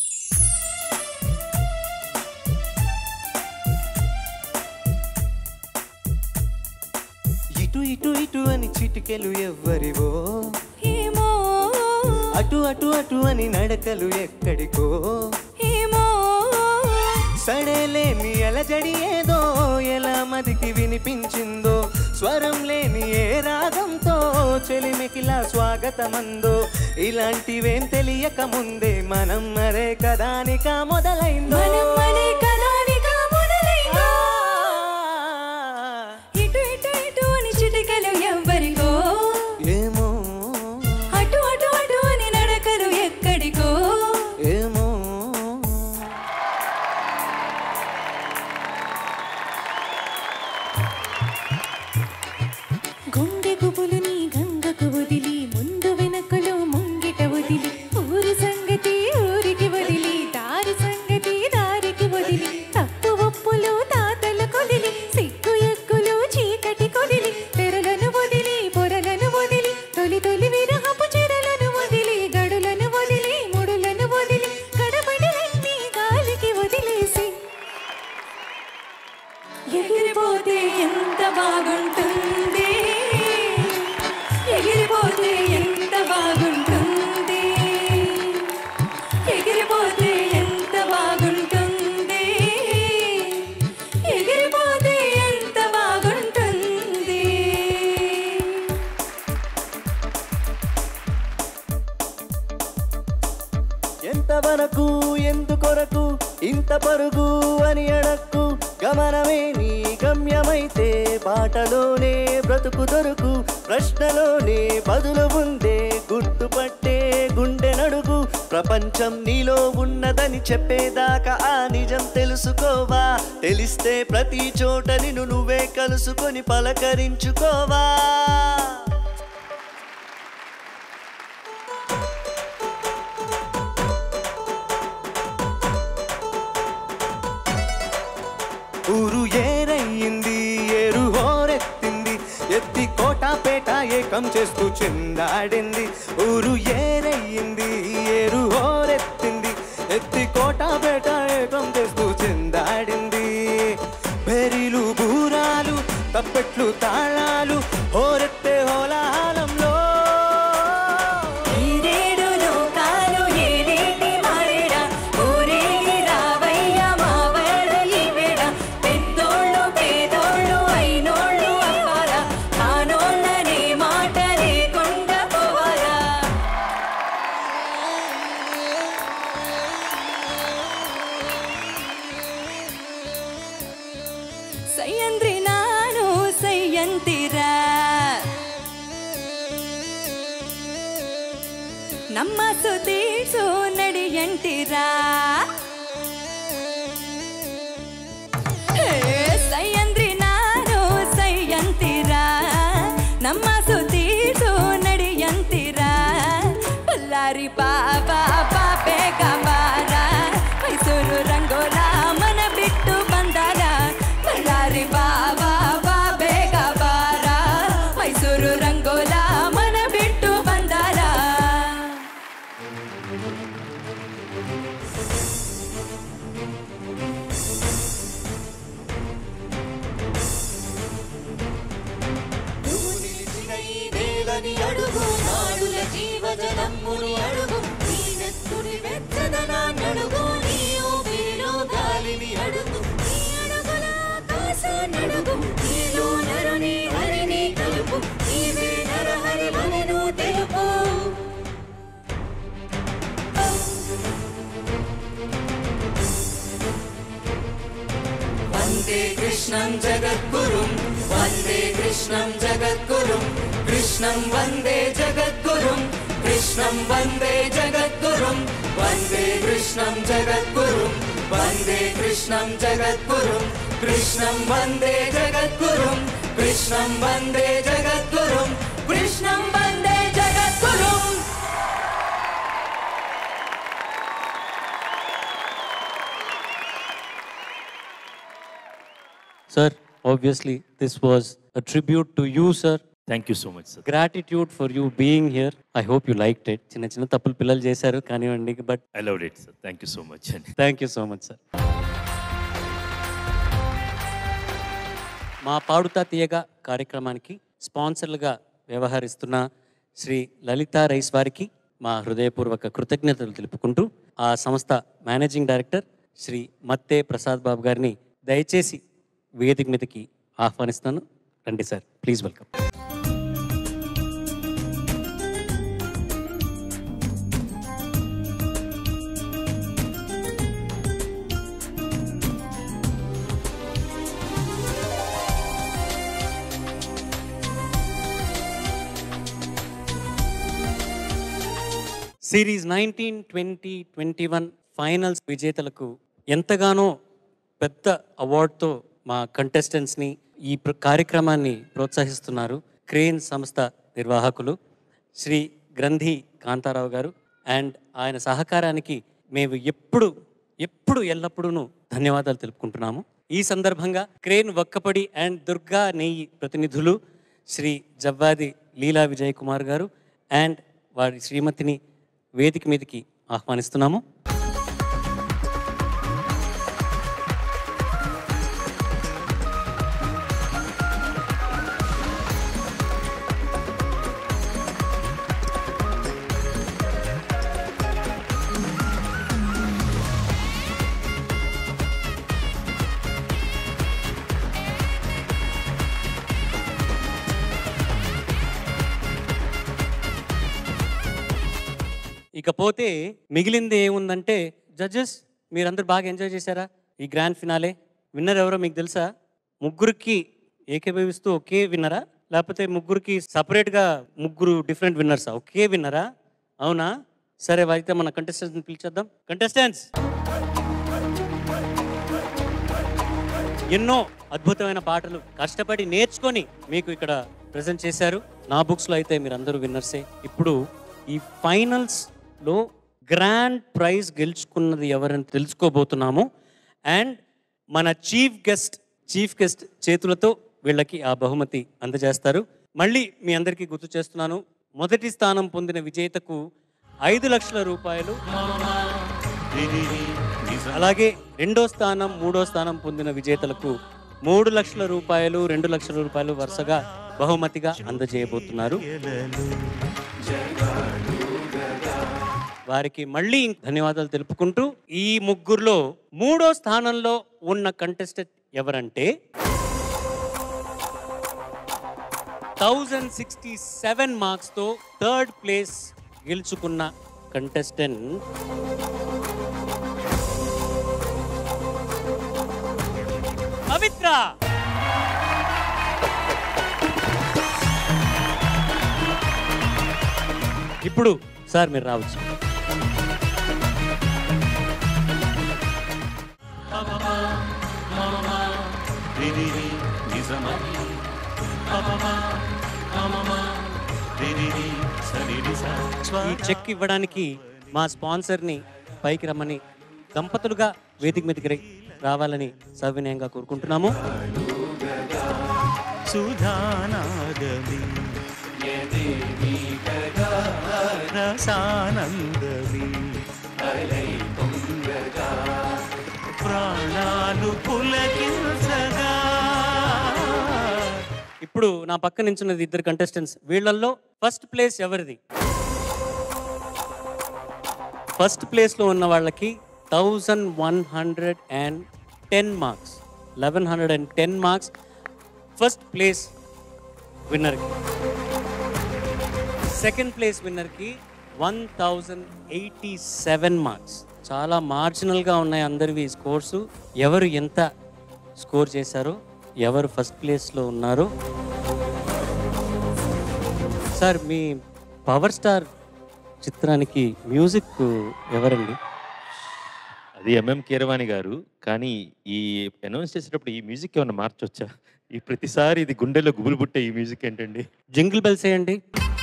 ఇటు ఇటు ఇటు అని చిటికెలు ఎవ్వరివో ఏమో అటు అటు అటు అని నడకలు ఎక్కడికో ఏమో సడేలేని అలజడి ఏదో ఎలా మదికి వినిపించిందో స్వరం లేని ఏ రాగంతో చెలిమికిలా స్వాగతమందో ఇలాంటివేం తెలియక ముందే మనం మరే కదానిక మొదలైందో మనం మనే కదానిగా మొదలైందో ఇటు ఇటు ఇటు అని చిటికలు ఎవ్వరికో ఏమో అటు అటు అటు అని నడకలు ఎక్కడికో ఏమో గుండె గుబులుని గంగకు వదిలి ముందు వెనకలు ముంగిట వదిలి ఊరి సంగతి ఊరికి వదిలి దారి సంగతి దారికి వదిలి తప్పు ఒప్పులు తాతల కొదిలి సిగ్గు ఎగ్గులు చీకటి కొదిలి తెరలను వదిలి పొరలను వదిలి తొలి తొలి విరహపు చెరలను వదిలి గడులను వదిలి ముడులను వదిలి గడబడిలన్నీ గాలికి వదిలేసి ఎగిరిపోతే ఎంత బాగుంటుంది ఎగిరిపోతే ఎంత బాగుంటుంది ఎగిరిపోతే ఎంత బాగుంటుంది ఎగిరిపోతే ఎంత బాగుంటుంది ఎంతవరకు ఎందుకొరకు ఇంత పరుగు అని అడక్కు గమనమే నీ గమ్యమైతే బాటలోనే బ్రతుకు దొరుకు ప్రశ్నలోనే బదులు ఉందే గుర్తుపట్టే గుండె నడుగు ప్రపంచం నీలో ఉన్నదని చెప్పేదాకా ఆ నిజం తెలుసుకోవా తెలిస్తే ప్రతి చోట నిన్ను నువ్వే కలుసుకొని పలకరించుకోవా ఊరు ఏరయ్యింది ఏరు హోరెత్తింది ఎత్తి కోటాపేట ఏకం చేస్తూ చెందాడింది ఊరు ఏరయ్యింది ఏరు హోరెత్తింది ఎత్తి కోటాపేట ఏకం చేస్తూ చెందాడింది బెరిలు బూరాలు తప్పెట్లు తాళాలు హోరెత్తే హోలాహలంలో ఈరేడు లోకాలు ఏలేటి మారేడా ఊరేగి రావయ్య మావడ ఈవేడ పెద్దోళ్ళు పేదోళ్ళు అయినోళ్ళు అవ్వాలా కానోళ్ళనే మా ನಮ್ಮ ಸುದೀಸು ನಡಿಯಂಟಿರಾ ಹೇ, ಸೈ ಅಂದ್ರಿ ನಾನು ಸೈ ಅಂತೀರಾ ನಮ್ಮ ಸುದೀಸು ನಡಿಯಂತೀರಾ ಬಲ್ಲಾರಿ ಬಾಬಾ ಬಾ ಬೇಗ ಬಾರ ಮೈಸೂರು ರಂಗೋಲ ಮನ ಬಿಟ್ಟು ಬಂದಾರ ಬಳ್ಳಾರಿ ಬಾಬಾ ಬಾ ಬೇಗ ಬಾರ ಮೈಸೂರು ರಂಗೋಲ ಮನ ಬಿಟ್ಟು ಬಂದಾರ వేలని అడుగు నాడుల జీవజలమ్ముని అడుగు నీ నెత్తుని వెచ్చదనాన్నడుగు నీ ఊపిరిలో గాలిని అడుగు నీ అడుగుల ఆకాశాన్నడుగు నీలో నరుని హరిని కలుపు నీవే నరహరి మనను తెలుపు వందే కృష్ణం జగద్గురుం వందే కృష్ణం జగద్గురుం కృష్ణం వందే జగద్గురుం కృష్ణం వందే జగద్గురుం వందే కృష్ణం జగద్గురుం వందే కృష్ణం జగద్గురుం కృష్ణం వందే జగద్గురుం కృష్ణం వందే జగద్గురుం కృష్ణం వందే జగద్గురుం Sir, obviously, this was a tribute to you, sir. Thank you so much sir Gratitude for you being here. I hope you liked it. చిన్న చిన్న తప్పులు పిల్లలు చేశారు కానివ్వండి but I love it sir thank you so much అండి thank you so much sir మా పాడుతా తీయగా కార్యక్రమానికి స్పాన్సర్లుగా వ్యవహరిస్తున్న శ్రీ లలితా రైస్ వారికి మా హృదయపూర్వక కృతజ్ఞతలు తెలుపుకుంటూ ఆ సంస్థ మేనేజింగ్ డైరెక్టర్ శ్రీ మత్తే ప్రసాద్ బాబు గారిని దయచేసి వేదిక మీదకి ఆహ్వానిస్తాను రండి sir please welcome series nineteen twenty twenty one finals విజేతలకు ఎంతగానో పెద్ద అవార్డుతో మా కంటెస్టెంట్స్ని ఈ ప్ర- కార్యక్రమాన్ని ప్రోత్సహిస్తున్నారు క్రేన్ సంస్థ నిర్వాహకులు శ్రీ గ్రంథి కాంతారావు గారు అండ్ ఆయన సహకారానికి మేము ఎప్పుడు ఎప్పుడు ఎల్లప్పుడూ ధన్యవాదాలు తెలుపుకుంటున్నాము ఈ సందర్భంగా క్రేన్ వక్కపడి అండ్ దుర్గా నెయ్యి ప్రతినిధులు శ్రీ జవ్వాది లీలా విజయ్ కుమార్ గారు అండ్ వారి శ్రీమతిని వేదిక మీదకి ఆహ్వానిస్తున్నాము ఇకపోతే మిగిలింది ఏముందంటే జడ్జెస్ మీరందరూ బాగా ఎంజాయ్ చేశారా ఈ గ్రాండ్ ఫినాలే విన్నర్ ఎవరో మీకు తెలుసా ముగ్గురికి ఏకీభవిస్తూ ఒకే విన్నరా లేకపోతే ముగ్గురికి సపరేట్గా ముగ్గురు డిఫరెంట్ విన్నర్సా ఒకే విన్నరా అవునా సరే అయితే మన కంటెస్టెంట్స్ని పిలిచేద్దాం కంటెస్టెంట్స్ ఎన్నో అద్భుతమైన పాటలు కష్టపడి నేర్చుకొని మీకు ఇక్కడ ప్రజెంట్ చేశారు నా బుక్స్లో అయితే మీరు అందరూ విన్నర్సే ఇప్పుడు ఈ ఫైనల్స్లో గ్రాండ్ ప్రైజ్ గెలుచుకున్నది ఎవరని తెలుసుకోబోతున్నాము అండ్ మన చీఫ్ గెస్ట్ చీఫ్ గెస్ట్ చేతులతో వీళ్ళకి ఆ బహుమతి అందజేస్తారు మళ్ళీ మీ అందరికీ గుర్తు చేస్తున్నాను మొదటి స్థానం పొందిన విజేతకు ఐదు లక్షల రూపాయలు అలాగే రెండో స్థానం మూడో స్థానం పొందిన విజేతలకు మూడు లక్షల రూపాయలు రెండు లక్షల రూపాయలు వరుసగా బహుమతిగా అందజేయబోతున్నారు వారికి మళ్ళీ ధన్యవాదాలు తెలుపుకుంటూ ఈ ముగ్గురులో మూడో స్థానంలో ఉన్న కంటెస్టెంట్ ఎవరంటే థౌజండ్ సిక్స్టీ సెవెన్ మార్క్స్తో థర్డ్ ప్లేస్ గెలుచుకున్న కంటెస్టెంట్ పవిత్ర ఇప్పుడు సార్ మీరు రావచ్చు ఈ చెక్ ఇవ్వడానికి మా స్పాన్సర్ని పైకి రమ్మని దంపతులుగా వేదిక మీదకి ర- రావాలని సవినయంగా కోరుకుంటున్నాము సుధానాగమి రసానందమి ప్రాణాలు పులకించగా ఇప్పుడు నా పక్క నించున్నది ఇద్దరు కంటెస్టెంట్స్ వీళ్ళల్లో ఫస్ట్ ప్లేస్ ఎవరిది ఫస్ట్ ప్లేస్లో ఉన్న వాళ్ళకి thousand one hundred and ten marks eleven hundred and ten marks first place విన్నర్కి సెకండ్ ప్లేస్ విన్నర్కి one thousand eighty seven marks చాలా మార్జినల్గా ఉన్నాయి అందరివి స్కోర్సు ఎవరు ఎంత స్కోర్ చేశారో ఎవరు ఫస్ట్ ప్లేస్లో ఉన్నారు సార్ మీ పవర్ స్టార్ చిత్రానికి మ్యూజిక్ ఎవరండి అది ఎంఎం కీరవాణి గారు కానీ ఈ అనౌన్స్ చేసేటప్పుడు ఈ మ్యూజిక్ ఏమైనా మార్చొచ్చా ఈ ప్రతిసారి ఇది గుండెలో గుబులు పుట్టే ఈ మ్యూజిక్ ఏంటండి జింగిల్ బెల్స్ వేయండి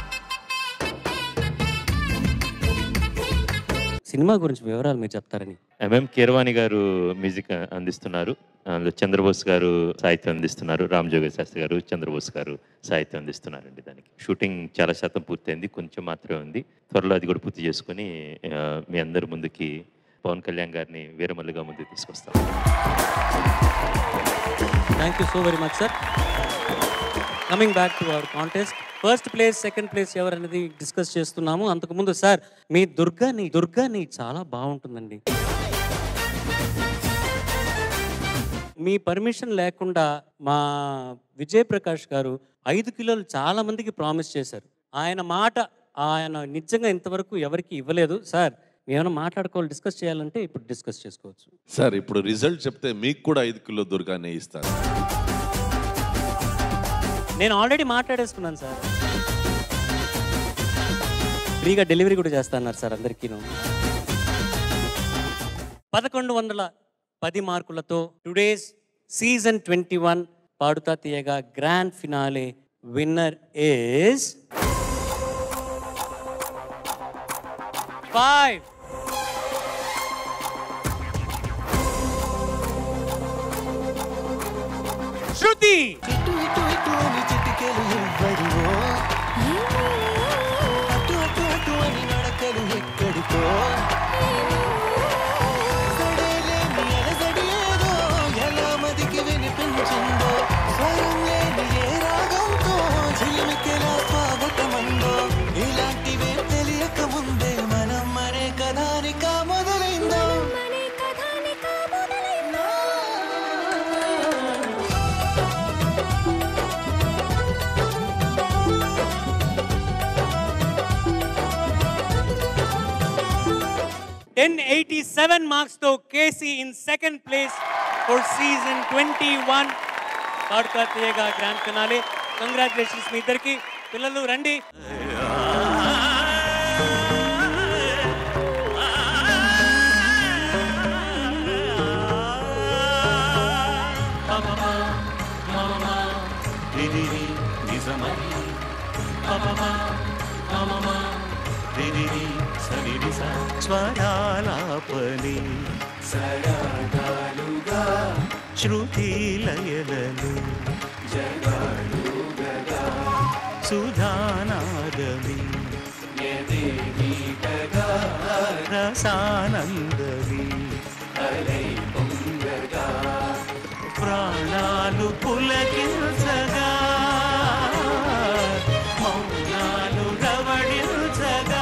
సినిమా గురించి వివరాలు మీరు చెప్తారని ఎంఎం కీరవాణి గారు మ్యూజిక్ అందిస్తున్నారు అందులో చంద్రబోస్ గారు సాహిత్యం అందిస్తున్నారు రామ్ జోగి శాస్త్రి గారు చంద్రబోస్ గారు సాహిత్యం అందిస్తున్నారండి దానికి షూటింగ్ చాలా శాతం పూర్తయింది కొంచెం మాత్రమే ఉంది త్వరలో అది కూడా పూర్తి చేసుకొని ఆ, మీ అందరి ముందుకి పవన్ కళ్యాణ్ గారిని వీరమల్లిగా ముందుకు తీసుకొస్తాం thank you so very much sir coming back to our contest first place second place ఎవరనేది డిస్కస్ చేస్తున్నాము అంతకుముందు సార్ మీ దుర్గాని దుర్గాని చాలా బాగుంటుందండి మీ పర్మిషన్ లేకుండా మా విజయ్ ప్రకాష్ గారు ఐదు కిలోలు చాలా మందికి ప్రామిస్ చేశారు ఆయన మాట ఆయన నిజంగా ఇంతవరకు ఎవరికి ఇవ్వలేదు సార్ ఏమైనా మాట్లాడుకోవాలి డిస్కస్ చేయాలంటే ఇప్పుడు డిస్కస్ చేసుకోవచ్చు సార్ ఇప్పుడు రిజల్ట్ చెప్తే మీకు కూడా ఐదు కిలో దుర్గానే ఇస్తాను నేను ఆల్రెడీ మాట్లాడేసుకున్నాను సార్ ఫ్రీగా డెలివరీ కూడా చేస్తాన్నారు సార్ అందరికీ పదకొండు వందల పది మార్కులతో today's season twenty one Paduta Teeyaga grand finale winner is five Shruti ఇటు ఇటు ఇటు అని చిటికెలు ఎవ్వరివో అటు అటు అటు అని నడకలు ఎక్కడికో సడేలేని అలజడి ఏదో ఎలా మదికి వినిపించిందో స్వరం లేని ఏ రాగంతో ఝిలిమికెలా స్వాగతమందో ఇలాంటివే తెలియక ముందే మనం మరే కథానిక మొదలైందో టెన్ ఎయిటీ సెవెన్ మార్క్స్ తో కేసీ in second place for season twenty one Paduta Teeyaga grand finale congratulations మీ ఇద్దరికి పిల్లలు రండి రిరిరి నిజమని పమమా పమమా రిరిరి సరిరిస స్వరాలాపని సరాగాలుగా శృతి లయలను జగాలుగగా సుధానాగమి రసానందమి అలై పొంగగా ప్రాణాలు పులకించగా మౌనాలు రవడించగా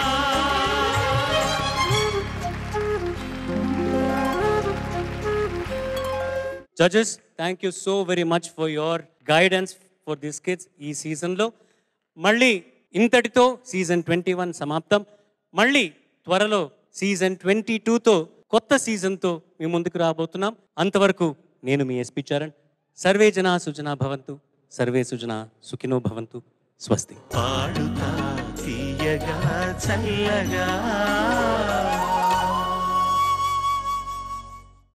judges thank you so very much for your guidance for this kids ఈ సీజన్లో మళ్ళీ ఇంతటితో సీజన్ ట్వంటీ వన్ సమాప్తం మళ్ళీ త్వరలో సీజన్ ట్వంటీ టూతో కొత్త సీజన్తో మీ ముందుకు రాబోతున్నాం అంతవరకు నేను మీ ఎస్పి చరణ్ సర్వే జనా సుజనా భవంతు సర్వే సుజనా సుఖినో భవంతు స్వస్తి పాడుతా తీయగా చల్లగా